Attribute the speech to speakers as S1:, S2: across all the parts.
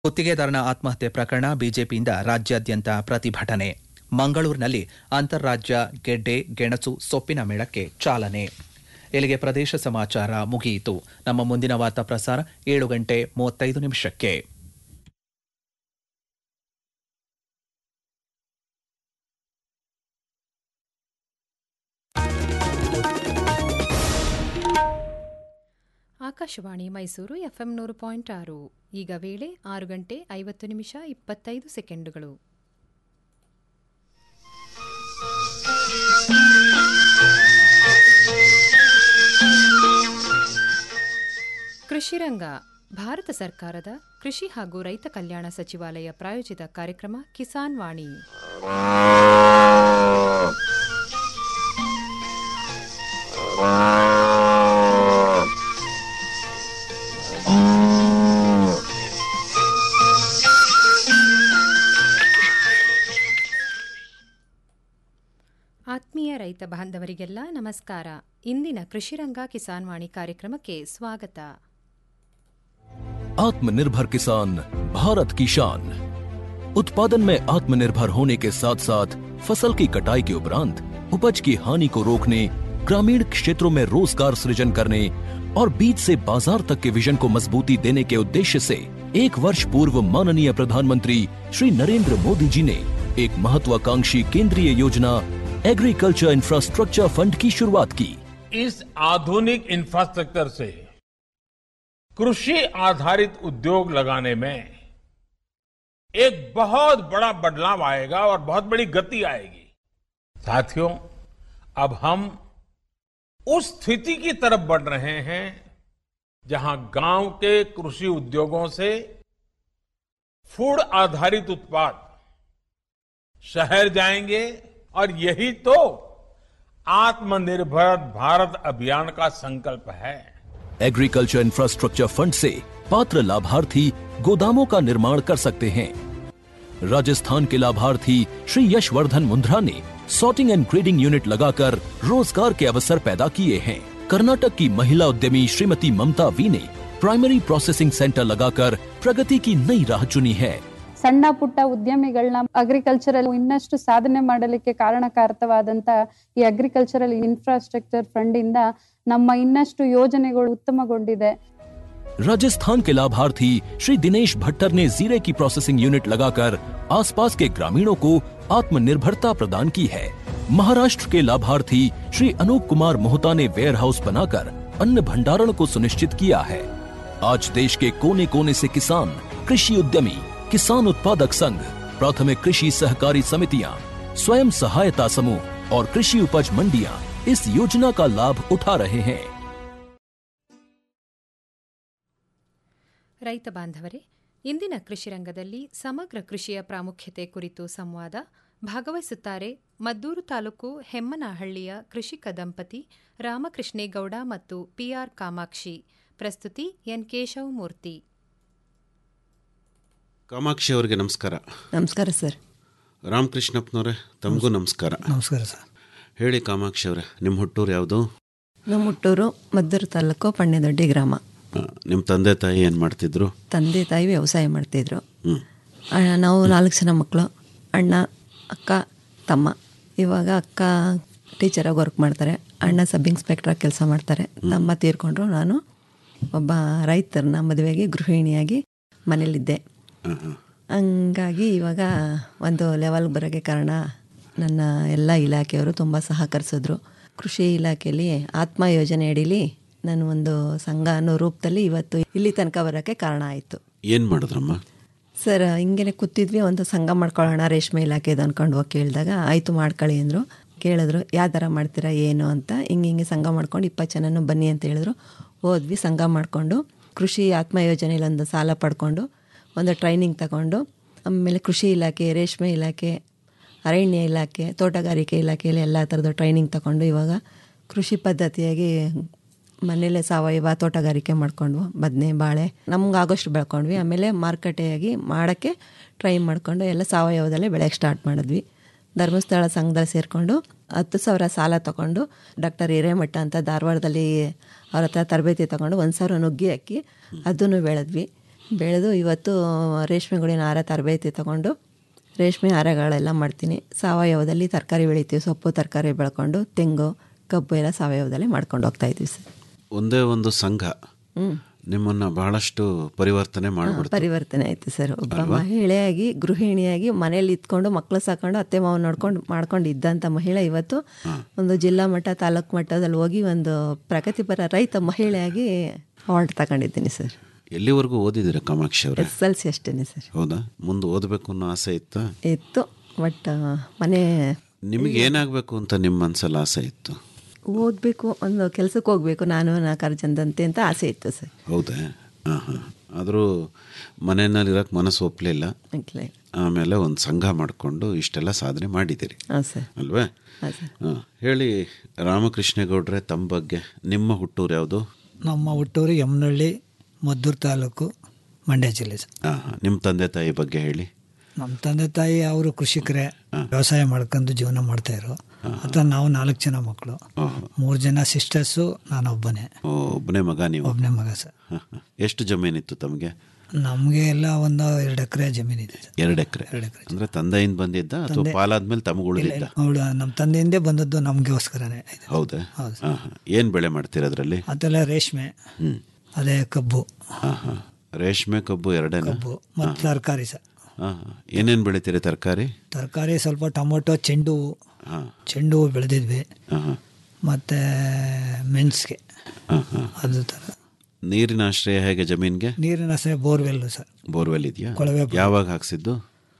S1: ಗುತ್ತಿಗೆದಾರನ ಆತ್ಮಹತ್ಯೆ ಪ್ರಕರಣ ಬಿಜೆಪಿಯಿಂದ ರಾಜ್ಯಾದ್ಯಂತ ಪ್ರತಿಭಟನೆ ಮಂಗಳೂರಿನಲ್ಲಿ ಅಂತಾರಾಜ್ಯ ಗೆಡ್ಡೆ ಗೆಣಸು ಸೊಪ್ಪಿನ ಮೇಳಕ್ಕೆ ಚಾಲನೆ ಇಲ್ಲಿಗೆ ಪ್ರದೇಶ ಸಮಾಚಾರ ಮುಗಿಯಿತು ನಮ್ಮ ಮುಂದಿನ ವಾರ್ತಾ ಪ್ರಸಾರ ಏಳು ಗಂಟೆ ಮೂವತ್ತೈದು ನಿಮಿಷಕ್ಕೆ
S2: ಆಕಾಶವಾಣಿ ಮೈಸೂರು ಎಫ್ಎಂ ನೂರು ಪಾಯಿಂಟ್ ಆರು ಈಗ ವೇಳೆ ಆರು ಗಂಟೆ ಐವತ್ತು ನಿಮಿಷ ಇಪ್ಪತ್ತೈದು ಸೆಕೆಂಡುಗಳು ಕೃಷಿರಂಗ ಭಾರತ ಸರ್ಕಾರದ ಕೃಷಿ ಹಾಗೂ ರೈತ ಕಲ್ಯಾಣ ಸಚಿವಾಲಯ ಪ್ರಾಯೋಜಿತ ಕಾರ್ಯಕ್ರಮ ಕಿಸಾನ್ ವಾಣಿ ಆತ್ಮೀಯ ರೈತ ಬಾಂಧವರಿಗೆಲ್ಲ ನಮಸ್ಕಾರ ಇಂದಿನ ಕೃಷಿರಂಗ ಕಿಸಾನ್ ವಾಣಿ ಕಾರ್ಯಕ್ರಮಕ್ಕೆ ಸ್ವಾಗತ
S3: आत्मनिर्भर किसान भारत की शान उत्पादन में आत्मनिर्भर होने के साथ साथ फसल की कटाई के उपरांत उपज की हानि को रोकने ग्रामीण क्षेत्रों में रोजगार सृजन करने और बीज से बाजार तक के विजन को मजबूती देने के उद्देश्य से एक वर्ष पूर्व माननीय प्रधानमंत्री श्री नरेंद्र मोदी जी ने एक महत्वाकांक्षी केंद्रीय योजना एग्रीकल्चर इंफ्रास्ट्रक्चर फंड की शुरुआत की
S4: इस आधुनिक इंफ्रास्ट्रक्चर से कृषि आधारित उद्योग लगाने में एक बहुत बड़ा बदलाव आएगा और बहुत बड़ी गति आएगी साथियों अब हम उस स्थिति की तरफ बढ़ रहे हैं जहां गांव के कृषि उद्योगों से फूड आधारित उत्पाद शहर जाएंगे और यही तो आत्मनिर्भर भारत अभियान का संकल्प है
S3: एग्रीकल्चर इंफ्रास्ट्रक्चर फंड से पात्र लाभार्थी गोदामों का निर्माण कर सकते हैं राजस्थान के लाभार्थी श्री यशवर्धन मुंद्रा ने सॉर्टिंग एंड ग्रेडिंग यूनिट लगाकर रोजगार के अवसर पैदा किए हैं कर्नाटक की महिला उद्यमी श्रीमती ममता वी ने प्राइमरी प्रोसेसिंग सेंटर लगाकर प्रगति की नई राह चुनी है
S5: ಸಣ್ಣ ಪುಟ್ಟ ಉದ್ಯಮಿಗಳನ್ನ ಅಗ್ರಿಕಲ್ಚರಲ್ ಇನ್ನಷ್ಟು ಸಾಧನೆ ಮಾಡಲಿಕ್ಕೆ ಕಾರಣಕಾರಕವಾದಂತ ಈ ಅಗ್ರಿಕಲ್ಚರಲ್ ಇನ್ಫ್ರಾಸ್ಟ್ರಕ್ಚರ್ ಫಂಡ್ ಇಂದ ನಮ್ಮ ಇನ್ನಷ್ಟು ಯೋಜನೆಗಳು ಉತ್ತಮಗೊಂಡಿದೆ
S3: राजस्थान के लाभार्थी श्री दिनेश भट्टर ने जीरे की प्रोसेसिंग यूनिट लगाकर आसपास के ग्रामीणों को आत्मनिर्भरता प्रदान की है महाराष्ट्र के लाभार्थी श्री अनूप कुमार मोहता ने वेयर हाउस बनाकर अन्न भंडारण को सुनिश्चित किया है आज देश के कोने कोने से किसान कृषि उद्यमी किसान उत्पादक संघ प्राथमिक कृषि सहकारी समितियां स्वयं सहायता समूह और कृषि उपज मंडियां इस योजना का लाभ उठा रहे हैं
S2: ರೈತ ಬಾಂಧವರೇ ಇಂದಿನ ಕೃಷಿರಂಗದಲ್ಲಿ ಸಮಗ್ರ ಕೃಷಿಯ ಪ್ರಾಮುಖ್ಯತೆ ಕುರಿತು ಸಂವಾದ ಭಾಗವಹಿಸುತ್ತಾರೆ ಮದ್ದೂರು ತಾಲೂಕು ಹೆಮ್ಮನಹಳ್ಳಿಯ ಕೃಷಿಕ ದಂಪತಿ ರಾಮಕೃಷ್ಣೇಗೌಡ ಮತ್ತು ಪಿಆರ್ ಕಾಮಾಕ್ಷಿ ಪ್ರಸ್ತುತಿ ಎನ್ ಕೇಶವ್ ಮೂರ್ತಿ
S6: ಕಾಮಾಕ್ಷಿ ಅವರಿಗೆ ನಮಸ್ಕಾರ
S7: ನಮಸ್ಕಾರ ಸರ್
S6: ರಾಮಕೃಷ್ಣಪ್ಪನವರೇ ತಮಗೂ ನಮಸ್ಕಾರ
S8: ನಮಸ್ಕಾರ ಸರ್
S6: ಹೇಳಿ ಕಾಮಾಕ್ಷಿ ಅವರೇ ನಿಮ್ಮ ಹುಟ್ಟೂರು ಯಾವುದು
S7: ನಮ್ಮ ಹುಟ್ಟೂರು ಮದ್ದೂರು ತಾಲೂಕು ಪಣ್ಯದೊಡ್ಡಿ ಗ್ರಾಮ
S6: ನಿಮ್ಮ ತಂದೆ ತಾಯಿ ಏನು ಮಾಡ್ತಿದ್ರು
S7: ತಂದೆ ತಾಯಿ ವ್ಯವಸಾಯ ಮಾಡ್ತಿದ್ರು
S6: ಹ್ಞೂ
S7: ಅಣ್ಣ ನಾವು ನಾಲ್ಕು ಜನ ಮಕ್ಕಳು ಅಣ್ಣ ಅಕ್ಕ ತಮ್ಮ ಇವಾಗ ಅಕ್ಕ ಟೀಚರಾಗಿ ವರ್ಕ್ ಮಾಡ್ತಾರೆ ಅಣ್ಣ ಸಬ್ ಇನ್ಸ್ಪೆಕ್ಟ್ರಾಗಿ ಕೆಲಸ ಮಾಡ್ತಾರೆ ತಮ್ಮ ತೀರ್ಕೊಂಡ್ರು ನಾನು ಒಬ್ಬ ರೈತರನ್ನ ಮದುವೆಗೆ ಗೃಹಿಣಿಯಾಗಿ ಮನೇಲಿದ್ದೆ
S6: ಹಾಂ ಹಾಂ
S7: ಹಂಗಾಗಿ ಇವಾಗ ಒಂದು ಲೆವೆಲ್ಗೆ ಬರೋಕ್ಕೆ ಕಾರಣ ನನ್ನ ಎಲ್ಲ ಇಲಾಖೆಯವರು ತುಂಬ ಸಹಕರಿಸಿದ್ರು ಕೃಷಿ ಇಲಾಖೆಯಲ್ಲಿ ಆತ್ಮ ಯೋಜನೆ ಅಡಿಲಿ ನಾನು ಒಂದು ಸಂಘ ಅನ್ನೋ ರೂಪದಲ್ಲಿ ಇವತ್ತು ಇಲ್ಲಿ ತನಕ ಬರೋಕ್ಕೆ ಕಾರಣ ಆಯಿತು
S6: ಏನು ಮಾಡಿದ್ರಮ್ಮ
S7: ಸರ್ ಹಿಂಗೇನೆ ಕೂತಿದ್ವಿ ಒಂದು ಸಂಘ ಮಾಡ್ಕೊಳ್ಳೋಣ ರೇಷ್ಮೆ ಇಲಾಖೆದು ಅಂದ್ಕೊಂಡು ಹೋಗಿ ಕೇಳಿದಾಗ ಆಯಿತು ಮಾಡ್ಕೊಳ್ಳಿ ಅಂದರು ಕೇಳಿದ್ರು ಯಾವ ಥರ ಮಾಡ್ತೀರಾ ಏನು ಅಂತ ಹಿಂಗೆ ಹಿಂಗೆ ಸಂಘ ಮಾಡ್ಕೊಂಡು ಇಪ್ಪತ್ತು ಜನನೂ ಬನ್ನಿ ಅಂತ ಹೇಳಿದ್ರು ಹೋದ್ವಿ ಸಂಘ ಮಾಡಿಕೊಂಡು ಕೃಷಿ ಆತ್ಮ ಯೋಜನೆಯಲ್ಲಿ ಒಂದು ಸಾಲ ಪಡ್ಕೊಂಡು ಒಂದು ಟ್ರೈನಿಂಗ್ ತಗೊಂಡು ಆಮೇಲೆ ಕೃಷಿ ಇಲಾಖೆ ರೇಷ್ಮೆ ಇಲಾಖೆ ಅರಣ್ಯ ಇಲಾಖೆ ತೋಟಗಾರಿಕೆ ಇಲಾಖೆಯಲ್ಲಿ ಎಲ್ಲ ಥರದ ಟ್ರೈನಿಂಗ್ ತಗೊಂಡು ಇವಾಗ ಕೃಷಿ ಪದ್ಧತಿಯಾಗಿ ಮನೇಲೆ ಸಾವಯವ ತೋಟಗಾರಿಕೆ ಮಾಡ್ಕೊಂಡ್ವು ಬದನೆ ಬಾಳೆ ನಮ್ಗೆ ಆಗೋಷ್ಟು ಬೆಳ್ಕೊಂಡ್ವಿ ಆಮೇಲೆ ಮಾರುಕಟ್ಟೆಯಾಗಿ ಮಾಡೋಕ್ಕೆ ಟ್ರೈ ಮಾಡಿಕೊಂಡು ಎಲ್ಲ ಸಾವಯವದಲ್ಲೇ ಬೆಳೆಯೋಕ್ಕೆ ಸ್ಟಾರ್ಟ್ ಮಾಡಿದ್ವಿ ಧರ್ಮಸ್ಥಳ ಸಂಘದಲ್ಲಿ ಸೇರಿಕೊಂಡು ಹತ್ತು ಸಾವಿರ ಸಾಲ ತಗೊಂಡು ಡಾಕ್ಟರ್ ಹಿರೇಮಠ ಅಂತ ಧಾರವಾಡದಲ್ಲಿ ಅವ್ರ ಹತ್ರ ತರಬೇತಿ ತಗೊಂಡು ಒಂದು ಸಾವಿರ ನುಗ್ಗಿ ಹಾಕಿ ಅದನ್ನು ಬೆಳೆದ್ವಿ ಬೆಳೆದು ಇವತ್ತು ರೇಷ್ಮೆ ಗೂಡಿನ ಹಾರ ತರಬೇತಿ ತಗೊಂಡು ರೇಷ್ಮೆ ಹಾರಗಳೆಲ್ಲ ಮಾಡ್ತೀನಿ ಸಾವಯವದಲ್ಲಿ ತರಕಾರಿ ಬೆಳಿತೀವಿ ಸೊಪ್ಪು ತರಕಾರಿ ಬೆಳ್ಕೊಂಡು ತೆಂಗು ಕಬ್ಬು ಎಲ್ಲ ಸಾವಯವದಲ್ಲೇ ಮಾಡ್ಕೊಂಡು ಹೋಗ್ತಾ ಇದ್ದೀವಿ ಸರ್
S6: ಒಂದೇ ಒಂದು ಸಂಘ
S7: ಹ್ಞೂ
S6: ನಿಮ್ಮನ್ನ ಬಹಳಷ್ಟು ಪರಿವರ್ತನೆ ಮಾಡ್ಬಿಡ್ತು
S7: ಪರಿವರ್ತನೆ ಆಯ್ತು ಸರ್ ಒಬ್ಬ ಮಹಿಳೆಯಾಗಿ ಗೃಹಿಣಿಯಾಗಿ ಮನೇಲಿ ಇದ್ಕೊಂಡು ಮಕ್ಕಳು ಸಾಕೊಂಡು ಅತ್ತೆ ಮಾವ ನೋಡ್ಕೊಂಡು ಮಾಡ್ಕೊಂಡು ಇದ್ದಂಥ ಮಹಿಳೆ ಇವತ್ತು ಒಂದು ಜಿಲ್ಲಾ ಮಟ್ಟ ತಾಲೂಕು ಮಟ್ಟದಲ್ಲಿ ಹೋಗಿ ಒಂದು ಪ್ರಗತಿಪರ ರೈತ ಮಹಿಳೆಯಾಗಿ ಅವಾರ್ಡ್ ತಗೊಂಡಿದ್ದೀನಿ ಸರ್
S6: ಎಲ್ಲಿವರೆಗೂ ಓದಿದ್ದೀರಾ ಕಾಮಾಕ್ಷಿ ಅವರೇ
S7: ಎಸ್ ಎಲ್ ಸಿ ಅಷ್ಟೇ ಸರ್
S6: ಹೌದಾ ಮುಂದೆ ಓದಬೇಕು ಅನ್ನೋ ಆಸೆ ಇತ್ತಾ
S7: ಇತ್ತು ಬಟ್ ಮನೆ
S6: ನಿಮಗೆ ಏನಾಗಬೇಕು ಅಂತ ನಿಮ್ಮ ಮನಸ್ಸಲ್ಲಿ ಆಸೆ ಇತ್ತು
S7: ಓದಬೇಕು ಒಂದು ಕೆಲಸಕ್ಕೆ ಹೋಗ್ಬೇಕು ನಾನು ನಾಲ್ಕಾರು ಜನದಂತೆ ಅಂತ ಆಸೆ ಇತ್ತು ಸರ್
S6: ಹೌದಾ ಹಾಂ ಹಾಂ ಆದರೂ ಮನೆಯಲ್ಲಿ ಇರೋಕ್ಕೆ ಮನಸ್ಸು ಒಪ್ಪಲಿಲ್ಲ
S7: ಆಗ್ಲೇ
S6: ಆಮೇಲೆ ಒಂದು ಸಂಘ ಮಾಡಿಕೊಂಡು ಇಷ್ಟೆಲ್ಲ ಸಾಧನೆ ಮಾಡಿದ್ದೀರಿ
S7: ಹಾಂ ಸರ್
S6: ಅಲ್ವೇ
S7: ಹಾಂ ಸರ್
S6: ಹಾಂ ಹೇಳಿ ರಾಮಕೃಷ್ಣೇಗೌಡ್ರೆ ತಮ್ಮ ಬಗ್ಗೆ ನಿಮ್ಮ ಹುಟ್ಟೂರು ಯಾವುದು
S8: ನಮ್ಮ ಹುಟ್ಟೂರು ಯಮನಹಳ್ಳಿ ಮದ್ದೂರು ತಾಲೂಕು ಮಂಡ್ಯ ಜಿಲ್ಲೆ ಸರ್
S6: ಹಾಂ ಹಾಂ ನಿಮ್ಮ ತಂದೆ ತಾಯಿ ಬಗ್ಗೆ ಹೇಳಿ
S8: ನಮ್ಮ ತಂದೆ ತಾಯಿ ಅವರು ಕೃಷಿಕರೇ ವ್ಯವಸಾಯ ಮಾಡ್ಕೊಂಡು ಜೀವನ ಮಾಡ್ತಾಯಿದ್ರು ಅಥವಾ ನಾವು ನಾಲ್ಕು ಜನ ಮಕ್ಕಳು
S6: ಓಹೋ
S8: ಮೂರು ಜನ ಸಿಸ್ಟರ್ಸು ನಾನೊಬ್ಬನೇ
S6: ಓ ಒಬ್ಬನೇ ಮಗ ನೀವು
S8: ಒಬ್ಬನೇ ಮಗ ಸರ್
S6: ಹಾಂ ಹಾಂ ಎಷ್ಟು ಜಮೀನಿತ್ತು ತಮಗೆ
S8: ನಮಗೆ ಎಲ್ಲ ಒಂದು ಎರಡು ಎಕರೆ ಜಮೀನಿದೆ ಸರ್
S6: ಎರಡು ಎಕರೆ
S8: ಎರಡು ಎಕರೆ
S6: ಅಂದರೆ ತಂದೆಯಿಂದ ಬಂದಿದ್ದ ಅಥವಾ ಪಾಲಾದ್ಮೇಲೆ ತಮಗೆ ಉಳಿದಿದ್ದ
S8: ಅವಳು ನಮ್ಮ ತಂದೆಯಿಂದೇ ಬಂದದ್ದು ನಮಗೋಸ್ಕರನೇ ಇದೆ
S6: ಹೌದಾ
S8: ಹೌದು.
S6: ಹಾಂ ಹಾಂ ಏನು ಬೆಳೆ ಮಾಡ್ತೀರ ಅದರಲ್ಲಿ
S8: ಅದೆಲ್ಲ ರೇಷ್ಮೆ
S6: ಹ್ಞೂ
S8: ಅದೇ ಕಬ್ಬು
S6: ಹಾಂ ಹಾಂ ರೇಷ್ಮೆ ಕಬ್ಬು ಎರಡೇನಾ
S8: ಕಬ್ಬು ಮತ್ತು ತರಕಾರಿ ಸರ್
S6: ಹಾಂ ಹಾಂ ಏನೇನು ಬೆಳಿತೀರಿ ತರಕಾರಿ
S8: ತರಕಾರಿ ಸ್ವಲ್ಪ ಟೊಮೊಟೊ ಚೆಂಡು ಹೂವು
S6: ಹಾಂ
S8: ಚೆಂಡು ಹೂವು ಬೆಳೆದಿದ್ವಿ
S6: ಹಾಂ ಹಾಂ
S8: ಮತ್ತು ಮೆಣಸಿಗೆ
S6: ಹಾಂ ಹಾಂ
S8: ಅದು ಥರ
S6: ನೀರಿನ ಆಶ್ರಯ ಹೇಗೆ ಜಮೀನಿಗೆ
S8: ನೀರಿನ ಸಹ ಬೋರ್ವೆಲ್ಲು ಸರ್
S6: ಬೋರ್ವೆಲ್ ಇದೆಯಾ
S8: ಕೊಳವೆ ಬೋರ್.
S6: ಯಾವಾಗ ಹಾಕ್ಸಿದ್ದು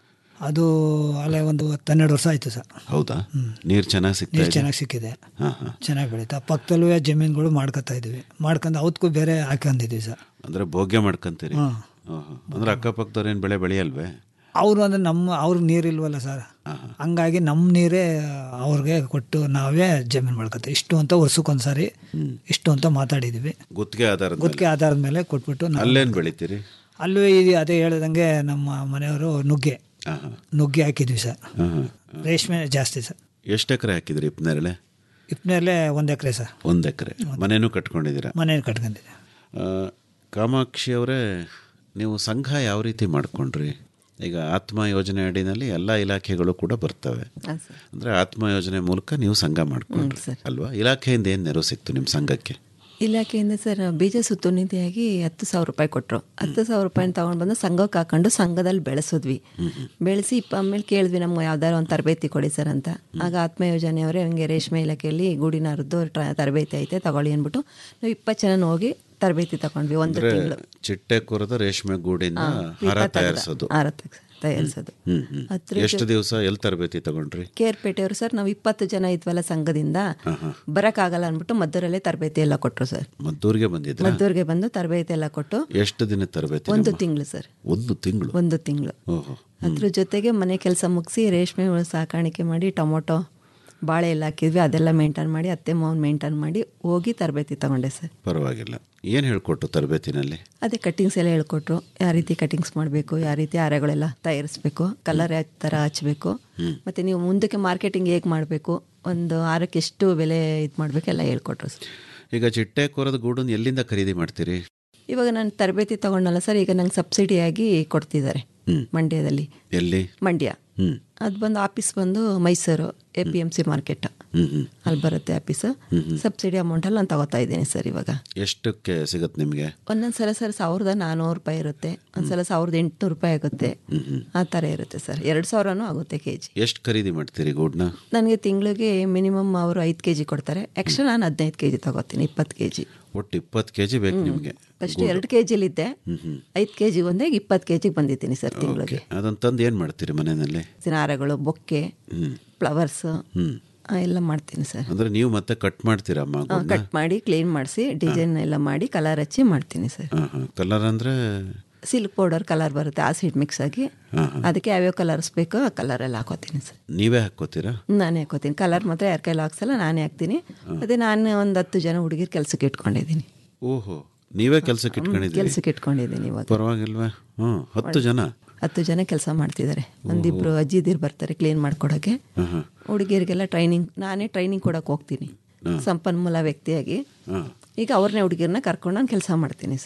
S8: ಅದು ಅಲ್ಲೇ ಒಂದು ಹನ್ನೆರಡು ವರ್ಷ ಆಯಿತು ಸರ್
S6: ಹೌದಾ ನೀರು ಚೆನ್ನಾಗಿ ಸಿಗ್ತಾ
S8: ನೀರು
S6: ಇದೆ
S8: ಚೆನ್ನಾಗಿ ಸಿಕ್ಕಿದೆ
S6: ಹಾಂ ಹಾಂ
S8: ಚೆನ್ನಾಗಿ ಬೆಳೀತಾ ಪಕ್ಕದಲ್ಲೂ ಜಮೀನುಗಳು ಮಾಡ್ಕೊತಾ ಇದ್ವಿ ಮಾಡ್ಕೊಂಡು ಅವತ್ತಕ್ಕೂ ಬೇರೆ ಹಾಕೊಂಡಿದ್ವಿ ಸರ್
S6: ಅಂದರೆ ಭೋಗ್ಯ ಮಾಡ್ಕೊಂತೀರಿ
S8: ಹಾಂ
S6: ಓಹೋ ಅಂದರೆ ಅಕ್ಕಪಕ್ಕದವ್ರು ಏನು ಬೆಳೆ ಬೆಳೆಯಲ್ವೇ
S8: ಅವರು ಅಂದರೆ ನಮ್ಮ ಅವ್ರಿಗೆ ನೀರಿಲ್ವಲ್ಲ ಸರ್ ಹಂಗಾಗಿ ನಮ್ಮ ನೀರೇ ಅವ್ರಿಗೆ ಕೊಟ್ಟು ನಾವೇ ಜಮೀನು ಮಾಡ್ಕೊತೀವಿ ಇಷ್ಟು ಅಂತ ವರ್ಷಕ್ಕೊಂದ್ಸಾರಿ ಇಷ್ಟು ಅಂತ ಮಾತಾಡಿದ್ವಿ
S6: ಗುತ್ತಿಗೆ ಆಧಾರದ ಮೇಲೆ.
S8: ಗುತ್ತಿಗೆ ಆಧಾರದ ಮೇಲೆ ಕೊಟ್ಬಿಟ್ಟು ನಾವು
S6: ಅಲ್ಲೇನು ಬೆಳಿತೀರಿ
S8: ಅಲ್ಲೂ ಇದು ಅದೇ ಹೇಳ್ದಂಗೆ ನಮ್ಮ ಮನೆಯವರು ನುಗ್ಗೆ
S6: ಹಾಂ ಹಾಂ
S8: ನುಗ್ಗೆ ಹಾಕಿದ್ವಿ ಸರ್
S6: ಹಾಂ ಹಾಂ
S8: ರೇಷ್ಮೆ ಜಾಸ್ತಿ ಸರ್
S6: ಎಷ್ಟು ಎಕರೆ ಹಾಕಿದ್ರಿ ಇಪ್ಪನೇರಳೆ
S8: ಇಪ್ಪನೇಲೆ ಒಂದು ಎಕರೆ ಸರ್
S6: ಒಂದು ಎಕರೆ ಮನೇನೂ ಕಟ್ಕೊಂಡಿದ್ದೀರಾ
S8: ಮನೇಲಿ ಕಟ್ಕೊಂಡಿದ್ದೆ
S6: ಆ, ಕಾಮಾಕ್ಷಿ ಅವರೇ ನೀವು ಸಂಘ ಯಾವ ರೀತಿ ಮಾಡ್ಕೊಂಡ್ರಿ ಈಗ ಆತ್ಮ ಯೋಜನೆ ಅಡಿನಲ್ಲಿ ಎಲ್ಲ ಇಲಾಖೆಗಳು ಕೂಡ ಬರ್ತವೆ
S7: ಹಾಂ ಸರ್
S6: ಅಂದರೆ ಆತ್ಮ ಯೋಜನೆ ಮೂಲಕ ನೀವು ಸಂಘ ಮಾಡ್ಕೊಂಡ್ರಿ
S7: ಸರ್.
S6: ಅಲ್ವಾ ಇಲಾಖೆಯಿಂದ ಏನು ನೆರವು ಸಿಕ್ತು ನಿಮ್ಮ ಸಂಘಕ್ಕೆ
S7: ಇಲಾಖೆಯಿಂದ ಸರ್ ಬೀಜ ಸುತ್ತು ನಿಧಿಯಾಗಿ ಹತ್ತು ಸಾವಿರ ರೂಪಾಯಿ ಕೊಟ್ಟರು ಹತ್ತು ಸಾವಿರ ರೂಪಾಯಿನ ತೊಗೊಂಡು ಬಂದು ಸಂಘಕ್ಕೆ ಹಾಕೊಂಡು ಸಂಘದಲ್ಲಿ ಬೆಳೆಸಿದ್ವಿ ಬೆಳೆಸಿ ಇಪ್ಪ ಆಮೇಲೆ ಕೇಳಿದ್ವಿ ನಮ್ಗೆ ಯಾವ್ದಾದ್ರು ಒಂದು ತರಬೇತಿ ಕೊಡಿ ಸರ್ ಅಂತ ಆಗ ಆತ್ಮ ಯೋಜನೆಯವರೇ ಹಂಗೆ ರೇಷ್ಮೆ ಇಲಾಖೆಯಲ್ಲಿ ಗೂಡಿನವ್ರದ್ದು ಟ್ರ ತರಬೇತಿ ಐತೆ ತಗೊಳ್ಳಿ ಅಂದ್ಬಿಟ್ಟು ನಾವು ಇಪ್ಪತ್ತು ಜನ ಹೋಗಿ ತರಬೇತಿ ತಗೊಂಡ್ವಿ ಒಂದು
S6: ಅಂದರೆ
S7: ತಿಂಗಳು
S6: ಚಿಟ್ಟೆ ಕೊರದ ರೇಷ್ಮೆ ಗೂಡಿಂದ ಹಾರ ತಯಾರಿಸೋದು
S7: ಹಾರ ತೆಗ್ಸ್- ತಯಾರಿಸೋದು
S6: ಹ್ಮ್ ಹ್ಮ್.
S7: ಹತ್ರ
S6: ಎಷ್ಟು ದಿವಸ ಎಲ್ಲಿ ತರಬೇತಿ ತಗೊಂಡ್ರಿ
S7: ಕೇರ್ಪೇಟೆಯವರು ಸರ್ ನಾವು ಇಪ್ಪತ್ತು ಜನ ಇದ್ವಲ್ಲ ಸಂಘದಿಂದ ಬರೋಕ್ಕಾಗಲ್ಲ ಅಂದ್ಬಿಟ್ಟು ಮದ್ದೂರಲ್ಲೇ ತರಬೇತಿ ಎಲ್ಲ ಕೊಟ್ಟರು ಸರ್
S6: ಮದ್ದೂರಿಗೆ ಬಂದಿದ್ರ
S7: ಮದ್ದೂರಿಗೆ ಬಂದು ತರಬೇತಿ ಎಲ್ಲ ಕೊಟ್ಟು
S6: ಎಷ್ಟು ದಿನ ತರಬೇತಿ
S7: ಒಂದು
S6: ನಿಮ್ಮ?
S7: ತಿಂಗಳು ಸರ್
S6: ಒಂದು ತಿಂಗಳು
S7: ಒಂದು ತಿಂಗಳು
S6: ಓಹೋ
S7: ಅದ್ರ ಜೊತೆಗೆ ಮನೆ ಕೆಲಸ ಮುಗಿಸಿ ರೇಷ್ಮೆ ಹುಳು ಸಾಕಾಣಿಕೆ ಮಾಡಿ ಟೊಮೊಟೊ ಬಾಳೆ ಎಲ್ಲ ಹಾಕಿದ್ವಿ ಅದೆಲ್ಲ ಮೇಂಟೈನ್ ಮಾಡಿ ಅತ್ತೆ ಮಾವನ್ ಮೇಂಟೈನ್ ಮಾಡಿ ಹೋಗಿ ತರಬೇತಿ ತಗೊಂಡೆ ಸರ್
S6: ಪರವಾಗಿಲ್ಲ ಏನು ಹೇಳ್ಕೊಟ್ಟು ತರಬೇತಿನಲ್ಲಿ
S7: ಅದೇ ಕಟ್ಟಿಂಗ್ಸ್ ಎಲ್ಲ ಹೇಳ್ಕೊಟ್ರು ಯಾವ ರೀತಿ ಕಟ್ಟಿಂಗ್ಸ್ ಮಾಡಬೇಕು ಯಾವ ರೀತಿ ಹಾರಗಳೆಲ್ಲ ತಯಾರಿಸ್ಬೇಕು ಕಲರ್ ಯಾವ ಥರ ಹಚ್ಬೇಕು ಮತ್ತು ನೀವು ಮುಂದಕ್ಕೆ ಮಾರ್ಕೆಟಿಂಗ್ ಹೇಗೆ ಮಾಡಬೇಕು ಒಂದು ಹಾರಕ್ಕೆ ಎಷ್ಟು ಬೆಲೆ ಇದು ಮಾಡಬೇಕು ಎಲ್ಲ ಹೇಳ್ಕೊಟ್ರು ಸರ್
S6: ಈಗ ಚಿಟ್ಟೆ ಕೊರದ ಗೂಡನ್ನು ಎಲ್ಲಿಂದ ಖರೀದಿ ಮಾಡ್ತೀರಿ
S7: ಇವಾಗ ನಾನು ತರಬೇತಿ ತಗೊಂಡಲ್ಲ ಸರ್ ಈಗ ನಂಗೆ ಸಬ್ಸಿಡಿಯಾಗಿ ಕೊಡ್ತಿದ್ದಾರೆ
S6: ಹ್ಮ್.
S7: ಮಂಡ್ಯದಲ್ಲಿ
S6: ಎಲ್ಲಿ
S7: ಮಂಡ್ಯ
S6: ಹ್ಮ್
S7: ಅದು ಬಂದು ಆಫೀಸ್ ಬಂದು Mysuru A P M C market
S6: hmm hmm
S7: ಅಲ್ಲಿ ಬರುತ್ತೆ ಆಫೀಸು ಸಬ್ಸಿಡಿ ಅಮೌಂಟಲ್ಲಿ ನಾನು ತಗೋತಾ ಇದ್ದೀನಿ ಸರ್ ಇವಾಗ
S6: ಎಷ್ಟಕ್ಕೆ ಸಿಗತ್ತೆ ನಿಮಗೆ
S7: ಒಂದೊಂದು ಸಲ ಸರ್ ಸಾವಿರದ ನಾನ್ನೂರು ರೂಪಾಯಿ ಇರುತ್ತೆ ಒಂದ್ಸಲ ಸಾವಿರದ ಎಂಟುನೂರು ರೂಪಾಯಿ ಆಗುತ್ತೆ ಆ ಥರ ಇರುತ್ತೆ ಸರ್ ಎರಡು ಸಾವಿರನೂ ಆಗುತ್ತೆ ಕೆ ಜಿ
S6: ಎಷ್ಟು ಖರೀದಿ ಮಾಡ್ತೀರಿ ಗೂಡ್ನ
S7: ನನಗೆ ತಿಂಗಳಿಗೆ ಮಿನಿಮಮ್ ಅವರು ಐದು ಕೆ ಜಿ ಕೊಡ್ತಾರೆ ಎಕ್ಸ್ಟ್ರಾ ನಾನು ಹದಿನೈದು ಕೆ ಜಿ ತಗೋತೀನಿ ಇಪ್ಪತ್ತು ಕೆ ಜಿ
S6: ಒಟ್ಟು ಇಪ್ಪತ್ತು ಕೆ ಜಿ ಬೇಕು ನಿಮಗೆ
S7: ಫಸ್ಟ್ ಎರಡು ಕೆ ಜಿಲಿದ್ದೆ ಐದು ಕೆ ಜಿ ಒಂದೇ ಇಪ್ಪತ್ತು ಕೆ ಜಿಗೆ ಬಂದಿದ್ದೀನಿ ಸರ್ ತಿಂಗಳಿಗೆ
S6: ಅದನ್ನ ತಂದು ಏನು ಮಾಡ್ತೀರಿ ಮನೆಯಲ್ಲಿ
S7: ಹಾರಗಳು ಬೊಕ್ಕೆ
S6: ಹ್ಮ್
S7: ಫ್ಲವರ್ಸು
S6: ಹ್ಮ್
S7: ಎಲ್ಲ ಮಾಡ್ತೀನಿ ಸರ್
S6: ಅಂದ್ರೆ ನೀವು ಮತ್ತೆ ಕಟ್ ಮಾಡ್ತೀರಾ ಅಮ್ಮ ಗೂಡ್ನ
S7: ಕಟ್ ಮಾಡಿ ಕ್ಲೀನ್ ಮಾಡಿಸಿ ಡಿಸೈನ್ ಎಲ್ಲ ಮಾಡಿ ಕಲರ್ ಹಚ್ಚಿ ಮಾಡ್ತೀನಿ ಸರ್
S6: ಹಾಂ ಹಾಂ ಕಲರ್ ಅಂದ್ರೆ
S7: ಸಿಲ್ಕ್ ಪೌಡರ್ ಕಲರ್ ಬರುತ್ತೆ ಆಸಿಡ್ ಮಿಕ್ಸ್ ಆಗಿ ಅದಕ್ಕೆ ಯಾವ್ಯಾವ ಕಲರ್ಸ್ ಬೇಕೋ ಆ ಕಲರ್ ಎಲ್ಲ ಹಾಕೋತೀನಿ ಸರ್
S6: ನೀವೇ ಹಾಕ್ಕೋತೀರಾ
S7: ನಾನೇ ಹಾಕೋತೀನಿ ಕಲರ್ ಮಾತ್ರ ಯಾರ ಕೈಲಿ ಹಾಕ್ಸಲ್ಲ ನಾನೇ ಹಾಕ್ತೀನಿ ಅದೇ ನಾನು ಒಂದು ಹತ್ತು ಜನ ಹುಡುಗಿರ್ ಕೆಲಸಕ್ಕೆ ಇಟ್ಕೊಂಡಿದ್ದೀನಿ
S6: ಓಹೋ ನೀವೇ ಕೆಲಸಕ್ಕೆ ಇಟ್ಕೊಂಡಿದ್ದೀರಿ
S7: ಕೆಲಸಕ್ಕೆ ಇಟ್ಕೊಂಡಿದ್ದೀನಿ ಇವಾಗ
S6: ಪರವಾಗಿಲ್ವಾ ಹ್ಞೂ ಹತ್ತು ಜನ
S7: ಹತ್ತು ಜನ ಕೆಲಸ ಮಾಡ್ತಿದ್ದಾರೆ ಒಂದಿಬ್ರು ಅಜ್ಜಿದಿರು ಬರ್ತಾರೆ ಕ್ಲೀನ್ ಮಾಡ್ಕೊಡೋಕ್ಕೆ
S6: ಹಾಂ ಹಾಂ
S7: ಹುಡುಗಿಯರಿಗೆಲ್ಲ ಟ್ರೈನಿಂಗ್ ನಾನೇ ಟ್ರೈನಿಂಗ್ ಕೊಡೋಕೆ ಹೋಗ್ತೀನಿ ಸಂಪನ್ಮೂಲ ವ್ಯಕ್ತಿಯಾಗಿ
S6: ಹಾಂ
S7: ಈಗ ಅವ್ರನ್ನೇ ಹುಡುಗಿರನ್ನ ಕರ್ಕೊಂಡು ನಾನು ಕೆಲಸ ಮಾಡ್ತೀನಿ ಸರ್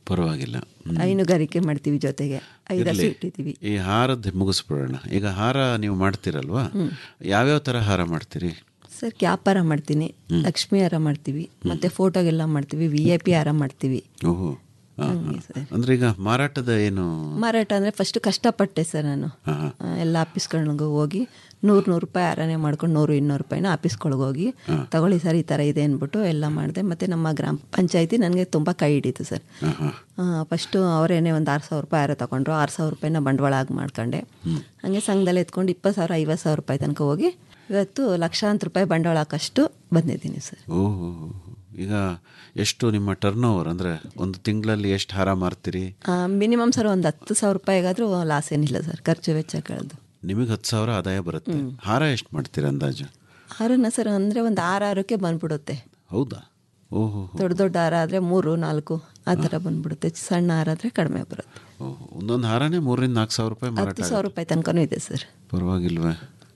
S6: ಪರವಾಗಿಲ್ಲ ಹ್ಮ್.
S7: ಹೈನುಗಾರಿಕೆ ಮಾಡ್ತೀವಿ ಜೊತೆಗೆ ಐದು ಹಸು
S6: ಇರ್ಲಿ.
S7: ಇಟ್ಟಿದ್ದೀವಿ
S6: ಈ ಹಾರದ್ದು ಮುಗಿಸ್ಬಿಡೋಣ ಈಗ ಹಾರ ನೀವು ಮಾಡ್ತೀರಲ್ವಾ ಯಾವ್ಯಾವ ಥರ ಹಾರ ಮಾಡ್ತೀರಿ
S7: ಸರ್ ಕ್ಯಾಪ್ ಹಾರ ಮಾಡ್ತೀನಿ ಲಕ್ಷ್ಮಿ ಹಾರ ಮಾಡ್ತೀವಿ ಮತ್ತೆ ಫೋಟೋಗೆಲ್ಲ ಮಾಡ್ತೀವಿ ವಿ ಐ ಪಿ ಹಾರ ಮಾಡ್ತೀವಿ
S6: ಓಹೋ ಹಾ, ಹಾ. ಅಂದ್ರೆ ಈಗ ಮಾರಾಟದ ಏನು
S7: ಮಾರಾಟ ಅಂದರೆ ಫಸ್ಟ್ ಕಷ್ಟಪಟ್ಟೆ ಸರ್ ನಾನು
S6: ಹಾ, ಹಾ.
S7: ಆ, ಎಲ್ಲ ಆಫೀಸ್ಗಳಿಗೆ ಹೋಗಿ ನೂರು ನೂರು ರೂಪಾಯಿ ಆರನೇ ಮಾಡ್ಕೊಂಡು ನೂರು ಇನ್ನೂರು ರೂಪಾಯಿನ ಆಫೀಸ್ಗಳಿಗೆ ಹೋಗಿ ತಗೊಳ್ಳಿ ಸರ್ ಈ ಥರ ಇದೆ ಅಂದ್ಬಿಟ್ಟು ಎಲ್ಲ ಮಾಡಿದೆ ಮತ್ತು ನಮ್ಮ ಗ್ರಾಮ ಪಂಚಾಯತಿ ನನಗೆ ತುಂಬ ಕೈ ಹಿಡೀತು ಸರ್
S6: ಹಾ, ಹಾ.
S7: ಫಸ್ಟು ಅವರೇನೆ ಒಂದು ಆರು ಸಾವಿರ ರೂಪಾಯಿ ಯಾರೋ ತಗೊಂಡ್ರು ಆರು ಸಾವಿರ ರೂಪಾಯಿನ ಬಂಡವಾಳ ಆಗಿ ಮಾಡ್ಕೊಂಡೆ ಹಾಗೆ ಸಂಘದಲ್ಲಿ ಎತ್ಕೊಂಡು ಇಪ್ಪತ್ತು ಸಾವಿರ ಐವತ್ತು ಸಾವಿರ ರೂಪಾಯಿ ತನಕ ಹೋಗಿ ಇವತ್ತು ಲಕ್ಷಾಂತರ ರೂಪಾಯಿ ಬಂಡವಾಳ ಹಾಕಷ್ಟು ಬಂದಿದ್ದೀನಿ ಸರ್
S6: ಓಹೋ ಈಗ ಎಷ್ಟು ನಿಮ್ಮ ಟರ್ನ್ ಓವರ್ ಅಂದರೆ ಒಂದು ತಿಂಗಳಲ್ಲಿ ಎಷ್ಟು ಹಾರ ಮಾರ್ತೀರಿ
S7: ಮಿನಿಮಮ್ ಸರ್ ಒಂದು ಹತ್ತು ಸಾವಿರ ರೂಪಾಯಿಗಾದರೂ ಲಾಸ್ ಏನಿಲ್ಲ ಸರ್ ಖರ್ಚು ವೆಚ್ಚ ಕಳೆದು
S6: ನಿಮಗೆ ಹತ್ತು ಸಾವಿರ ಆದಾಯ ಬರುತ್ತೆ ಹಾರ ಎಷ್ಟು ಮಾಡ್ತೀರಿ ಅಂದಾಜು
S7: ಹಾರನ ಸರ್ ಅಂದರೆ ಒಂದು ಆರು ಆರಕ್ಕೆ ಬಂದ್ಬಿಡುತ್ತೆ
S6: ಹೌದಾ ಓಹೋ
S7: ದೊಡ್ಡ ದೊಡ್ಡ ಹಾರ ಆದರೆ ಮೂರು ನಾಲ್ಕು ಆ ಥರ ಬಂದ್ಬಿಡುತ್ತೆ ಸಣ್ಣ ಹಾರ ಆದರೆ ಕಡಿಮೆ ಬರುತ್ತೆ
S6: ಓಹೋ ಒಂದೊಂದು ಹಾರನೇ ಮೂರರಿಂದ ನಾಲ್ಕು ಸಾವಿರ ರೂಪಾಯಿ ಮಾರಾಟ
S7: ಹತ್ತು ಸಾವಿರ ರೂಪಾಯಿ ತನಕನೂ ಇದೆ ಸರ್
S6: ಪರವಾಗಿಲ್ವೇ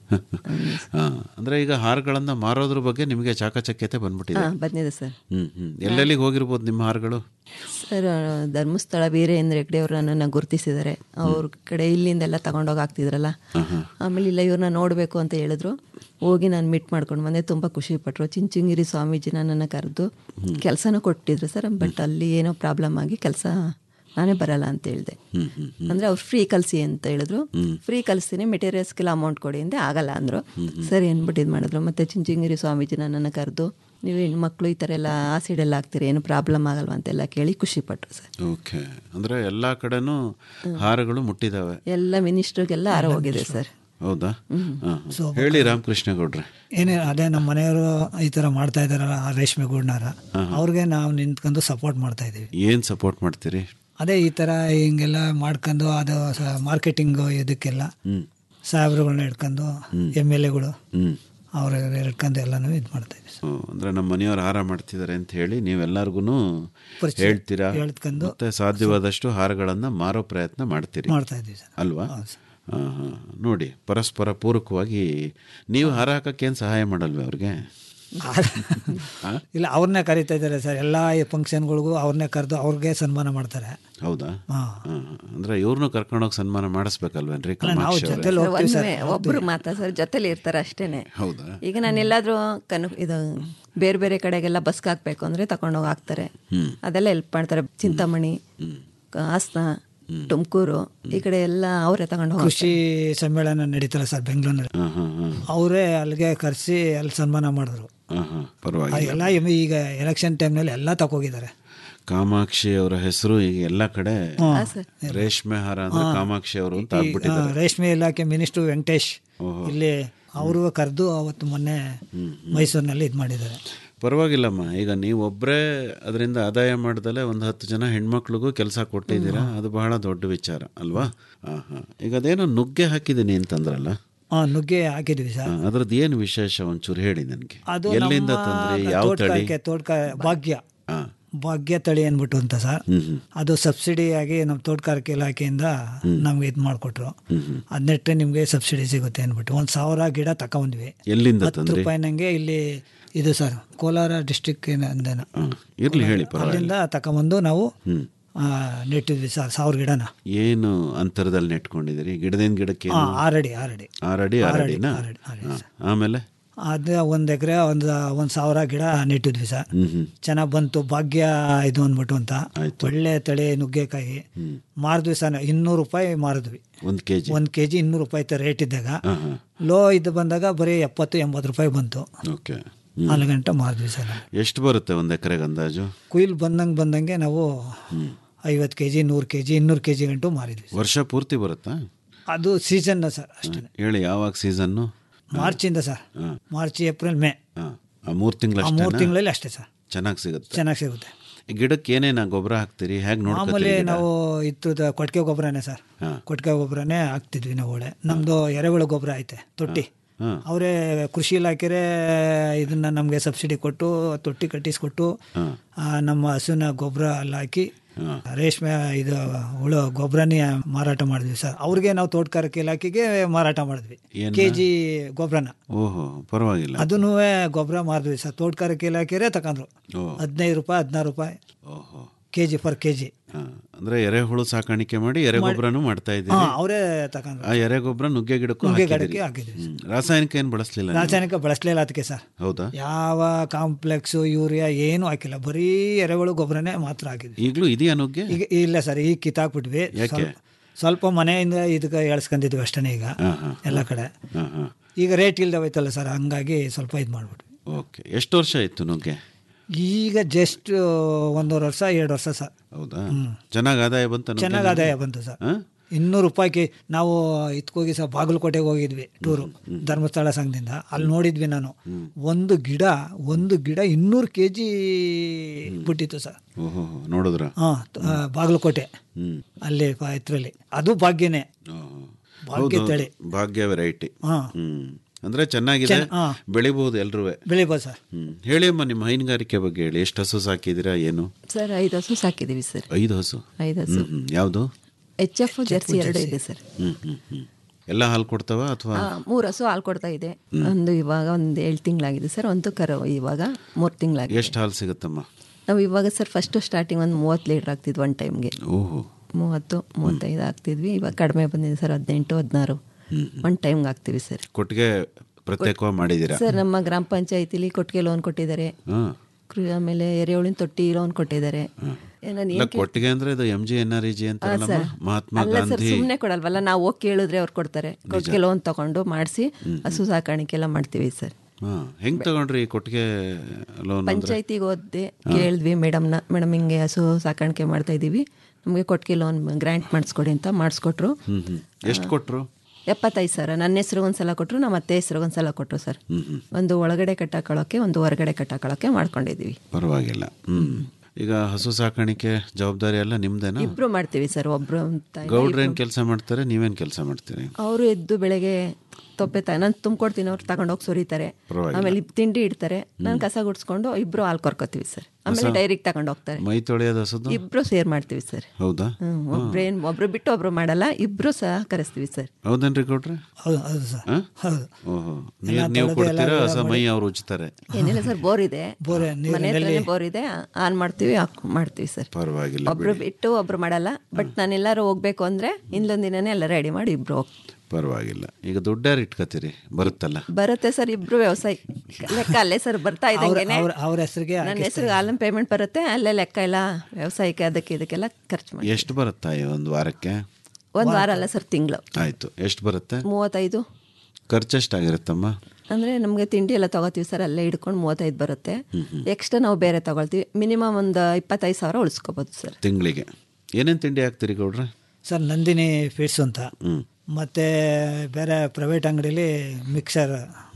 S6: ಹಾಂ ಅಂದರೆ ಈಗ ಹಾರಗಳನ್ನು ಮಾರೋದ್ರ ಬಗ್ಗೆ ನಿಮಗೆ ಚಾಕಚಕ್ಯತೆ ಬಂದ್ಬಿಟ್ಟಿದೆ
S7: ಹಾಂ ಬಂದಿದೆ ಸರ್
S6: ಹ್ಮ್ ಹ್ಮ್ ಎಲ್ಲೆಲ್ಲಿಗೆ ಹೋಗಿರ್ಬೋದು ನಿಮ್ಮ ಹಾರಗಳು
S7: ಸರ್ ಧರ್ಮಸ್ಥಳ ವೀರೇಂದ್ರ ಹೆಗ್ಡೆ ಅವರು ನನ್ನನ್ನು ಗುರುತಿಸಿದ್ದಾರೆ ಅವ್ರ ಕಡೆ ಇಲ್ಲಿಂದೆಲ್ಲ ತಗೊಂಡೋಗಿ ಹಾಕ್ತಿದ್ರಲ್ಲ ಆಮೇಲೆ ಇಲ್ಲ ಇವ್ರನ್ನ ನೋಡಬೇಕು ಅಂತ ಹೇಳಿದ್ರು ಹೋಗಿ ನಾನು ಮೀಟ್ ಮಾಡ್ಕೊಂಡು ಬಂದೆ ತುಂಬ ಖುಷಿ ಪಟ್ಟರು ಚಿಂಚುಂಗಿರಿ ಸ್ವಾಮೀಜಿ ನನ್ನನ್ನು ಕರೆದು ಕೆಲಸನೂ ಕೊಟ್ಟಿದ್ರು ಸರ್ ಬಟ್ ಅಲ್ಲಿ ಏನೋ ಪ್ರಾಬ್ಲಮ್ ಆಗಿ ಕೆಲಸ ನಾನೇ ಬರಲ್ಲ ಅಂತ ಹೇಳಿದೆ ಅಂದರೆ ಅವ್ರು ಫ್ರೀ ಕಲಿಸಿ ಅಂತ ಹೇಳಿದ್ರು ಫ್ರೀ ಕಲಿಸ್ತೀನಿ ಮೆಟೀರಿಯಲ್ಸ್ಗೆಲ್ಲ ಅಮೌಂಟ್ ಕೊಡಿ ಅಂದೆ ಆಗಲ್ಲ ಅಂದರು ಸರಿ ಅಂದ್ಬಿಟ್ಟು ಇದು ಮಾಡಿದ್ರು ಮತ್ತು ಚಿಂಚುಂಗಿರಿ ಸ್ವಾಮೀಜಿ ನನ್ನನ್ನು ಕರೆದು ನೀವು ಹೆಣ್ಮಕ್ಳು ಈ ಥರ ಎಲ್ಲ ಆಸಿಡ್ ಎಲ್ಲ ಹಾಕ್ತೀರಿ ಏನು ಪ್ರಾಬ್ಲಮ್ ಆಗಲ್ವ ಅಂತೆಲ್ಲ ಕೇಳಿ ಖುಷಿ ಪಟ್ಟರು ಸರ್
S6: ಓಕೆ ಅಂದರೆ ಎಲ್ಲ ಕಡೆನೂ ಹಾರಗಳು ಮುಟ್ಟಿದಾವೆ
S7: ಎಲ್ಲ ಮಿನಿಸ್ಟ್ರಿಗೆಲ್ಲ ಹಾರ ಹೋಗಿದೆ ಸರ್
S6: ಹೌದಾ ಹಾಂ ಹೇಳಿ ರಾಮಕೃಷ್ಣ ಗೌಡ್ರೆ
S8: ಏನೇ ಅದೇ ನಮ್ಮ ಮನೆಯವರು ಈ ಥರ ಮಾಡ್ತಾ ಇದ್ದಾರಲ್ಲ ಆ ರೇಷ್ಮೆ ಗೂಡ್ನಾರ ಅವ್ರಿಗೆ ನಾವು ನಿಂತ್ಕೊಂಡು ಸಪೋರ್ಟ್ ಮಾಡ್ತಾ ಇದ್ದೀವಿ
S6: ಏನು ಸಪೋರ್ಟ್ ಮಾಡ್ತೀರಿ
S8: ಅದೇ ಈ ಥರ ಹಿಂಗೆಲ್ಲ ಮಾಡ್ಕೊಂಡು ಅದು ಮಾರ್ಕೆಟಿಂಗ್ ಇದಕ್ಕೆಲ್ಲ ಸಾಹೇಬ್ರುಗಳನ್ನ ಹಿಡ್ಕೊಂಡು ಎಮ್ ಎಲ್ ಎಗಳು
S6: ಹ್ಞೂ
S8: ಅವ್ರ ಹಿಡ್ಕೊಂಡು ಎಲ್ಲನೂ ಇದು ಮಾಡ್ತಾ ಇದ್ದೀವಿ
S6: ಓ, ಅಂದ್ರೆ ನಮ್ಮ ಮನೆಯವ್ರು ಹಾರ ಮಾಡ್ತಿದ್ದಾರೆ ಅಂತ ಹೇಳಿ ನೀವೆಲ್ಲರಿಗೂ
S8: ಪರಿಚಯ
S6: ಹೇಳ್ತೀರಾ
S8: ಹೇಳ್ಕೊಂಡು
S6: ಮತ್ತೆ ಸಾಧ್ಯವಾದಷ್ಟು ಹಾರಗಳನ್ನ ಮಾರೋ ಪ್ರಯತ್ನ ಮಾಡ್ತೀರಿ
S8: ಮಾಡ್ತಾ ಇದ್ದೀವಿ ಸರ್
S6: ಅಲ್ವಾ ಆ, ಹಾ. ನೋಡಿ ಪರಸ್ಪರ ಪೂರಕವಾಗಿ ನೀವು ಹಾರ ಹಾಕಕ್ಕೆ ಏನು ಸಹಾಯ ಮಾಡಲ್ವೇ ಅವ್ರಿಗೆ
S8: ಇಲ್ಲ ಅವ್ರನ್ನೇ ಕರಿತಾ ಇದ್ದಾರೆ ಸರ್ ಎಲ್ಲ ಈ ಫಂಕ್ಷನ್ಗಳಿಗೂ ಅವ್ರನ್ನೇ ಕರೆದು ಅವ್ರಿಗೆ ಸನ್ಮಾನ ಮಾಡ್ತಾರೆ
S6: ಹೌದಾ
S8: ಹಾ.
S6: ಆ, ಅಂದ್ರೆ ಇವ್ರನ್ನೂ ಕರ್ಕೊಂಡೋಗಿ ಸನ್ಮಾನ ಮಾಡಿಸ್ಬೇಕಲ್ವೇನ್ರಿ
S8: ನಾವು
S6: ಕಾಮಾಕ್ಷಿ ಅವ್ರೆ?
S8: ಜೊತೆಲಿ ಹೋಗ್ತೀವಿ ಸರ್
S7: ಒಂದೇ ಒಬ್ರು ಮಾತ್ರ ಸರ್ ಜೊತೆಲಿ ಇರ್ತಾರೆ ಅಷ್ಟೇನೆ
S6: ಹೌದಾ
S7: ಈಗ ನಾನು ಎಲ್ಲಾದ್ರೂ ಕನ್ ಇದು ಬೇರೆ ಬೇರೆ ಕಡೆಗೆಲ್ಲ ಬಸ್ಗೆ ಹಾಕ್ಬೇಕು ಅಂದ್ರೆ ತಗೊಂಡೋಗಿ ಹಾಕ್ತಾರೆ ಅದೆಲ್ಲ ಹೆಲ್ಪ್ ಮಾಡ್ತಾರೆ ಚಿಂತಾಮಣಿ ಹಾಸನ ತುಮಕೂರು ಈ ಕಡೆ ಎಲ್ಲ ಅವರೇ ತಗೊಂಡು ಹೋಗಿ
S8: ಕೃಷಿ ಸಮ್ಮೇಳನ ನಡೀತಲ್ಲ ಸರ್ ಬೆಂಗಳೂರಿನಲ್ಲಿ
S6: ಹಾಂ ಹಾಂ ಹಾಂ
S8: ಅವರೇ ಅಲ್ಲಿಗೆ ಕರೆಸಿ ಅಲ್ಲಿ ಸನ್ಮಾನ ಮಾಡಿದ್ರು
S6: ಹಾಂ ಹಾಂ ಪರವಾಗಿಲ್ಲ
S8: ಎಲ್ಲ ಇವ್- ಈಗ ಎಲೆಕ್ಷನ್ ಟೈಮ್ನಲ್ಲಿ ಎಲ್ಲ ತಗೋಗಿದ್ದಾರೆ
S6: ಕಾಮಾಕ್ಷಿ ಅವರ ಹೆಸರು ಈಗ ಎಲ್ಲ ಕಡೆ ರೇಷ್ಮೆ ಹಾರ ಅಂದ್ರೆ ಕಾಮಾಕ್ಷಿ ಅವರು ಅಂತ
S8: ಈ, ಆ,
S6: ಆಗ್ಬಿಟ್ಟಿದ್ದಾರೆ
S8: ರೇಷ್ಮೆ ಇಲಾಖೆ ಮಿನಿಸ್ಟ್ರು ವೆಂಕಟೇಶ್ ಇಲ್ಲಿ ಅವರು ಕರೆದು ಅವತ್ತು ಮೊನ್ನೆ ಮೈಸೂರಿನಲ್ಲಿ ಇದು ಮಾಡಿದ್ದಾರೆ
S6: ಪರವಾಗಿಲ್ಲಮ್ಮ ಈಗ ನೀವೊಬ್ಬರೇ ಅದರಿಂದ ಆದಾಯ ಮಾಡ್ದಲೆ ಒಂದು ಹತ್ತು ಜನ ಹೆಣ್ಮಕ್ಳಿಗೂ ಕೆಲಸ ಕೊಟ್ಟಿದ್ದೀರಾ ಅದು ಬಹಳ ದೊಡ್ಡ ವಿಚಾರ ಅಲ್ವಾ ಹಾಂ ಹಾಂ ಈಗ ಅದೇನೋ ನುಗ್ಗೆ ಹಾಕಿದ್ದೀನಿ ಅಂತಂದ್ರಲ್ಲ
S8: ಆ, ನುಗ್ಗೆ ಹಾಕಿದ್ವಿ ಸರ್
S6: ಆ, ಅದ್ರದ್ದು ಏನು ವಿಶೇಷ ಒಂಚೂರು ಹೇಳಿ ನನಗೆ
S8: ಅದು
S6: ಎಲ್ಲಿಂದ
S8: ನಮ್ಮ
S6: ತಂದ್ರಿ ಯಾವ ತಳಿ
S8: ತೋಟಗಾರಿಕೆ ತೋಟಕ ಭಾಗ್ಯ
S6: ಹಾಂ
S8: ಭಾಗ್ಯ ತಳಿ ಅಂದ್ಬಿಟ್ಟು ಅಂತ ಸರ್ ಅದು ಸಬ್ಸಿಡಿ ಆಗಿ ನಮ್ಮ ತೋಟಗಾರಿಕೆ ಇಲಾಖೆಯಿಂದ ನಮ್ಗೆ ಇದು ಮಾಡಿಕೊಟ್ರು ಅದ್ ನೆಟ್ರೆ ನಿಮಗೆ ಸಬ್ಸಿಡಿ ಸಿಗುತ್ತೆ ಅಂದ್ಬಿಟ್ಟು ಒಂದು ಸಾವಿರ ಗಿಡ ತಗೊಂಡ್ವಿ
S6: ಎಲ್ಲಿಂದ
S8: ಹತ್ತು
S6: ತಂದ್ರಿ
S8: ರೂಪಾಯಿ ನಂಗೆ ಇಲ್ಲಿ ಇದು ಸರ್ ಕೋಲಾರ ಡಿಸ್ಟಿಕ್
S6: ಇರ್ಲಿ ಹೇಳಿ ಪರವಾಗಿಲ್ಲ
S8: ಅಲ್ಲಿಂದ ತಗೊಂಬಂದು ನಾವು ಆ, ನೆಟ್ಟಿದ್ವಿ ಸರ್ ಸಾವಿರ ಗಿಡನ
S6: ಏನು ಅಂತರದಲ್ಲಿ ನೆಟ್ಕೊಂಡಿದ್ದೀರಿ ಗಿಡದಿಂದ ಗಿಡಕ್ಕೆ
S8: ಆ, ಆರಡಿ ಆರಡಿ
S6: ಆರಡಿ ಆರಡಿನ
S8: ಆರಡಿ, ಆರಡಿ,
S6: ಹಾಂ. ಆಮೇಲೆ
S8: ಅದು ಒಂದು ಎಕರೆ ಒಂದು ಒಂದು ಸಾವಿರ ಗಿಡ ನೆಟ್ಟಿದ್ವಿ ಸರ್
S6: ಹ್ಮ್ ಹ್ಮ್
S8: ಚೆನ್ನಾಗಿ ಬಂತು ಭಾಗ್ಯ ಇದು ಅಂದ್ಬಿಟ್ಟು ಅಂತ
S6: ಆಯ್ತು.
S8: ಒಳ್ಳೆ ತಳಿ ನುಗ್ಗೆಕಾಯಿ ಮಾರಿದ್ವಿ ಸರ್ ಇನ್ನೂರು ರೂಪಾಯಿ ಮಾರಿದ್ವಿ
S6: ಒಂದು ಕೆ ಜಿ
S8: ಒಂದು ಕೆ ಜಿ ಇನ್ನೂರು ರೂಪಾಯಿ ತ ರೇಟ್ ಇದ್ದಾಗ
S6: ಹಾಂ ಹಾಂ
S8: ಲೋ ಇದು ಬಂದಾಗ ಬರೀ ಎಪ್ಪತ್ತು ಎಂಬತ್ತು ರೂಪಾಯಿ ಬಂತು
S6: ಓಕೆ
S8: ಅಲ್ಲಿ ಗಂಟೆ ಮಾರಿದ್ವಿ ಸರ್ ನಾವು.
S6: ಎಷ್ಟು ಬರುತ್ತೆ ಒಂದು ಎಕರೆಗೆ ಅಂದಾಜು
S8: ಕುಯ್ಲ್ ಬಂದಂಗೆ ಬಂದಂಗೆ ನಾವು ಐವತ್ತು ಕೆ ಜಿ ನೂರು ಕೆ ಜಿ ಇನ್ನೂರು ಕೆ ಜಿ ಗಂಟು ಮಾರಿದ್ವಿ
S6: ವರ್ಷ ಪೂರ್ತಿ ಬರುತ್ತಾ
S8: ಅದು ಸೀಸನ್ ಸರ್ ಅಷ್ಟೇ
S6: ಹೇಳಿ ಯಾವಾಗ ಸೀಸನ್ನು
S8: ಮಾರ್ಚಿಂದ ಸರ್
S6: ಹಾಂ
S8: ಮಾರ್ಚ್ ಏಪ್ರಿಲ್ ಮೇ
S6: ಹಾಂ ಆ ಮೂರು ತಿಂಗಳು
S8: ಆ ಮೂರು
S6: ಅಷ್ಟೇ
S8: ತಿಂಗಳಲ್ಲಿ ಅಷ್ಟೇ ಸರ್
S6: ಚೆನ್ನಾಗಿ ಸಿಗುತ್ತೆ
S8: ಚೆನ್ನಾಗಿ ಸಿಗುತ್ತೆ
S6: ಈ ಗಿಡಕ್ಕೆ ಏನೇನು ಗೊಬ್ಬರ ಹಾಕ್ತೀರಿ ಹೇಗೆ
S8: ಮಾಮೂಲಿ
S6: ನೋಡ್ಕೊತೀರಿ
S8: ನಾವು ಇದ್ರದ ಕೊಟ್ಟಿಗೆ ಗೊಬ್ಬರನೇ ಸರ್
S6: ಹಾಂ
S8: ಕೊಟ್ಟಿಗೆ ಗೊಬ್ಬರನೇ ಹಾಕ್ತಿದ್ವಿ ನಾವು ಒಳ್ಳೆ ನಮ್ಮದು ಎರೆಹುಳ ಗೊಬ್ಬರ ಐತೆ ತೊಟ್ಟಿ
S6: ಹಾಂ
S8: ಅವರೇ ಕೃಷಿ ಇಲಾಖೆರೇ ಇದನ್ನ ನಮಗೆ ಸಬ್ಸಿಡಿ ಕೊಟ್ಟು ತೊಟ್ಟಿ ಕಟ್ಟಿಸ್ಕೊಟ್ಟು
S6: ಹಾಂ
S8: ಆ, ನಮ್ಮ ಹಸುನ ಗೊಬ್ಬರ ಅಲ್ಲಿ ಹಾಕಿ
S6: ಹಾಂ
S8: ರೇಷ್ಮೆ ಇದು ಹುಳು ಗೊಬ್ಬರನೇ ಮಾರಾಟ ಮಾಡಿದ್ವಿ ಸರ್ ಅವ್ರಿಗೆ ನಾವು ತೋಟಗಾರಿಕೆ ಇಲಾಖೆಗೆ ಮಾರಾಟ ಮಾಡಿದ್ವಿ
S6: ಏನ್ನ?
S8: ಕೆ ಜಿ ಗೊಬ್ಬರನ
S6: ಓಹೋ ಪರವಾಗಿಲ್ಲ
S8: ಅದನ್ನೂ ಗೊಬ್ಬರ ಮಾರಿದ್ವಿ ಸರ್ ತೋಟಗಾರಿಕೆ ಇಲಾಖೆರೇ ತಗೊಂಡ್ರು
S6: ಓ
S8: ಹದಿನೈದು ರೂಪಾಯಿ ಹದಿನಾರು ರೂಪಾಯಿ
S6: ಓಹೋ
S8: K G per K G
S6: ಹಾ, ಅಂದ್ರೆ ಎರೆಹುಳು ಸಾಕಾಣಿಕೆ ಮಾಡಿ ಎರೆಗೊಬ್ಬರನು ಮಾಡ್ತಾ
S8: ಹಾಂ
S6: ಇದ್ದೀರಿ
S8: ಅವರೇ ತಗೊಂಡ್ರು
S6: ಆ ಎರೆಗೊಬ್ಬರ ನುಗ್ಗೆ ಗಿಡಕ್ಕೂ
S8: ನುಗ್ಗೆ
S6: ಹಾಕಿದ್ದೀರಿ.
S8: ಗಿಡಕ್ಕೆ ಹಾಕಿದ್ದೀವಿ
S6: ಹ್ಮ್. ರಾಸಾಯನಿಕ ಏನು ಬಳಸಲಿಲ್ಲ
S8: ರಾಸಾಯನಿಕ ಬಳಸಲಿಲ್ಲ ಅದಕ್ಕೆ ಸರ್
S6: ಹೌದಾ
S8: ಯಾವ ಕಾಂಪ್ಲೆಕ್ಸು ಯೂರಿಯಾ ಏನೂ ಹಾಕಿಲ್ಲ ಬರೀ ಎರೆಹುಳು ಗೊಬ್ಬರನೇ ಮಾತ್ರ ಹಾಕಿದ್ವಿ
S6: ಈಗಲೂ ಇದೆಯಾ ನುಗ್ಗೆ
S8: ಈಗ ಇಲ್ಲ ಸರ್ ಈಗ ಕಿತ್ತಾಕ್ಬಿಟ್ವಿ
S6: ಯಾಕೆ?
S8: ಸ್ವಲ್ಪ- ಸ್ವಲ್ಪ ಮನೆಯಿಂದ ಇದಕ್ಕೆ ಎಳ್ಸ್ಕೊಂಡಿದ್ವಿ ಅಷ್ಟೇ ಈಗ
S6: ಹಾ, ಹಾ.
S8: ಎಲ್ಲ ಕಡೆ
S6: ಹಾ ಹಾ
S8: ಈಗ ರೇಟ್ ಇಲ್ದೆ ಹೋಯ್ತಲ್ಲ ಸರ್ ಹಂಗಾಗಿ ಸ್ವಲ್ಪ ಇದು ಮಾಡ್ಬಿಟ್ವಿ
S6: ಓಕೆ ಎಷ್ಟು ವರ್ಷ ಇತ್ತು ನುಗ್ಗೆ
S8: ಈಗ ಜಸ್ಟ್ ಒಂದೂವರೆ ವರ್ಷ ಎರಡು ವರ್ಷ ಸರ್
S6: ಹೌದಾ ಚೆನ್ನಾಗಿ ಆದಾಯ ಬಂತ ನುಗ್ಗೆ
S8: ಚೆನ್ನಾಗಿ
S6: ನಿಮ್ಗೆ?
S8: ಆದಾಯ ಬಂತು ಸರ್
S6: ಹಾ?
S8: ಇನ್ನೂರು ರೂಪಾಯಿಗೆ ನಾವು ಇತ್ಕೋಗಿ ಸಹ ಬಾಗಲಕೋಟೆಗೆ ಹೋಗಿದ್ವಿ ಟೂರು ಧರ್ಮಸ್ಥಳ ಸಂಘದಿಂದ ಅಲ್ಲಿ ನೋಡಿದ್ವಿ ನಾನು ಒಂದು ಗಿಡ ಒಂದು ಗಿಡ ಇನ್ನೂರು ಕೆ ಜಿ ಬಿಟ್ಟಿತ್ತು ಸರ್
S6: ಓಹೋ ನೋಡಿದ್ರ
S8: ಹಾಂ ಬಾಗಲಕೋಟೆ
S6: ಹ್ಮ್
S8: ಅಲ್ಲಿ ಇದರಲ್ಲಿ ಅದು ಭಾಗ್ಯನೇ
S6: ಓಹೋ.
S8: ಭಾಗ್ಯ
S6: ಹೌದು,
S8: ತಳಿ
S6: ಭಾಗ್ಯ ವೆರೈಟಿ
S8: ಹಾಂ
S6: ಹ್ಮ್ ಅಂದ್ರೆ ಚೆನ್ನಾಗಿದೆ
S8: ಚೆನ್ನ- ಹಾ.
S6: ಬೆಳಿಬಹುದು ಎಲ್ರೂ
S8: ಬೆಳಿಬೋದು ಸರ್
S6: ಹ್ಮ್ ಹೇಳಿ ಅಮ್ಮ ನಿಮ್ಮ ಹೈನುಗಾರಿಕೆ ಬಗ್ಗೆ ಹೇಳಿ ಎಷ್ಟು ಹಸು ಸಾಕಿದ್ದೀರಾ ಏನು
S7: ಸರ್ ಐದು ಹಸು ಸಾಕಿದ್ದೀವಿ ಸರ್
S6: ಐದು ಹಸು
S7: ಐದು ಹಸು
S6: ಹ್ಮ್ ಹ್ಮ್ ಯಾವುದು
S7: ಎಚ್ ಎಫ್ ಜರ್ಸಿ ಎರಡು ಇದೆ ಸರ್
S6: ಹ್ಮ್ ಹ್ಮ್ ಹ್ಮ್ ಎಲ್ಲ ಹಾಲು ಕೊಡ್ತಾವ ಅಥವಾ
S7: ಆ, ಮೂರು ಹಸು ಹಾಲು ಕೊಡ್ತಾ ಇದೆ ಒಂದು ಇವಾಗ ಒಂದು ಏಳು ತಿಂಗಳಾಗಿದೆ ಸರ್ ಒಂದು ಕರು ಇವಾಗ ಮೂರು ತಿಂಗಳಾಗಿದೆ
S6: ಎಷ್ಟು ಹಾಲು ಸಿಗುತ್ತಮ್ಮ
S7: ನಾವು ಇವಾಗ ಸರ್ ಫಸ್ಟು ಸ್ಟಾರ್ಟಿಂಗ್ ಒಂದು ಮೂವತ್ತು ಲೀಟ್ರ್ ಆಗ್ತಿದ್ವಿ ಒನ್ ಟೈಮ್ಗೆ
S6: ಓಹೋ
S7: ಮೂವತ್ತು ಮೂವತ್ತೈದು ಆಗ್ತಿದ್ವಿ ಇವಾಗ ಕಡಿಮೆ ಬಂದಿದೆ ಸರ್ ಹದಿನೆಂಟು ಹದಿನಾರು ಒನ್ ಟೈಮ್ಗೆ ಆಗ್ತೀವಿ ಸರ್
S6: ಕೊಟ್ಟಿಗೆ ಪ್ರತ್ಯೇಕವಾಗಿ ಮಾಡಿದ್ದೀರಾ
S7: ಸರ್ ನಮ್ಮ ಗ್ರಾಮ ಪಂಚಾಯತಿಲಿ ಕೊಟ್ಟಿಗೆ ಲೋನ್ ಕೊಟ್ಟಿದ್ದಾರೆ
S6: ಹಾ
S7: ಕೃ- ಆಮೇಲೆ ಎರೆಹುಳಿನ ತೊಟ್ಟಿ ಲೋನ್ ಕೊಟ್ಟಿದ್ದಾರೆ ಏ, ನಾನು
S6: ಇಲ್ಲ
S7: ಏನ್ ಕೇಳ್-
S6: ಕೊಟ್ಟಿಗೆ ಅಂದ್ರೆ ಇದು M G N R E G
S7: ಆ,
S6: ಅಂತಾರಲ್ಲಮ್ಮ
S7: ಸರ್.
S6: ಮಹಾತ್ಮ
S7: ಅಲ್ಲ ಸರ್
S6: ಗಾಂಧಿ
S7: ಸುಮ್ಮನೆ ಕೊಡಲ್ವಲ್ಲ ನಾವು ಹೋಗಿ ಕೇಳಿದ್ರೆ ಅವ್ರು ಕೊಡ್ತಾರೆ ಕೊಟ್ಟಿಗೆ ಲೋನ್ ತಗೊಂಡು ಮಾಡಿಸಿ ಹಸು ಸಾಕಾಣಿಕೆ ಎಲ್ಲ ಮಾಡ್ತೀವಿ ಸರ್
S6: ಹಾ ಹೆಂಗ್ ತಗೊಂಡ್ರಿ ಈ ಕೊಟ್ಟಿಗೆ ಲೋನ್ ಅಂದ್ರೆ
S7: ಪಂಚಾಯತಿಗೆ ಹೋದೆ ಕೇಳಿದ್ವಿ ಮೇಡಮ್ನ ಮೇಡಮ್ ಹಿಂಗೆ ಹಸು ಸಾಕಾಣಿಕೆ ಮಾಡ್ತಾ ಇದ್ದೀವಿ ನಮಗೆ ಕೊಟ್ಟಿಗೆ ಲೋನ್ ಗ್ರ್ಯಾಂಟ್ ಮಾಡಿಸ್ಕೊಡಿ ಅಂತ ಮಾಡಿಸ್ಕೊಟ್ರು
S6: ಹ್ಮ್ ಹ್ಮ್ ಎಷ್ಟು ಕೊಟ್ರು
S7: ಎಪ್ಪತ್ತೈದು ಸಾವಿರ ನನ್ನ ಹೆಸ್ರಿಗೆ ಒಂದು ಸಲ ಕೊಟ್ಟರು ನಮ್ಮ ಅತ್ತೆ ಹೆಸ್ರಿಗೆ ಒಂದು ಸಲ ಕೊಟ್ಟರು ಸರ್
S6: ಹ್ಮ್ ಹ್ಮ್
S7: ಒಂದು ಒಳಗಡೆ ಕಟ್ಟಾಕೊಳ್ಳೋಕ್ಕೆ ಒಂದು ಹೊರಗಡೆ ಕಟ್ಟಾಕೊಳ್ಳೋಕ್ಕೆ ಮಾಡ್ಕೊಂಡಿದ್ದೀವಿ
S6: ಪರವಾಗಿಲ್ಲ ಹ್ಮ್ ಈಗ ಹಸು ಸಾಕಾಣಿಕೆ ಜವಾಬ್ದಾರಿ ಎಲ್ಲ ನಿಮ್ದೇನಾ
S7: ಇಬ್ರು ಮಾಡ್ತೀವಿ ಸರ್ ಒಬ್ರು ಅಂತ
S6: ಗೌಡ್ರು ಏನ್ ಕೆಲಸ ಮಾಡ್ತಾರೆ ನೀವೇನ್ ಕೆಲಸ ಮಾಡ್ತೀರಿ
S7: ಅವರು ಎದ್ದು ಬೆಳಗ್ಗೆ ತೊಪ್ಪೆ ತ ನಾನು ತುಂಬ್ಕೊಡ್ತೀನಿ ಅವ್ರು ತಗೊಂಡೋಗಿ ಸುರಿತಾರೆ
S6: ಪರವಾಗಿಲ್ಲ.
S7: ಆಮೇಲೆ ಇಬ್ ತಿಂಡಿ ಇಡ್ತಾರೆ ನಾನು ಕಸ ಗುಡ್ಸ್ಕೊಂಡು ಇಬ್ರು ಹಾಲು ಕೊರ್ಕೋತೀವಿ ಸರ್ ಆಮೇಲೆ ಡೈರಿಗೆ ತಗೊಂಡು ಹೋಗ್ತಾರೆ
S6: ಮೈ ತೊಳೆಯೋದು ಹಸುದು
S7: ಇಬ್ರು ಸೇರ್ ಮಾಡ್ತೀವಿ ಸರ್
S6: ಹೌದಾ
S7: ಹ್ಮ್ ಒಬ್ರೇನ್ ಒಬ್ರು ಬಿಟ್ಟು ಒಬ್ರು ಮಾಡಲ್ಲ ಇಬ್ರು ಸಹ ಕರೆಸ್ತೀವಿ ಸರ್
S6: ಹೌದೇನ್ರಿ ಕೊಟ್ರೆ
S8: ಹೌದು ಹೌದು ಸರ್
S6: ಹಾ?
S8: ಹೌದು
S6: ಓಹೋ ನೀರ್ ನೀವು ಕೊಡ್ತೀರಾ ಹಸ ಮೈ ಅವ್ರು ಉಜ್ತಾರೆ
S7: ಏನಿಲ್ಲ ಸರ್ ಬೋರ್ ಇದೆ
S8: ಬೋರ್
S7: ಮನೆ ಹತ್ರನೇ ಬೋರ್ ಇದೆ ಆನ್ ಮಾಡ್ತೀವಿ ಹಾಕ್ ಮಾಡ್ತೀವಿ ಸರ್
S6: ಪರವಾಗಿಲ್ಲ
S7: ಒಬ್ರು ಬಿಟ್ಟು ಒಬ್ರು ಮಾಡಲ್ಲ ಬಟ್ ನಾನೆಲ್ಲರೂ ಹೋಗ್ಬೇಕು ಅಂದ್ರೆ ಇನ್ನೊಂದ್ ದಿನನೇ ಎಲ್ಲ ರೆಡಿ ಮಾಡಿ ಇಬ್ರು ಹೋಗ್
S6: ಪರವಾಗಿಲ್ಲ ಈಗ ದುಡ್ಡ್ಯಾರು ಇಟ್ಕೋತೀರಿ ಬರುತ್ತಲ್ಲ
S7: ಬರುತ್ತೆ ಸರ್ ಇಬ್ರು ವ್ಯವಸಾಯ ಲೆಕ್ಕ ಅಲ್ಲೇ ಸರ್ ಬರ್ತಾ ಇದ್ದಂಗೆನೆ
S8: ಅವ್ರ ಅವ್ರ ಹೆಸರಿಗೆ
S7: ನನ್ನ ಹೆಸರು ಆಲಂ ಪೇಮೆಂಟ್ ಬರುತ್ತೆ ಅಲ್ಲೇ ಲೆಕ್ಕ ಎಲ್ಲ ವ್ಯವಸಾಯಕ್ಕೆ ಅದಕ್ಕೆ ಇದಕ್ಕೆಲ್ಲ ಖರ್ಚು ಮಾಡಿ
S6: ಎಷ್ಟು ಬರುತ್ತಾ ಈ ಒಂದು ವಾರಕ್ಕೆ
S7: ಒಂದು ವಾರ ಅಲ್ಲ ಸರ್ ತಿಂಗಳು
S6: ಆಯ್ತು ಎಷ್ಟು ಬರುತ್ತೆ
S7: ಮೂವತ್ತೈದು
S6: ಖರ್ಚೆಷ್ಟಾಗಿರುತ್ತಮ್ಮ
S7: ಅಂದರೆ ನಮಗೆ ತಿಂಡಿ ಎಲ್ಲ ತಗೋತೀವಿ ಸರ್ ಅಲ್ಲೇ ಹಿಡ್ಕೊಂಡು ಮೂವತ್ತೈದು ಬರುತ್ತೆ ಎಕ್ಸ್ಟ್ರಾ ನಾವು ಬೇರೆ ತಗೊಳ್ತೀವಿ ಮಿನಿಮಮ್ ಒಂದು ಇಪ್ಪತ್ತೈದು ಸಾವಿರ ಉಳಿಸ್ಕೋಬೋದು ಸರ್
S6: ತಿಂಗಳಿಗೆ ಏನೇನು ತಿಂಡಿ ಹಾಕ್ತೀರಿ ಗೌಡ್ರೆ
S8: ಸರ್ ನಂದಿನಿ ಫೀಡ್ಸ್ ಅಂತ
S6: ಹ್ಮ್
S8: ಮತ್ತೆ ಬೇರೆ ಪ್ರೈವೇಟ್ ಅಂಗಡಿಲಿ ಮಿಕ್ಸರ್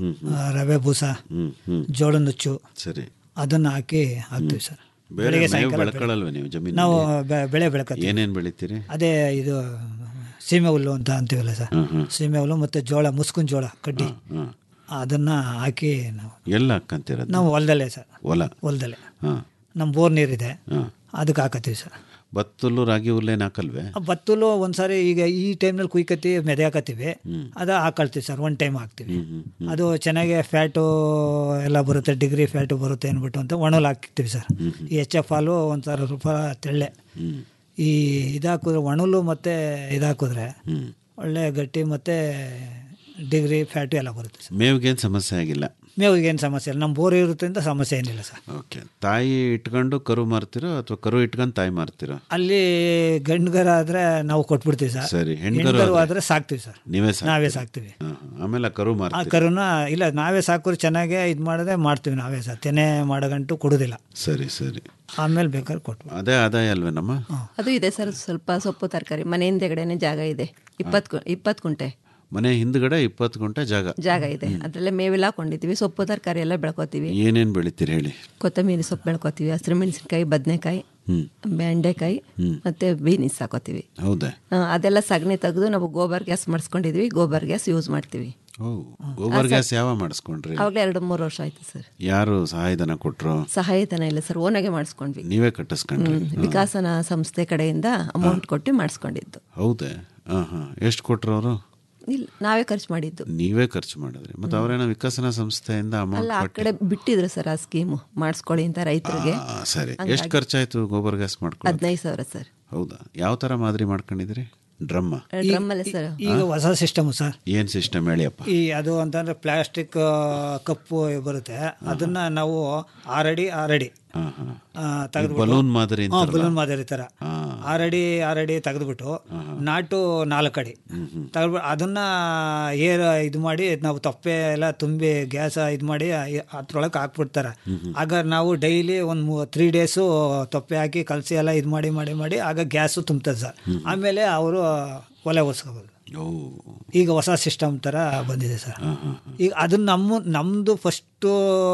S8: ರವೆ ಬೂಸ
S6: ಹ್ಮ್ ಹ್ಮ್
S8: ಜೋಳ ನುಚ್ಚು
S6: ಸರಿ
S8: ಅದನ್ನ ಹಾಕಿ ಹಾಕ್ತೀವಿ ಸರ್
S6: ಬೇರೆ
S8: ಬೆಳಿಗ್ಗೆ
S6: ಮೇವು
S8: ಸಾಯಂಕಾಲ
S6: ಬೆಳ್ಕೊಳ್ಳಲ್ವ ನೀವು ಜಮೀನು
S8: ನಾವು ಬೆ- ಬೆಳೆ ಬೆಳಕತ್ತೀವಿ
S6: ಏನೇನು ಬೆಳಿತೀರಿ
S8: ಅದೇ ಇದು ಸೀಮೆ ಹುಲ್ಲು ಅಂತ ಅಂತೀವಲ್ಲ ಸರ್
S6: ಹ್ಮ್ ಹ್ಮ್
S8: ಸೀಮೆ ಹುಲ್ಲು ಮತ್ತು ಜೋಳ ಮುಸ್ಕಿನ ಜೋಳ ಕಡ್ಡಿ
S6: ಹ್ಮ್
S8: ಅದನ್ನ ಹಾಕಿ ನಾವು
S6: ಎಲ್ಲ ಹಾಕ್ಕಂತೀರ
S8: ನಾವು ಹೊಲದಲ್ಲೇ ಸರ್
S6: ಹೊಲ
S8: ಹೊಲದಲ್ಲೇ
S6: ಹಾಂ
S8: ನಮ್ಮ ಬೋರ್ ನೀರಿದೆ
S6: ಹಾಂ
S8: ಅದಕ್ಕೆ ಹಾಕತ್ತೀವಿ ಸರ್
S6: ಭತ್ತಲು ರಾಗಿ ಹುಲ್ಲೇನು ಹಾಕಲ್ವೇ
S8: ಆ ಭತ್ತಲು ಒಂದ್ಸಾರಿ ಈಗ ಈ ಟೈಮ್ನಲ್ಲಿ ಕುಯ್ಕತ್ತಿ ಮೆದೆ ಹಾಕತ್ತೀವಿ ಅದು ಹಾಕೊಳ್ತೀವಿ ಸರ್ ಒನ್ ಟೈಮ್ ಹಾಕ್ತೀವಿ ಅದು ಚೆನ್ನಾಗಿ ಫ್ಯಾಟು ಎಲ್ಲ ಬರುತ್ತೆ ಡಿಗ್ರಿ ಫ್ಯಾಟು ಬರುತ್ತೆ ಅಂದ್ಬಿಟ್ಟು ಅಂತ ಒಣಲ್ ಹಾಕ್ತೀವಿ ಸರ್ ಈ ಎಚ್ ಎಫ್ ಹಾಲು ಒಂದು ಸಾವಿರ ರೂಪಾಯಿ ತೆಳ್ಳೆ
S6: ಹ್ಮ್
S8: ಈ ಇದಾಕಿದ್ರೆ ಒಣಲು ಮತ್ತು ಇದಾಕಿದ್ರೆ
S6: ಹ್ಮ್
S8: ಒಳ್ಳೆ ಗಟ್ಟಿ ಮತ್ತು ಡಿಗ್ರಿ ಫ್ಯಾಟು ಎಲ್ಲ ಬರುತ್ತೆ ಸರ್
S6: ಮೇವಿಗೇನು ಸಮಸ್ಯೆ ಆಗಿಲ್ಲ
S8: ಮೇವಿಗೆ ಏನು ಸಮಸ್ಯೆ ಇಲ್ಲ ನಮ್ಮ ಬೋರ್ ಇರೋದ್ರಿಂದ ಸಮಸ್ಯೆ ಏನಿಲ್ಲ ಸರ್
S6: ಓಕೆ ತಾಯಿ ಇಟ್ಕೊಂಡು ಕರು ಮಾರ್ತೀರೋ ಅಥವಾ ಕರು ಇಟ್ಕೊಂಡು ತಾಯಿ ಮಾರ್ತೀರೋ
S8: ಅಲ್ಲಿ ಗಂಡುಗರ ಆದರೆ ನಾವು ಕೊಟ್ಬಿಡ್ತೀವಿ ಸರ್
S6: ಸರಿ ಹೆಣ್ಗರು
S8: ಹೆಣ್ಗರು
S6: ಆದ್ರೆ?
S8: ಆದರೆ ಸಾಕ್ತೀವಿ ಸರ್
S6: ನೀವೇ
S8: ನಾವೇ
S6: ಸಾಕ್ತೀರಿ?
S8: ಸಾಕ್ತೀವಿ
S6: ಹಾಂ, ಹಾಂ. ಆಮೇಲೆ ಆ ಕರು
S8: ಆ
S6: ಮಾರ್ತೀರಿ
S8: ಕರುನ ಇಲ್ಲ ನಾವೇ ಸಾಕೋರು ಚೆನ್ನಾಗೇ ಇದು ಮಾಡಿದ್ರೆ ಮಾಡ್ತೀವಿ ನಾವೇ ಸರ್ ತೆನೆ ಮಾಡೋಗಂಟು ಕೊಡೋದಿಲ್ಲ
S6: ಸರಿ ಸರಿ
S8: ಆಮೇಲೆ ಬೇಕಾದ್ರೆ ಕೊಟ್ವಿ
S6: ಅದೇ ಆದಾಯ ಅಲ್ವೇನಮ್ಮ
S7: ಅದು ಇದೆ ಸರ್ ಸ್ವಲ್ಪ ಸೊಪ್ಪು ತರಕಾರಿ ಮನೆ ಹಿಂದೆಗಡೆನೆ ಜಾಗ ಇದೆ ಇಪ್ಪತ್ತು ಇಪ್ಪತ್ತು ಕುಂಟೆ
S6: ಮನೆ ಹಿಂದ್ಗಡೆ ಇಪ್ಪತ್ತು ಗುಂಟೆ ಜಾಗ
S7: ಜಾಗ ಇದೆ ಅದರಲ್ಲೇ ಮೇವೆಲ್ಲ ಹಾಕೊಂಡಿದ್ದೀವಿ ಸೊಪ್ಪು ತರಕಾರಿ ಎಲ್ಲ ಬೆಳ್ಕೊತೀವಿ
S6: ಏನೇನು ಬೆಳಿತೀರಿ ಹೇಳಿ
S7: ಕೊತ್ತಂಬರಿ ಸೊಪ್ಪು ಬೆಳ್ಕೊತೀವಿ ಹಸಿರು ಮೆಣಸಿನ್ಕಾಯಿ ಬದನೆಕಾಯಿ
S6: ಹ್ಮ್
S7: ಬೆಂಡೆಕಾಯಿ ಮತ್ತೆ ಬೀನಿಸ್ ಹಾಕೋತೀವಿ
S6: ಹೌದಾ
S7: ಆ, ಅದೆಲ್ಲ ಸಗಣಿ ತೆಗೆದು ನಾವು ಗೋಬರ್ ಗ್ಯಾಸ್ ಮಾಡಿಸ್ಕೊಂಡಿದ್ವಿ ಗೋಬರ್ ಗ್ಯಾಸ್ ಯೂಸ್ ಮಾಡ್ತೀವಿ
S6: ಓ ಗೋಬರ್ ಗ್ಯಾಸ್ ಯಾವ ಮಾಡಿಸ್ಕೊಂಡ್ರಿ
S7: ಅವಾಗಲೇ ಎರಡು ಮೂರು ವರ್ಷ ಆಯ್ತು ಸರ್
S6: ಯಾರು ಸಹಾಯಧನ ಕೊಟ್ರು
S7: ಸಹಾಯಧನ ಇಲ್ಲ ಸರ್ ಓನಾಗೆ ಮಾಡಿಸ್ಕೊಂಡ್ವಿ
S6: ನೀವೇ ಕಟ್ಟಿಸ್ಕೊಂಡ್ರಿ
S7: ಹ್ಮ್. ವಿಕಾಸನ ಸಂಸ್ಥೆ ಕಡೆಯಿಂದ ಅಮೌಂಟ್ ಕೊಟ್ಟು ಮಾಡಿಸ್ಕೊಂಡಿದ್ದು
S6: ಹೌದೇ ಹಾಂ ಹಾಂ ಎಷ್ಟು ಕೊಟ್ರು ಅವರು
S7: ಇಲ್ಲ ನಾವೇ ಖರ್ಚು ಮಾಡಿದ್ದು
S6: ನೀವೇ ಖರ್ಚು ಮಾಡಿದ್ರಿ ಮತ್ತೆ ಅವರೇನೋ ವಿಕಸನ ಸಂಸ್ಥೆಯಿಂದ
S7: ಅಲ್ಲ
S6: ಅಮೌಂಟ್
S7: ಆ ಕಡೆ ಬಿಟ್ಟಿದ್ರು ಸರ್ ಆ ಸ್ಕೀಮು ಮಾಡಿಸ್ಕೊಳ್ಳಿ ಅಂತ ರೈತರಿಗೆ
S6: ಸರಿ ಎಷ್ಟು ಖರ್ಚಾಯ್ತು ಗೋಬರ್ ಗ್ಯಾಸ್ ಮಾಡ್ಕೊಂಡು
S7: ಹದಿನೈದು ಸಾವಿರ ಸರ್
S6: ಹೌದಾ ಯಾವ ತರ ಮಾದರಿ ಮಾಡ್ಕೊಂಡಿದ್ರಿ ಡ್ರಮ್ಮ
S7: ಡ್ರಮ್ಮಲ್ಲೇ ಸರ್
S8: ಈಗ ಹೊಸ ಸಿಸ್ಟಮ್ ಸರ್
S6: ಏನ್ ಸಿಸ್ಟಮ್ ಹೇಳಿಯಪ್ಪ
S8: ಈ ಅದು ಅಂತಂದ್ರೆ ಪ್ಲಾಸ್ಟಿಕ್ ಕಪ್ಪು ಬರುತ್ತೆ ಅದನ್ನ ನಾವು ಆರಡಿ ಆರಡಿ
S6: ಹಾ ಹಾ
S8: ತೆಗೆದ್ಬಿಟ್ಟು
S6: ಬಲೂನ್ ಮಾದರಿ
S8: ಹಾ
S6: ಅಂತಾರಲ್ಲ?
S8: ಬಲೂನ್ ಮಾದರಿ ತರ ಆರಡಿ ಆರಡಿ ತೆಗೆದ್ಬಿಟ್ಟು ನಾಟು ನಾಲ್ಕು ಅಡಿ ತೆಗೆದ್ಬಿಟ್ಟು ಅದನ್ನ ಏರ್ ಇದು ಮಾಡಿ ನಾವು ತೊಪ್ಪೆ ಎಲ್ಲ ತುಂಬಿ ಗ್ಯಾಸ್ ಇದು ಮಾಡಿ ಅದ್ರೊಳಗೆ ಹಾಕ್ಬಿಡ್ತಾರೆ ಆಗ ನಾವು ಡೈಲಿ ಒಂದು ತ್ರೀ ಡೇಸು ತೊಪ್ಪೆ ಹಾಕಿ ಕಲಸಿ ಎಲ್ಲ ಇದು ಮಾಡಿ ಮಾಡಿ ಮಾಡಿ ಆಗ ಗ್ಯಾಸು ತುಂಬ್ತದೆ ಸರ್ ಆಮೇಲೆ ಅವರು ಒಲೆ ಒರೆಸ್ಕೋಬೋದು
S6: ಓ
S8: ಈಗ ಹೊಸ ಸಿಸ್ಟಮ್ ಥರ ಬಂದಿದೆ ಸರ್ ಈಗ ಅದನ್ನ ನಮ್ಮ ನಮ್ಮದು ಫಸ್ಟು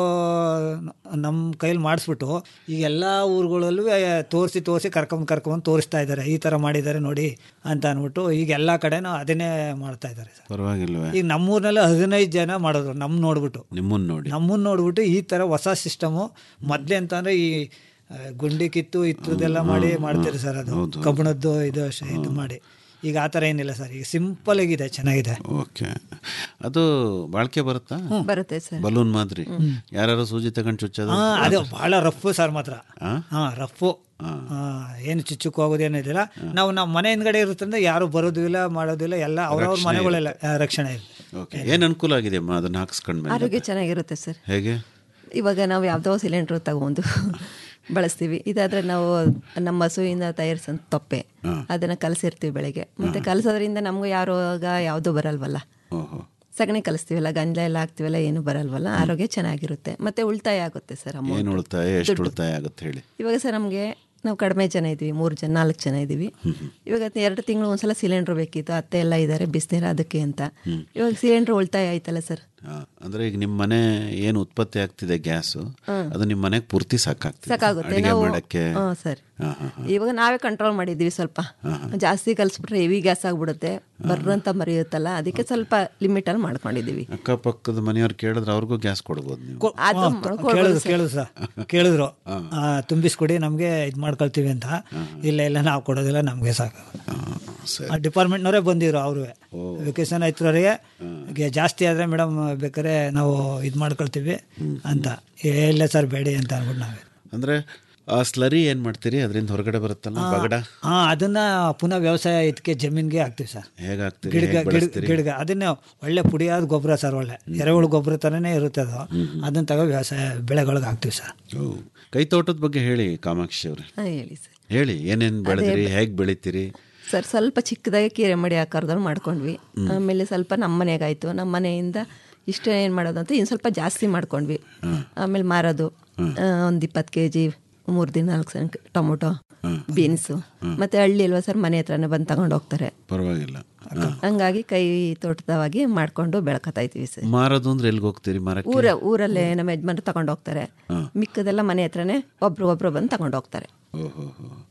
S8: ನಮ್ಮ ಕೈಲಿ ಮಾಡಿಸ್ಬಿಟ್ಟು ಈಗ ಎಲ್ಲ ಊರುಗಳಲ್ಲೂ ತೋರಿಸಿ ತೋರಿಸಿ ಕರ್ಕೊಂಡ್ ಕರ್ಕೊಂಡ್ ತೋರಿಸ್ತಾ ಇದ್ದಾರೆ ಈ ಥರ ಮಾಡಿದ್ದಾರೆ ನೋಡಿ ಅಂತ ಅಂದ್ಬಿಟ್ಟು ಈಗ ಎಲ್ಲ ಕಡೆನೂ ಅದನ್ನೇ ಮಾಡ್ತಾ ಇದ್ದಾರೆ ಸರ್
S6: ಪರವಾಗಿಲ್ವೇ
S8: ಈಗ ನಮ್ಮೂರಿನಲ್ಲಿ ಹದಿನೈದು ಜನ ಮಾಡಿದ್ರು ನಮ್ಮ ನೋಡ್ಬಿಟ್ಟು
S6: ನಿಮ್ಮನ್ನ ನೋಡಿ
S8: ನಮ್ಮನ್ನ ನೋಡ್ಬಿಟ್ಟು ಈ ಥರ ಹೊಸ ಸಿಸ್ಟಮು ಮೊದಲೇ ಅಂತಂದ್ರೆ ಈ ಆ, ಗುಂಡಿ ಕಿತ್ತು ಇತ್ತದೆಲ್ಲ ಮಾಡಿ ಮಾಡ್ತೀರಿ ಸರ್ ಅದು ಕಬ್ಬಣದ್ದು ಇದು ಅಷ್ಟೇ ಇದು ಮಾಡಿ ಈಗ ಆ ಥರ ಏನಿಲ್ಲ ಸರ್ ಈಗ ಸಿಂಪಲ್ ಆಗಿದೆ ಚೆನ್ನಾಗಿದೆ
S6: ಓಕೆ ಅದು ಬಾಳ್ಕೆ ಬರುತ್ತಾ
S7: ಬರುತ್ತೆ ಸರ್
S6: ಬಲೂನ್ ಮಾದರಿ ಯಾರು ಸೂಜಿ ತಗೊಂಡು ಚುಚ್ಚೋದು
S8: ಹಾ ಅದು ಬಹಳ ರಫ್ ಸರ್ ಮಾತ್ರ
S6: ಆ?
S8: ಹಾ ರಫು ಏನು ಚುಚ್ಚುಕ್ ಹೋಗೋದೇನಿದಿಲ್ಲ ನಾವು ನಮ್ಮ ಮನೆ ಹಿಂದ್ಗಡೆ ಇರುತ್ತಂದ್ರೆ ಯಾರು ಬರೋದು ಇಲ್ಲ ಮಾಡೋದು ಇಲ್ಲ ಎಲ್ಲ ಅವ್ರವ್ರ ಮನೆಗಳೆಲ್ಲ ಆ, ರಕ್ಷಣೆ ಇದೆ
S6: ಓಕೆ ಏನ್ ಅನುಕೂಲ ಆಗಿದೆ ಅಮ್ಮ ಅದನ್ನ ಹಾಕ್ಸ್ಕೊಂಡ್ಮೇಲೆ
S7: ಆರೋಗ್ಯ ಚೆನ್ನಾಗಿರುತ್ತೆ ಸರ್
S6: ಹೇಗೆ
S7: ಇವಾಗ ನಾವು ಯಾವುದೋ ಸಿಲಿಂಡ್ರ್ ತಗೊಂಡು ಬಳಸ್ತೀವಿ ಇದಾದ್ರೆ ನಾವು ನಮ್ಮ ಹಸುವಿಂದ ತಯಾರಿಸೋ ತೊಪ್ಪೆ ಅದನ್ನ ಕಲಸಿರ್ತೀವಿ ಬೆಳಗ್ಗೆ ಮತ್ತೆ ಕಲಸೋದ್ರಿಂದ ನಮ್ಗೆ ಯಾವಾಗ ಯಾವುದು ಬರಲ್ವಲ್ಲ
S6: ಓಹೋ
S7: ಸಗಣಿ ಕಲಿಸ್ತೀವಲ್ಲ ಗಂಜಲ ಎಲ್ಲ ಹಾಕ್ತೀವಲ್ಲ ಏನು ಬರಲ್ವಲ್ಲ ಆರೋಗ್ಯ ಚೆನ್ನಾಗಿರುತ್ತೆ ಮತ್ತೆ ಉಳಿತಾಯ ಆಗುತ್ತೆ ಸರ್
S6: ಏನು
S7: ಅಮೌಂಟ್
S6: ಉಳಿತಾಯ ಎಷ್ಟು ಉಳಿತಾಯ ಆಗುತ್ತೆ ಹೇಳಿ
S7: ಇವಾಗ ಸರ್ ನಮಗೆ ನಾವು ಕಡಿಮೆ ಜನ ಇದ್ವಿ ಮೂರು ಜನ ನಾಲ್ಕು ಜನ ಇದ್ದೀವಿ ಇವಾಗ ಎರಡು ತಿಂಗಳು ಒಂದ್ಸಲ ಸಿಲಿಂಡ್ರ್ ಬೇಕಿತ್ತು ಅತ್ತೆ ಎಲ್ಲ ಇದ್ದಾರೆ ಬಿಸಿನೀರು ಅದಕ್ಕೆ ಅಂತ ಇವಾಗ ಸಿಲಿಂಡ್ರ್ ಉಳಿತಾಯ ಆಯ್ತಲ್ಲ ಸರ್
S6: ಆ, ಅಂದ್ರೆ ಈಗ ನಿಮ್ಮ ಮನೆ ಏನು ಉತ್ಪತ್ತಿ ಆಗ್ತಿದೆ ಗ್ಯಾಸು ಅದು ನಿಮ್ಮ ಮನೆಗೆ ಪೂರ್ತಿ ಸಾಕಾಗ್ತದೆ
S7: ಸಾಕಾಗುತ್ತೆ
S6: ಅಡಿಗೆ
S7: ನಾವು
S6: ಮಾಡಕ್ಕೆ
S7: ಹಾಂ ಸರ್
S6: ಹಾ, ಹಾ,
S7: ಇವಾಗ ನಾವೇ ಕಂಟ್ರೋಲ್ ಮಾಡಿದ್ದೀವಿ ಸ್ವಲ್ಪ ಜಾಸ್ತಿ ಕಲಿಸ್ಬಿಟ್ರೆ ಹೆವಿ ಗ್ಯಾಸ್ ಆಗ್ಬಿಡುತ್ತೆ ಬರ್ರಂತ ಮರಿಯುತ್ತಲ್ಲ ಅದಕ್ಕೆ ಸ್ವಲ್ಪ ಲಿಮಿಟಲ್ಲಿ ಮಾಡ್ಕೊಂಡಿದ್ದೀವಿ
S6: ಅಕ್ಕಪಕ್ಕದ ಮನೆಯವ್ರು ಕೇಳಿದ್ರೆ ಅವ್ರಿಗೂ ಗ್ಯಾಸ್ ಕೊಡ್ಬೋದು ನೀವು
S7: ಅದು ಮಾಡ್ಕೊಳ್ಬೋದು
S8: ಕೇಳಿದ್ರು
S7: ಸರ್.
S8: ಕೇಳಿದ್ರು ಸರ್ ಕೇಳಿದ್ರು ಆ, ತುಂಬಿಸ್ಕೊಡಿ ನಮಗೆ ಇದು ಮಾಡ್ಕೊಳ್ತೀವಿ ಅಂತ ಇಲ್ಲ ಇಲ್ಲ ನಾವು ಕೊಡೋದಿಲ್ಲ ನಮಗೆ ಸಾಕು
S6: ಆ, ಸರಿ
S8: ಆ ಡಿಪಾರ್ಟ್ಮೆಂಟ್ನವರೇ ಬಂದಿದ್ರು ಅವ್ರು ವೆಕೇಶನ್ ಆಯ್ತವ್ರಿಗೆ ಈಗ ಜಾಸ್ತಿ ಆದರೆ ಮೇಡಮ್ ಬೇಕಾದ್ರೆ ನಾವು ಇದು ಮಾಡ್ಕೊಳ್ತೀವಿ ಅಂತ ಇಲ್ಲ ಸರ್ ಬೇಡಿ ಅಂತ ಅಂದ್ಬಿಟ್ಟು ನಾವೇ
S6: ಅಂದ್ರೆ ಆ ಸ್ಲರಿ ಏನ್ ಮಾಡ್ತೀರಿ ಅದರಿಂದ ಹೊರಗಡೆ ಬರುತ್ತಲ್ಲ ಬಗಡ
S8: ಹಾಂ ಅದನ್ನ ಪುನಃ ವ್ಯವಸಾಯ ಇದಕ್ಕೆ ಜಮೀನ್ಗೆ ಹಾಕ್ತೀವಿ ಸರ್
S6: ಹೇಗೆ ಹಾಕ್ತೀರಿ
S8: ಗಿಡಗ
S6: ಹೇಗ್
S8: ಗಿಡ
S6: ಬಳಸ್ತೀರಿ?
S8: ಗಿಡಗ ಅದನ್ನೇ ಒಳ್ಳೆ ಪುಡಿಯಾದ ಗೊಬ್ಬರ ಸರ್ ಒಳ್ಳೆ ಎರೆಹುಳು ಗೊಬ್ಬರ ಥರನೇ ಇರುತ್ತೆ ಅದು ಅದನ್ನ ತಗೋ ವ್ಯವಸಾಯ ಬೆಳೆಗಳಿಗೆ ಹಾಕ್ತೀವಿ ಸರ್
S6: ಓ. ಕೈ ತೋಟದ ಬಗ್ಗೆ ಹೇಳಿ ಕಾಮಾಕ್ಷಿ ಅವ್ರೆ
S7: ಹಾಂ ಹೇಳಿ ಸರ್
S6: ಹೇಳಿ ಏನೇನ್ ಬೆಳೆದಿರಿ ಹೇಗ್ ಬೆಳಿತೀರಿ
S7: ಸರ್ ಸ್ವಲ್ಪ ಚಿಕ್ಕದಾಗಿ ಕೀರೆ ಮಡಿ ಆಕಾರದಲ್ಲಿ ಮಾಡ್ಕೊಂಡ್ವಿ ಆಮೇಲೆ ಸ್ವಲ್ಪ ನಮ್ಮ ಮನೆಗಾಯ್ತು ನಮ್ಮ ಮನೆಯಿಂದ ಇಷ್ಟ ಏನು ಮಾಡೋದು ಅಂತ ಇನ್ನು ಸ್ವಲ್ಪ ಜಾಸ್ತಿ ಮಾಡ್ಕೊಂಡ್ವಿ ಆಮೇಲೆ ಮಾರೋದು ಒಂದು ಇಪ್ಪತ್ತು ಕೆ ಜಿ ಮೂರು ದಿನ ನಾಲ್ಕು ಸಲ ಟೊಮೊಟೊ ಬೀನ್ಸು ಮತ್ತೆ ಹಳ್ಳಿ ಅಲ್ವಾ ಸರ್ ಮನೆ ಹತ್ರನೇ ಬಂದು ತಗೊಂಡು ಹೋಗ್ತಾರೆ
S6: ಪರವಾಗಿಲ್ಲ ಹಾ.
S7: ಹಂಗಾಗಿ ಕೈ ತೋಟದವಾಗಿ ಮಾಡ್ಕೊಂಡು ಬೆಳ್ಕೊತಾ ಇದ್ದೀವಿ ಸರ್
S6: ಮಾರೋದು ಅಂದ್ರೆ ಎಲ್ಲಿಗೆ ಹೋಗ್ತೀರಿ ಮಾರಕ್ಕೆ
S7: ಊರ ಊರಲ್ಲೇ ನಮ್ಮ ಯಜಮಾನ್ರು ತಗೊಂಡು ಹೋಗ್ತಾರೆ ಮಿಕ್ಕದೆಲ್ಲ ಮನೆ ಹತ್ರನೇ ಒಬ್ರು ಒಬ್ರು ಬಂದು ತಗೊಂಡು ಹೋಗ್ತಾರೆ
S6: ಓಹೋ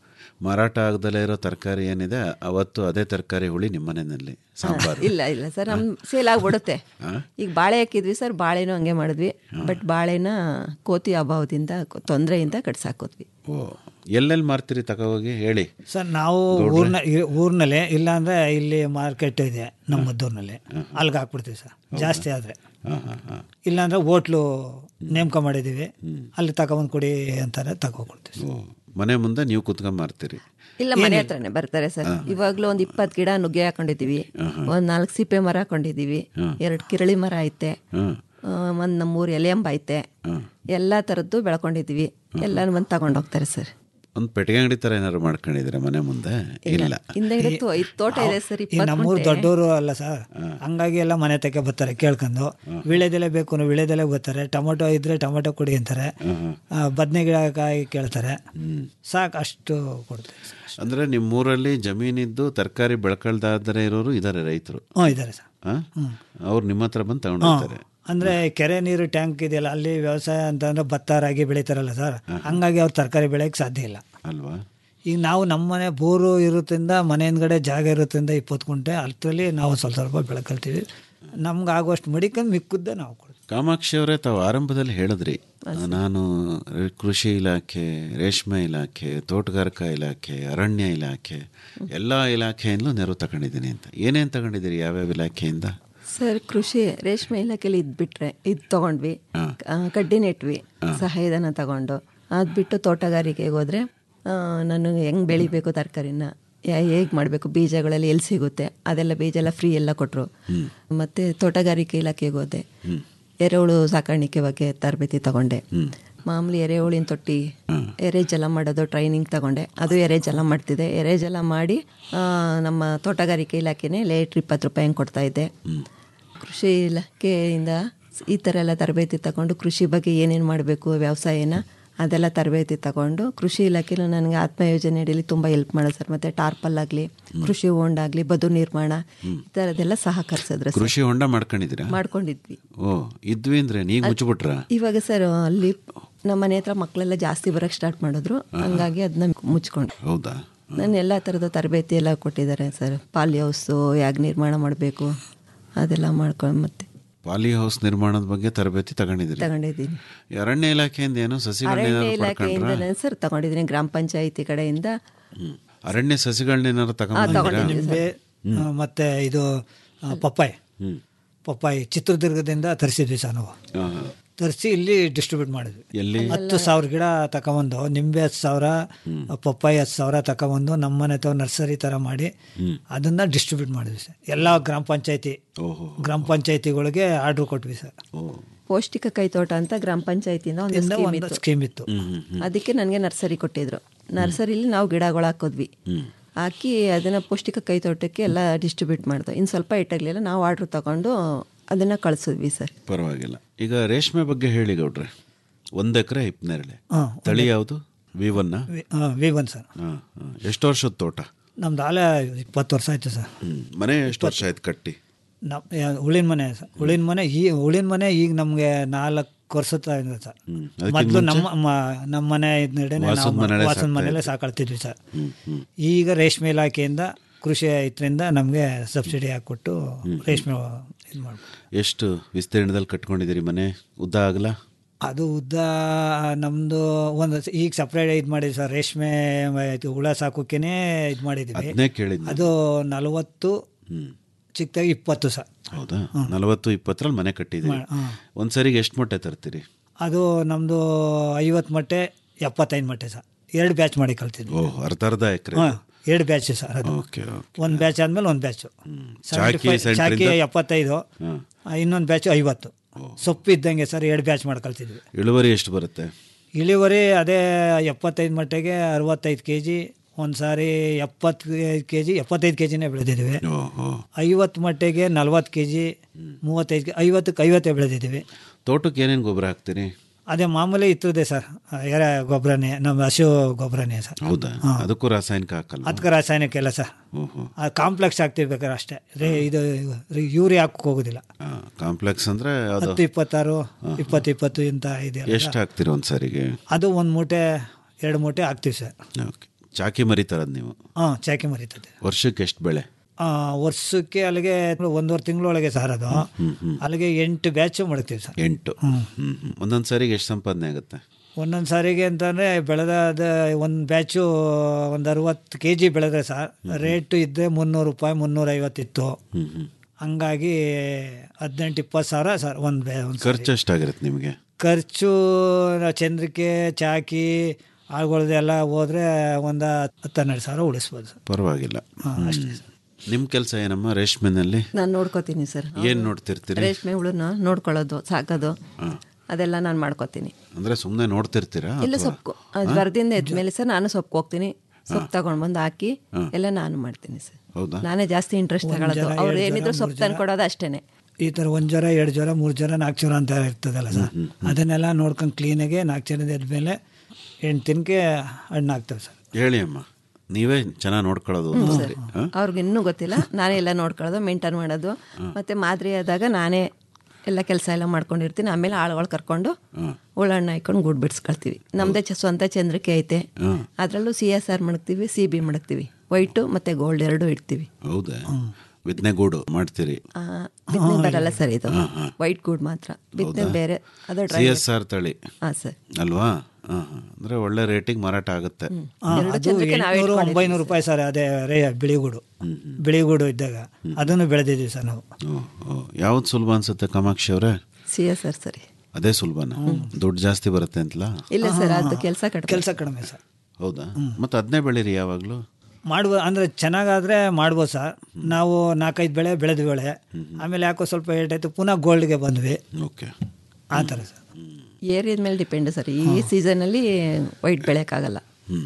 S6: ಮಾರಾಟ ಆಗದಲ್ಲೇ ಇರೋ ತರಕಾರಿ ಏನಿದೆ ಅವತ್ತು ಅದೇ ತರಕಾರಿ ಹುಳಿ ನಿಮ್ಮ ಮನೆಯಲ್ಲಿ ಸಾಂಬಾರು
S7: ಇಲ್ಲ ಇಲ್ಲ ಸರ್ ನಮ್ ಸೇಲ್ ಆಗ್ಬಿಡುತ್ತೆ ಈಗ ಬಾಳೆ ಹಾಕಿದ್ವಿ ಸರ್ ಬಾಳೆನೂ ಹಂಗೆ ಮಾಡಿದ್ವಿ ಬಟ್ ಬಾಳೆನ ಕೋತಿ ಅಭಾವದಿಂದ ತೊಂದರೆಯಿಂದ ಕಟ್ಸಾಕೋದ್ವಿ
S6: ಓ ಎಲ್ಲೆಲ್ಲಿ ಮಾರ್ತೀರಿ ತಗೋಗಿ ಹೇಳಿ
S8: ಸರ್ ನಾವು ಊರ್ನ ಈ- ಊರ್ನಲ್ಲೇ ಇಲ್ಲ ಅಂದ್ರೆ ಇಲ್ಲಿ ಮಾರ್ಕೆಟ್ ಇದೆ ನಮ್ಮ ಮದ್ದೂರಿನಲ್ಲಿ ಅಲ್ಲಿಗೆ ಹಾಕ್ಬಿಡ್ತೀವಿ ಸರ್ ಜಾಸ್ತಿ ಆದರೆ
S6: ಹಾಂ ಹಾಂ ಹಾಂ
S8: ಇಲ್ಲಾಂದ್ರೆ ಹೋಟ್ಲು ನೇಮಕ ಮಾಡಿದ್ದೀವಿ ಅಲ್ಲಿ ತಗೊಂಬಂದು ಕೊಡಿ ಅಂತಾರೆ ತಗೊಕೊಡ್ತೀವಿ
S6: ಓ ಮನೆ ಮುಂದೆ ನೀವು ಕುತ್ಕೊಂಡ್ ಮಾರ್ತೀರಿ
S7: ಇಲ್ಲ ಮನೆ ಹತ್ರನೇ ಬರ್ತಾರೆ ಸರ್ ಇವಾಗ್ಲೂ ಒಂದ್ ಇಪ್ಪತ್ತು ಗಿಡ ನುಗ್ಗೆ ಹಾಕೊಂಡಿದೀವಿ ಒಂದ್ ನಾಲ್ಕು ಸಿಪ್ಪೆ ಮರ ಹಾಕೊಂಡಿದೀವಿ ಎರಡು ಕಿರಳಿ ಮರ ಐತೆ
S6: ಹಾಂ
S7: ಆ, ಒಂದ್ ನಮ್ಮೂರು ಎಲೆಯಂಬ ಐತೆ ಎಲ್ಲಾ ತರದ್ದು ಬೆಳ್ಕೊಂಡಿದೀವಿ ಎಲ್ಲಾನು ಬಂದು ತಗೊಂಡು ಹೋಗ್ತಾರೆ ಸರ್
S6: ಒಂದು ಪೆಟ್ಟಿಗೆ ಅಂಗಡಿ ಥರ ಏನಾದ್ರು ಮಾಡ್ಕೊಂಡಿದ್ದೀರಾ ಮನೆ ಮುಂದೆ ಇಲ್ಲ
S7: ಹಿಂದೆಗಡೆ ತೋ- ಐದ್ ತೋಟ ಇದೆ ಸರ್
S8: ಈ
S7: ಇಪ್ಪತ್ತು
S8: ನಮ್ಮೂರು
S7: ಗುಂಟೆ.
S8: ದೊಡ್ಡವರು ಅಲ್ಲ ಸರ್ ಹಂಗಾಗಿ ಎಲ್ಲ ಮನೆ ತಕ್ಕೆ ಬರ್ತಾರೆ ಕೇಳ್ಕೊಂಡು ವಿಳೆದೆಲೆ ಬೇಕು ಅಂದ್ರೆ ವಿಳೆದೆಲೆ ಬರ್ತಾರೆ ಟೊಮೊಟೊ ಇದ್ರೆ ಟೊಮೊಟೊ ಕೊಡಿ ಅಂತಾರೆ ಬದನೆ ಗಿಡಕಾಯಿ ಕೇಳ್ತಾರೆ ಸಾಕು ಅಷ್ಟು ಕೊಡ್ತೀವಿ ಸರ್.
S6: ಅಂದ್ರೆ ನಿಮ್ಮೂರಲ್ಲಿ ಜಮೀನಿದ್ದು ತರಕಾರಿ ಬೆಳ್ಕೊಳ್ದಾದರೆ ಇರೋರು ಇದ್ದಾರೆ ರೈತರು
S8: ಹ್ಞೂ ಇದ್ದಾರೆ ಸರ್
S6: ಅವ್ರು ನಿಮ್ಮ ಹತ್ರ ಬಂದು ತಗೊಂಡು ಹೋಗ್ತಾರೆ
S8: ಅಂದ್ರೆ ಕೆರೆ ನೀರು ಟ್ಯಾಂಕ್ ಇದೆಯಲ್ಲ ಅಲ್ಲಿ ವ್ಯವಸಾಯ ಅಂತಂದ್ರೆ ಭತ್ತ ರಾಗಿ ಬೆಳೀತಾರಲ್ಲ ಸರ್ ಹಂಗಾಗಿ ಅವ್ರು ತರಕಾರಿ ಬೆಳೆಯಕ್ಕೆ ಸಾಧ್ಯ ಇಲ್ಲ
S6: ಅಲ್ವಾ
S8: ಈಗ ನಾವು ನಮ್ಮ ಮನೆ ಬೋರು ಇರೋದ್ರಿಂದ ಮನೆ ಹಿಂದ್ಗಡೆ ಜಾಗ ಇರೋದ್ರಿಂದ ಇಪ್ಪತ್ತು ಗುಂಟೆ ಅಷ್ಟರಲ್ಲಿ ನಾವು ಸ್ವಲ್ಪ ಸ್ವಲ್ಪ ಬೆಳ್ಕೊಳ್ತೀವಿ ನಮ್ಗೆ ಆಗುವಷ್ಟು ಮಡಿಕೊಂಡು ಮಿಕ್ಕುದ್ದ ನಾವು ಕೊಡ್ತೀವಿ
S6: ಕಾಮಾಕ್ಷಿ ಅವರೇ ತಾವು ಆರಂಭದಲ್ಲಿ ಹೇಳಿದ್ರಿ ನಾನು ಕೃಷಿ ಇಲಾಖೆ ರೇಷ್ಮೆ ಇಲಾಖೆ ತೋಟಗಾರಿಕಾ ಇಲಾಖೆ ಅರಣ್ಯ ಇಲಾಖೆ ಎಲ್ಲ ಇಲಾಖೆಯಿಂದಲೂ ನೆರವು ತಗೊಂಡಿದ್ದೀನಿ ಅಂತ ಏನೇನು ತಗೊಂಡಿದ್ದೀರಿ ಯಾವ್ಯಾವ ಇಲಾಖೆಯಿಂದ
S7: ಸರ್ ಕೃಷಿ ರೇಷ್ಮೆ ಇಲಾಖೆಯಲ್ಲಿ ಇದು ಬಿಟ್ರೆ ಇದು ತಗೊಂಡ್ವಿ ಆ, ಕಡ್ಡಿ ನೆಟ್ವಿ ಸಹಾಯಧನ ತಗೊಂಡು ಅದು ಬಿಟ್ಟು ತೋಟಗಾರಿಕೆಗೆ ಹೋದ್ರೆ ಆ, ನಾನು ಹೆಂಗೆ ಬೆಳಿಬೇಕು ತರಕಾರಿನ ಹೇಗೆ ಮಾಡಬೇಕು ಬೀಜಗಳೆಲ್ಲ ಎಲ್ಲಿ ಸಿಗುತ್ತೆ ಅದೆಲ್ಲ ಬೀಜ ಎಲ್ಲ ಫ್ರೀ ಎಲ್ಲ ಕೊಟ್ಟರು ಮತ್ತು ತೋಟಗಾರಿಕೆ ಇಲಾಖೆಗೆ ಹೋದೆ ಎರೆಹುಳು ಸಾಕಾಣಿಕೆ ಬಗ್ಗೆ ತರಬೇತಿ ತಗೊಂಡೆ ಮಾಮೂಲಿ ಎರೆಹುಳಿನ ತೊಟ್ಟಿ ಎರೆ ಜಲ ಮಾಡೋದು ಟ್ರೈನಿಂಗ್ ತಗೊಂಡೆ ಅದು ಎರೆ ಜಲ ಮಾಡ್ತಿದ್ದೆ ಎರೆ ಜಲ ಮಾಡಿ ಆ, ನಮ್ಮ ತೋಟಗಾರಿಕೆ ಇಲಾಖೆನೇ ಲೇಟ್ರ್ ಇಪ್ಪತ್ತು ರೂಪಾಯಿ ಹಂಗೆ ಕೊಡ್ತಾ ಇದ್ದೆ ಕೃಷಿ ಇಲಾಖೆಯಿಂದ ಈ ಥರ ಎಲ್ಲ ತರಬೇತಿ ತಗೊಂಡು ಕೃಷಿ ಬಗ್ಗೆ ಏನೇನು ಮಾಡಬೇಕು ವ್ಯವಸಾಯನ ಅದೆಲ್ಲ ತರಬೇತಿ ತಗೊಂಡು ಕೃಷಿ ಇಲಾಖೆಲೂ ನನಗೆ ಆತ್ಮ ಯೋಜನೆ ಅಡಿಯಲ್ಲಿ ತುಂಬ ಹೆಲ್ಪ್ ಮಾಡೋದು ಸರ್ ಮತ್ತು ಟಾರ್ಪಲ್ ಆಗಲಿ ಕೃಷಿ ಹೊಂಡ ಆಗಲಿ ಬದು ನಿರ್ಮಾಣ ಈ ಥರದ್ದೆಲ್ಲ ಸಹಕರಿಸಿದ್ರು ಸರ್
S6: ಕೃಷಿ ಹೊಂಡ ಮಾಡ್ಕೊಂಡಿದ್ದೀರಾ
S7: ಮಾಡ್ಕೊಂಡಿದ್ವಿ
S6: ಓ ಇದ್ವಿ ಅಂದ್ರೆ ನೀಗ ಮುಚ್ಚಿಬಿಟ್ರ
S7: ಇವಾಗ ಸರ್ ಅಲ್ಲಿ ನಮ್ಮ ಮನೆ ಹತ್ರ ಮಕ್ಕಳೆಲ್ಲ ಜಾಸ್ತಿ ಬರೋಕ್ಕೆ ಸ್ಟಾರ್ಟ್ ಮಾಡಿದ್ರು ಹಂಗಾಗಿ ಅದನ್ನ ಮುಚ್ಕೊಂಡು
S6: ಹೌದಾ
S7: ನಾನು ಎಲ್ಲ ಥರದ ತರಬೇತಿ ಎಲ್ಲ ಕೊಟ್ಟಿದ್ದಾರೆ ಸರ್ ಪಾಲಿ ಹೌಸು ಹೇಗೆ ನಿರ್ಮಾಣ ಮಾಡಬೇಕು ಅದೆಲ್ಲ ಮಾಡ್ಕೊಂಡು ಮತ್ತೆ
S6: ಪಾಲಿ ಹೌಸ್ ನಿರ್ಮಾಣದ ಬಗ್ಗೆ ತರಬೇತಿ ತಗೊಂಡಿದ್ದೀರಿ
S7: ತಗೊಂಡಿದ್ದೀನಿ
S6: ಈ ಅರಣ್ಯ ಇಲಾಖೆಯಿಂದ ಏನೋ ಸಸಿಗಳನ್ನ
S7: ಅರಣ್ಯ
S6: ಏನಾದ್ರು ಪಡ್ಕೊಂಡ್ರಾ?
S7: ಇಲಾಖೆಯಿಂದ ಸರ್ ತಗೊಂಡಿದ್ದೀನಿ ಗ್ರಾಮ ಪಂಚಾಯಿತಿ ಕಡೆಯಿಂದ
S6: ಹ್ಮ್. ಅರಣ್ಯ ಸಸಿಗಳನ್ನೇನಾರು ತಗೊಂಡ್ಬಂದಿದ್ದೀರಾ
S8: ನಿಂಬೆ ಆ, ಮತ್ತೆ ಇದು ಆ, ಪಪ್ಪಾಯಿ ಪಪ್ಪಾಯಿ ಚಿತ್ರದುರ್ಗದಿಂದ ತರಿಸಿದ್ವಿ ಸರ್ ನಾವು
S6: ಆ,
S8: ತರಿಸಿ ಇಲ್ಲಿ ಡಿಸ್ಟ್ರಿಬ್ಯೂಟ್ ಮಾಡಿದ್ವಿ
S6: ಎಲ್ಲಿ
S8: ಹತ್ತು ಸಾವಿರ ಗಿಡ ತಗೊಂಬಂದು ನಿಂಬೆ ಹತ್ತು ಸಾವಿರ ಪಪ್ಪಾಯಿ ಹತ್ತು ಸಾವಿರ ತಗೊಂಬಂದು ನಮ್ಮ ಮನೆ ಅಥವಾ ನರ್ಸರಿ ಥರ ಮಾಡಿ ಅದನ್ನ ಡಿಸ್ಟ್ರಿಬ್ಯೂಟ್ ಮಾಡಿದ್ವಿ ಸರ್ ಎಲ್ಲ ಗ್ರಾಮ ಪಂಚಾಯತಿ
S6: ಓಹೋ
S8: ಗ್ರಾಮ ಪಂಚಾಯತಿಗಳಿಗೆ ಆರ್ಡ್ರ್ ಕೊಟ್ವಿ ಸರ್
S6: ಓ
S7: ಪೌಷ್ಟಿಕ ಕೈತೋಟ ಅಂತ ಗ್ರಾಮ ಪಂಚಾಯತಿಯಿಂದ ಒಂದು
S8: ಇಂದ
S7: ಸ್ಕೀಮ್
S8: ಒಂದು
S7: ಇತ್ತು
S8: ಸ್ಕೀಮ್ ಇತ್ತು
S7: ಅದಕ್ಕೆ ನನಗೆ ನರ್ಸರಿ ಕೊಟ್ಟಿದ್ರು ನರ್ಸರಿಲಿ ನಾವು ಗಿಡಗಳು ಹಾಕಿದ್ವಿ ಹಾಕಿ ಅದನ್ನು ಪೌಷ್ಟಿಕ ಕೈತೋಟಕ್ಕೆ ಎಲ್ಲ ಡಿಸ್ಟ್ರಿಬ್ಯೂಟ್ ಮಾಡಿದ್ವು ಇನ್ನು ಸ್ವಲ್ಪ ಇಟ್ಟಾಗಲಿಲ್ಲ ನಾವು ಆರ್ಡ್ರ್ ತಗೊಂಡು ಅದನ್ನು ಕಳಿಸಿದ್ವಿ ಸರ್
S6: ಪರವಾಗಿಲ್ಲ ಈಗ ರೇಷ್ಮೆ ಬಗ್ಗೆ ಹೇಳಿ ಗೌಡ್ರೆ ಒಂದ್ ಎಕರೆ ಹಿಪ್ನೇರಳೆ
S8: ಹಾ,
S6: ತಳಿ ಯಾವುದು ವಿ ಒನ್ನ
S8: ವಿ ಒನ್ ಸರ್
S6: ಎಷ್ಟು ವರ್ಷದ ತೋಟ
S8: ನಮ್ದು ಆಲೆ ಇಪ್ಪತ್ತು ವರ್ಷ ಆಯ್ತು ಸರ್
S6: ಹ್ಮ್. ಮನೆ ಎಷ್ಟು ವರ್ಷ ಆಯ್ತು ಕಟ್ಟಿ
S8: ನಮ್ಮ ಉಳಿನ ಮನೆ ಸರ್ ಉಳಿನ ಮನೆ ಈ ಉಳಿನ ಮನೆ ಈಗ ನಮಗೆ ನಾಲ್ಕು ವರ್ಷದ ಇದೆ ಸರ್
S6: ಹ್ಮ್. ಅದಕ್ಕಿಂತ
S8: ಮೊದಲು
S6: ಮುಂಚೆ?
S8: ನಮ್ಮ ಮ- ನಮ್ಮ ಮನೆ ಇದ್ನಡೆನೆ
S6: ವಾಸದ
S8: ನಾವು
S6: ಮನೆಯಲ್ಲೇ
S8: ವಾಸದ
S6: ಸಾಕ್ತಾ
S8: ಮನೆಯಲ್ಲೇ
S6: ಇದ್ರಿ.
S8: ಸಾಕಾಳ್ತಿದ್ವಿ ಸರ್
S6: ಹ್ಮ್, ಹ್ಮ್.
S8: ಈಗ ರೇಷ್ಮೆ ಇಲಾಖೆಯಿಂದ ಕೃಷಿ ಇದರಿಂದ ನಮಗೆ ಸಬ್ಸಿಡಿ ಹಾಕ್ಕೊಟ್ಟು ರೇಷ್ಮೆ ಇದು ಮಾಡ್ಬೋದು
S6: ಎಷ್ಟು ವಿಸ್ತೀರ್ಣದಲ್ಲಿ ಕಟ್ಕೊಂಡಿದ್ದೀರಿ ಮನೆ ಉದ್ದ ಆಗಲ್ಲ
S8: ಅದು ಉದ್ದ ನಮ್ಮದು ಒಂದು ಈಗ ಸಪ್ರೇಟ್ ಇದು ಮಾಡಿದ್ವಿ ಸರ್ ರೇಷ್ಮೆ ಇದು ಹುಳ ಸಾಕೋಕೆನೇ ಇದು ಮಾಡಿದ್ವಿ
S6: ಅದನ್ನೇ ಕೇಳಿದ್ನ
S8: ಅದು ನಲವತ್ತು ಚಿಕ್ಕದಾಗಿ ಇಪ್ಪತ್ತು ಸರ್
S6: ಹೌದಾ ನಲವತ್ತು ಇಪ್ಪತ್ತರಲ್ಲಿ ಮನೆ ಕಟ್ಟಿದ್ದೀರಿ
S8: ಮಾ- ಹಾ.
S6: ಒಂದ್ಸರಿಗೆ ಎಷ್ಟು ಮೊಟ್ಟೆ ತರ್ತೀರಿ
S8: ಅದು ನಮ್ಮದು ಐವತ್ತು ಮೊಟ್ಟೆ ಎಪ್ಪತ್ತೈದು ಮೊಟ್ಟೆ ಸರ್ ಎರಡು ಬ್ಯಾಚ್ ಮಾಡಿ ಕಲ್ತಿದ್ವಿ
S6: ಓ ಅರ್ಧ ಅರ್ಧ ಎಕರೆ
S8: ಹಾಂ ಎರಡು ಬ್ಯಾಚ್ ಸರ್ ಅದು
S6: ಓಕೆ ಓಕೆ
S8: ಒಂದು ಬ್ಯಾಚ್ ಆದಮೇಲೆ ಒಂದು ಬ್ಯಾಚು
S6: ಚಾಕಿ
S8: ಚಾಕಿ
S6: ಸೆಂಟ್ರಿಂದ-
S8: ಎಪ್ಪತ್ತೈದು
S6: ಹಾಂ.
S8: ಇನ್ನೊಂದು ಬ್ಯಾಚು ಐವತ್ತು ಸೊಪ್ಪು ಇದ್ದಂಗೆ ಸರ್ ಎರಡು ಬ್ಯಾಚ್ ಮಾಡಿ ಕಲ್ತಿದ್ವಿ
S6: ಇಳುವರಿ ಎಷ್ಟು ಬರುತ್ತೆ
S8: ಇಳುವರಿ ಅದೇ ಎಪ್ಪತ್ತೈದು ಮಟ್ಟಿಗೆ ಅರವತ್ತೈದು ಕೆ ಜಿ ಒಂದು ಸಾರಿ ಎಪ್ಪತ್ತು ಕೆ ಜಿ ಎಪ್ಪತ್ತೈದು ಕೆ ಜಿನೇ ಬೆಳೆದಿದ್ದೀವಿ
S6: ಓಹೋ
S8: ಐವತ್ತು ಮಟ್ಟಿಗೆ ನಲ್ವತ್ತು ಕೆ ಜಿ ಮೂವತ್ತೈದು ಕೆ ಐವತ್ತಕ್ಕೆ ಐವತ್ತೇ ಬೆಳೆದಿದ್ದೀವಿ
S6: ತೋಟಕ್ಕೆ ಏನೇನು ಗೊಬ್ಬರ ಹಾಕ್ತೀರಿ
S8: ಅದೇ ಮಾಮೂಲಿ ಇರ್ತದೆ ಸರ್ ಎರೆ ಗೊಬ್ಬರನೇ ನಮ್ಮ ಹಸು ಗೊಬ್ಬರನೇ ಸರ್
S6: ಹೌದಾ ಅದಕ್ಕೂ ರಾಸಾಯನಿಕ ಹಾಕಲ್ಲ
S8: ಅದಕ್ಕೆ ರಾಸಾಯನಿಕ ಎಲ್ಲ ಸರ್
S6: ಓಹೋ
S8: ಆ ಕಾಂಪ್ಲೆಕ್ಸ್ ಹಾಕ್ತಿರ್ಬೇಕಾದ್ರೆ ಅಷ್ಟೇ ರೇ ಇದು ರೇ- ಯೂರಿ ಹಾಕಕ್ಕೆ ಹೋಗೋದಿಲ್ಲ
S6: ಕಾಂಪ್ಲೆಕ್ಸ್ ಅಂದ್ರೆ ಅದು
S8: ಹತ್ತು ಇಪ್ಪತ್ತಾರು ಇಪ್ಪತ್ತು ಇಪ್ಪತ್ತು ಇಂತ ಇದೆ
S6: ಎಷ್ಟು ಹಾಕ್ತೀರಿ ಒಂದು ಸಾರಿಗೆ
S8: ಅದು ಒಂದು ಮೂಟೆ ಎರಡು ಮೂಟೆ ಹಾಕ್ತೀವಿ ಸರ್
S6: ಓಕೆ ಚಾಕಿ ಮರಿ ತರದ್ ನೀವು
S8: ಹಾಂ ಚಾಕಿ ಮರಿತದೆ
S6: ವರ್ಷಕ್ಕೆ ಎಷ್ಟು ಬೆಳೆ
S8: ಆ, ವರ್ಷಕ್ಕೆ ಅಲ್ಲಿಗೆ ಒಂದೂವರೆ ತಿಂಗಳೊಳಗೆ ಸರ್ ಅದು ಅಲ್ಲಿಗೆ ಎಂಟು ಬ್ಯಾಚ್ ಮಾಡ್ತೀವಿ ಸರ್
S6: ಎಂಟು ಹ್ಮ್ ಹ್ಮ್. ಒಂದೊಂದ್ ಸಾರಿಗೆ ಎಷ್ಟು ಸಂಪಾದನೆ ಆಗುತ್ತೆ
S8: ಒಂದೊಂದು ಸಾರಿಗೆ ಅಂತಂದರೆ ಬೆಳೆದ ಒಂದು ಬ್ಯಾಚು ಒಂದು ಅರವತ್ತು ಕೆ ಜಿ ಬೆಳೆದ್ರೆ ಸರ್ ರೇಟು ಇದ್ದರೆ ಮುನ್ನೂರು ರೂಪಾಯಿ ಮುನ್ನೂರೈವತ್ತಿತ್ತು
S6: ಹ್ಮ್ ಹ್ಮ್
S8: ಹಂಗಾಗಿ ಹದಿನೆಂಟು ಇಪ್ಪತ್ತು ಸಾವಿರ ಸರ್ ಒಂದು ಬೇ ಒಂದು
S6: ಖರ್ಚು ಎಷ್ಟಾಗಿರುತ್ತೆ ನಿಮಗೆ
S8: ಖರ್ಚು ನಾವು ಚಂದ್ರಿಕೆ ಚಾಕಿ ಆಳ್ಗಳ್ದೆಲ್ಲ ಹೋದ್ರೆ ಒಂದು ಹತ್ತು ಹನ್ನೆರಡು ಸಾವಿರ ಉಳಿಸ್ಬೋದು ಸರ್
S6: ಪರವಾಗಿಲ್ಲ
S8: ಹಾಂ ಅಷ್ಟೇ ಸರ್
S6: ನಿಮ್ಮ ಕೆಲಸ ಏನಮ್ಮ ರೇಷ್ಮೆನಲ್ಲಿ
S7: ನಾನು ನೋಡ್ಕೋತೀನಿ ಸರ್
S6: ಏನ್ ನೋಡ್ತಿರ್ತೀರಿ
S7: ರೇಷ್ಮೆ ಹುಳುನ ನೋಡ್ಕೊಳ್ಳೋದು ಸಾಕೋದು ಅದೆಲ್ಲ ನಾನು ಮಾಡ್ಕೋತೀನಿ
S6: ಅಂದ್ರೆ ಸುಮ್ಮನೆ ನೋಡ್ತಿರ್ತೀರಾ
S7: ಇಲ್ಲ
S6: ಅಥವಾ-
S7: ಸೊಪ್ಪು ಅದು ಬರದಿಂದ ಎದ್ಮೇಲೆ ಸರ್ ನಾನು ಸೊಪ್ಪು ಹೋಗ್ತೀನಿ ಸೊಪ್ಪು ತಗೊಂಡು ಬಂದು ಹಾಕಿ ಎಲ್ಲ ನಾನು ಮಾಡ್ತೀನಿ ಸರ್
S6: ಹೌದಾ
S7: ನಾನೇ ಜಾಸ್ತಿ ಇಂಟ್ರೆಸ್ಟ್ ತಗೊಳ್ಳೋದು
S8: ಜನ,
S7: ಅವ್ರು
S8: ಎರಡ್
S7: ಏನಿದ್ರು
S8: ಜನ,
S7: ಸೊಪ್ಪು ತಂದು ಕೊಡೋದು ಅಷ್ಟೇನೆ
S8: ಈ ಥರ ಒಂದು ಜ್ವರ ಎರಡು ಜ್ವರ ಮೂರು ಜ್ವರ ನಾಲ್ಕು ಜ್ವರ ಅಂತ ಇರ್ತದಲ್ಲ ಸರ್ ಅದನ್ನೆಲ್ಲ ನೋಡ್ಕೊಂಡು ಕ್ಲೀನಾಗೆ ನಾಲ್ಕು ಜ್ವರದ ಎದ್ಮೇಲೆ ಎಂಟು ದಿನಕ್ಕೆ ಹಣ್ಣು ಹಾಕ್ತೇವೆ ಸರ್
S6: ಹೇಳಿ ಅಮ್ಮ ನೀವೇ ಚೆನ್ನಾಗಿ ನೋಡ್ಕೊಳ್ಳೋದು ಒಂದ್ಸರಿ ಹಾ?
S7: ಅವ್ರಿಗೆ ಇನ್ನೂ ಗೊತ್ತಿಲ್ಲ ನಾನೇ ಎಲ್ಲ ನೋಡ್ಕೊಳ್ಳೋದು ಮೇಂಟೈನ್ ಮಾಡೋದು ಮತ್ತೆ ಮಾದರಿ ಆದಾಗ ನಾನೇ ಎಲ್ಲ ಕೆಲಸ ಎಲ್ಲ ಮಾಡ್ಕೊಂಡಿರ್ತೀನಿ ಆಮೇಲೆ ಆಳುಗಳು ಕರ್ಕೊಂಡು ಉಳ್ಳಣ್ಣ ಹಾಕೊಂಡು ಗೂಡು ಬಿಡಿಸ್ಕೊಳ್ತೀವಿ ನಮ್ಮದೇ ಚ ಸ್ವಂತ ಚಂದ್ರಿಕೆ ಐತೆ ಅದರಲ್ಲೂ ಸಿ ಎಸ್ ಆರ್ ಮಾಡ್ತೀವಿ ಸಿ ಬಿ ಮಾಡ್ತೀವಿ ವೈಟು ಮತ್ತು ಗೋಲ್ಡ್ ಎರಡೂ ಇಡ್ತೀವಿ
S6: ಹೌದಾ ವಿದ್ನೆಗೂಡು ಮಾಡ್ತೀರಿ
S7: ಆ, ಬಿತ್ತನೆ ಬರಲ್ಲ ಸರ್ ಇದು ವೈಟ್ ಗೂಡ್ ಮಾತ್ರ ಬಿತ್ತನೆ ಬೇರೆ ಅದು
S6: ಸಿ
S7: ಡ್ರೈ
S6: ಎಸ್ ಆರ್ ತಳಿ
S7: ಹಾಂ ಸರ್
S6: ಅಲ್ವಾ ಹಾಂ ಹಾಂ ಅಂದರೆ ಒಳ್ಳೆ ರೇಟಿಗೆ ಮಾರಾಟ ಆಗುತ್ತೆ
S8: ಆ,
S7: ಎರಡು
S8: ಅದು
S7: ಜನಕ್ಕೆ ನಾವೇ
S8: ಎಂಟ್ನೂರು
S7: ಇಟ್ಕೊಂಡಿದ್ದೀವಿ
S8: ಒಂಬೈನೂರು ರೂಪಾಯಿ ಸರ್ ಅದೇ ರೇ ಬಿಳಿಗೂಡು ಬಿಳಿಗೂಡು ಇದ್ದಾಗ ಅದನ್ನು ಬೆಳೆದಿದ್ದೀವಿ ಸರ್ ನಾವು
S6: ಓ, ಓ. ಯಾವ್ದು ಸುಲಭ ಅನ್ಸುತ್ತೆ ಕಾಮಾಕ್ಷಿ ಅವರೇ
S7: ಸಿ ಎಸ್ ಸರ್ ಸರಿ
S6: ಅದೇ ಸುಲಭನ ದುಡ್ಡು ಜಾಸ್ತಿ ಬರುತ್ತೆ ಅಂತಲಾ
S7: ಇಲ್ಲ ಸರ್ ಅದು ಕೆಲಸ ಕಡಿಮೆ
S8: ಕೆಲಸ ಕಡಿಮೆ ಸರ್
S6: ಹೌದಾ ಮತ್ತೆ ಅದನ್ನೇ ಬೆಳೀರಿ ಯಾವಾಗಲೂ
S8: ಮಾಡ್ಬೋದು ಅಂದರೆ ಚೆನ್ನಾಗಾದರೆ ಮಾಡ್ಬೋದು ಸರ್ ನಾವು ನಾಲ್ಕೈದು ಬೆಳೆ ಬೆಳೆದ ಬೆಳೆ ಆಮೇಲೆ ಯಾಕೋ ಸ್ವಲ್ಪ ಏಟಾಯ್ತು ಪುನಃ ಗೋಲ್ಡ್ಗೆ ಬಂದ್ವಿ
S6: ಓಕೆ
S8: ಆ ಥರ ಸರ್
S7: ಏರಿಯಾದ ಮೇಲೆ ಡಿಪೆಂಡ್ ಸರ್ ಈ ಸೀಸನಲ್ಲಿ ವೈಟ್ ಬೆಳೆಯೋಕ್ಕಾಗಲ್ಲ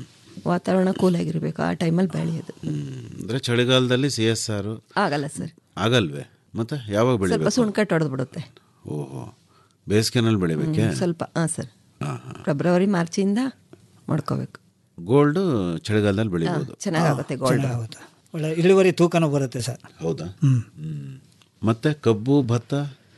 S7: ವಾತಾವರಣ ಕೂಲ್ ಆಗಿರಬೇಕು ಆ ಟೈಮಲ್ಲಿ ಬೆಳೆಯೋದು
S6: ಅಂದರೆ ಚಳಿಗಾಲದಲ್ಲಿ ಸಿ ಎಸ್ ಆರು
S7: ಆಗಲ್ಲ ಸರ್
S6: ಆಗಲ್ವೇ ಮತ್ತೆ ಯಾವಾಗ
S7: ಸ್ವಲ್ಪ
S6: ಬೆಳಿಬೇಕು
S7: ಸುಣ್ಕಟ್ಟು ಹೊಡೆದು ಬಿಡುತ್ತೆ
S6: ಓಹೋ ಬೇಸಿಗೆನಲ್ಲಿ ಬೆಳಿಬೇಕೆ
S7: ಸ್ವಲ್ಪ ಹಾಂ ಸರ್
S6: ಹಾಂ ಹಾಂ
S7: ಫೆಬ್ರವರಿ ಮಾರ್ಚಿಂದ ಮಾಡ್ಕೋಬೇಕು
S6: ಗೋಲ್ಡು ಚಳಿಗಾಲದಲ್ಲಿ ಬೆಳಿಬೋದು
S7: ಚೆನ್ನಾಗಾಗುತ್ತೆ ಗೋಲ್ಡ್
S8: ಚೆನ್ನಾಗುತ್ತೆ ಒಳ್ಳೆ ಇಳುವರಿ ತೂಕನೂ ಬರುತ್ತೆ ಸರ್
S6: ಹೌದಾ
S8: ಹ್ಮ್.
S6: ಹ್ಮ್. ಮತ್ತೆ ಕಬ್ಬು ಭತ್ತ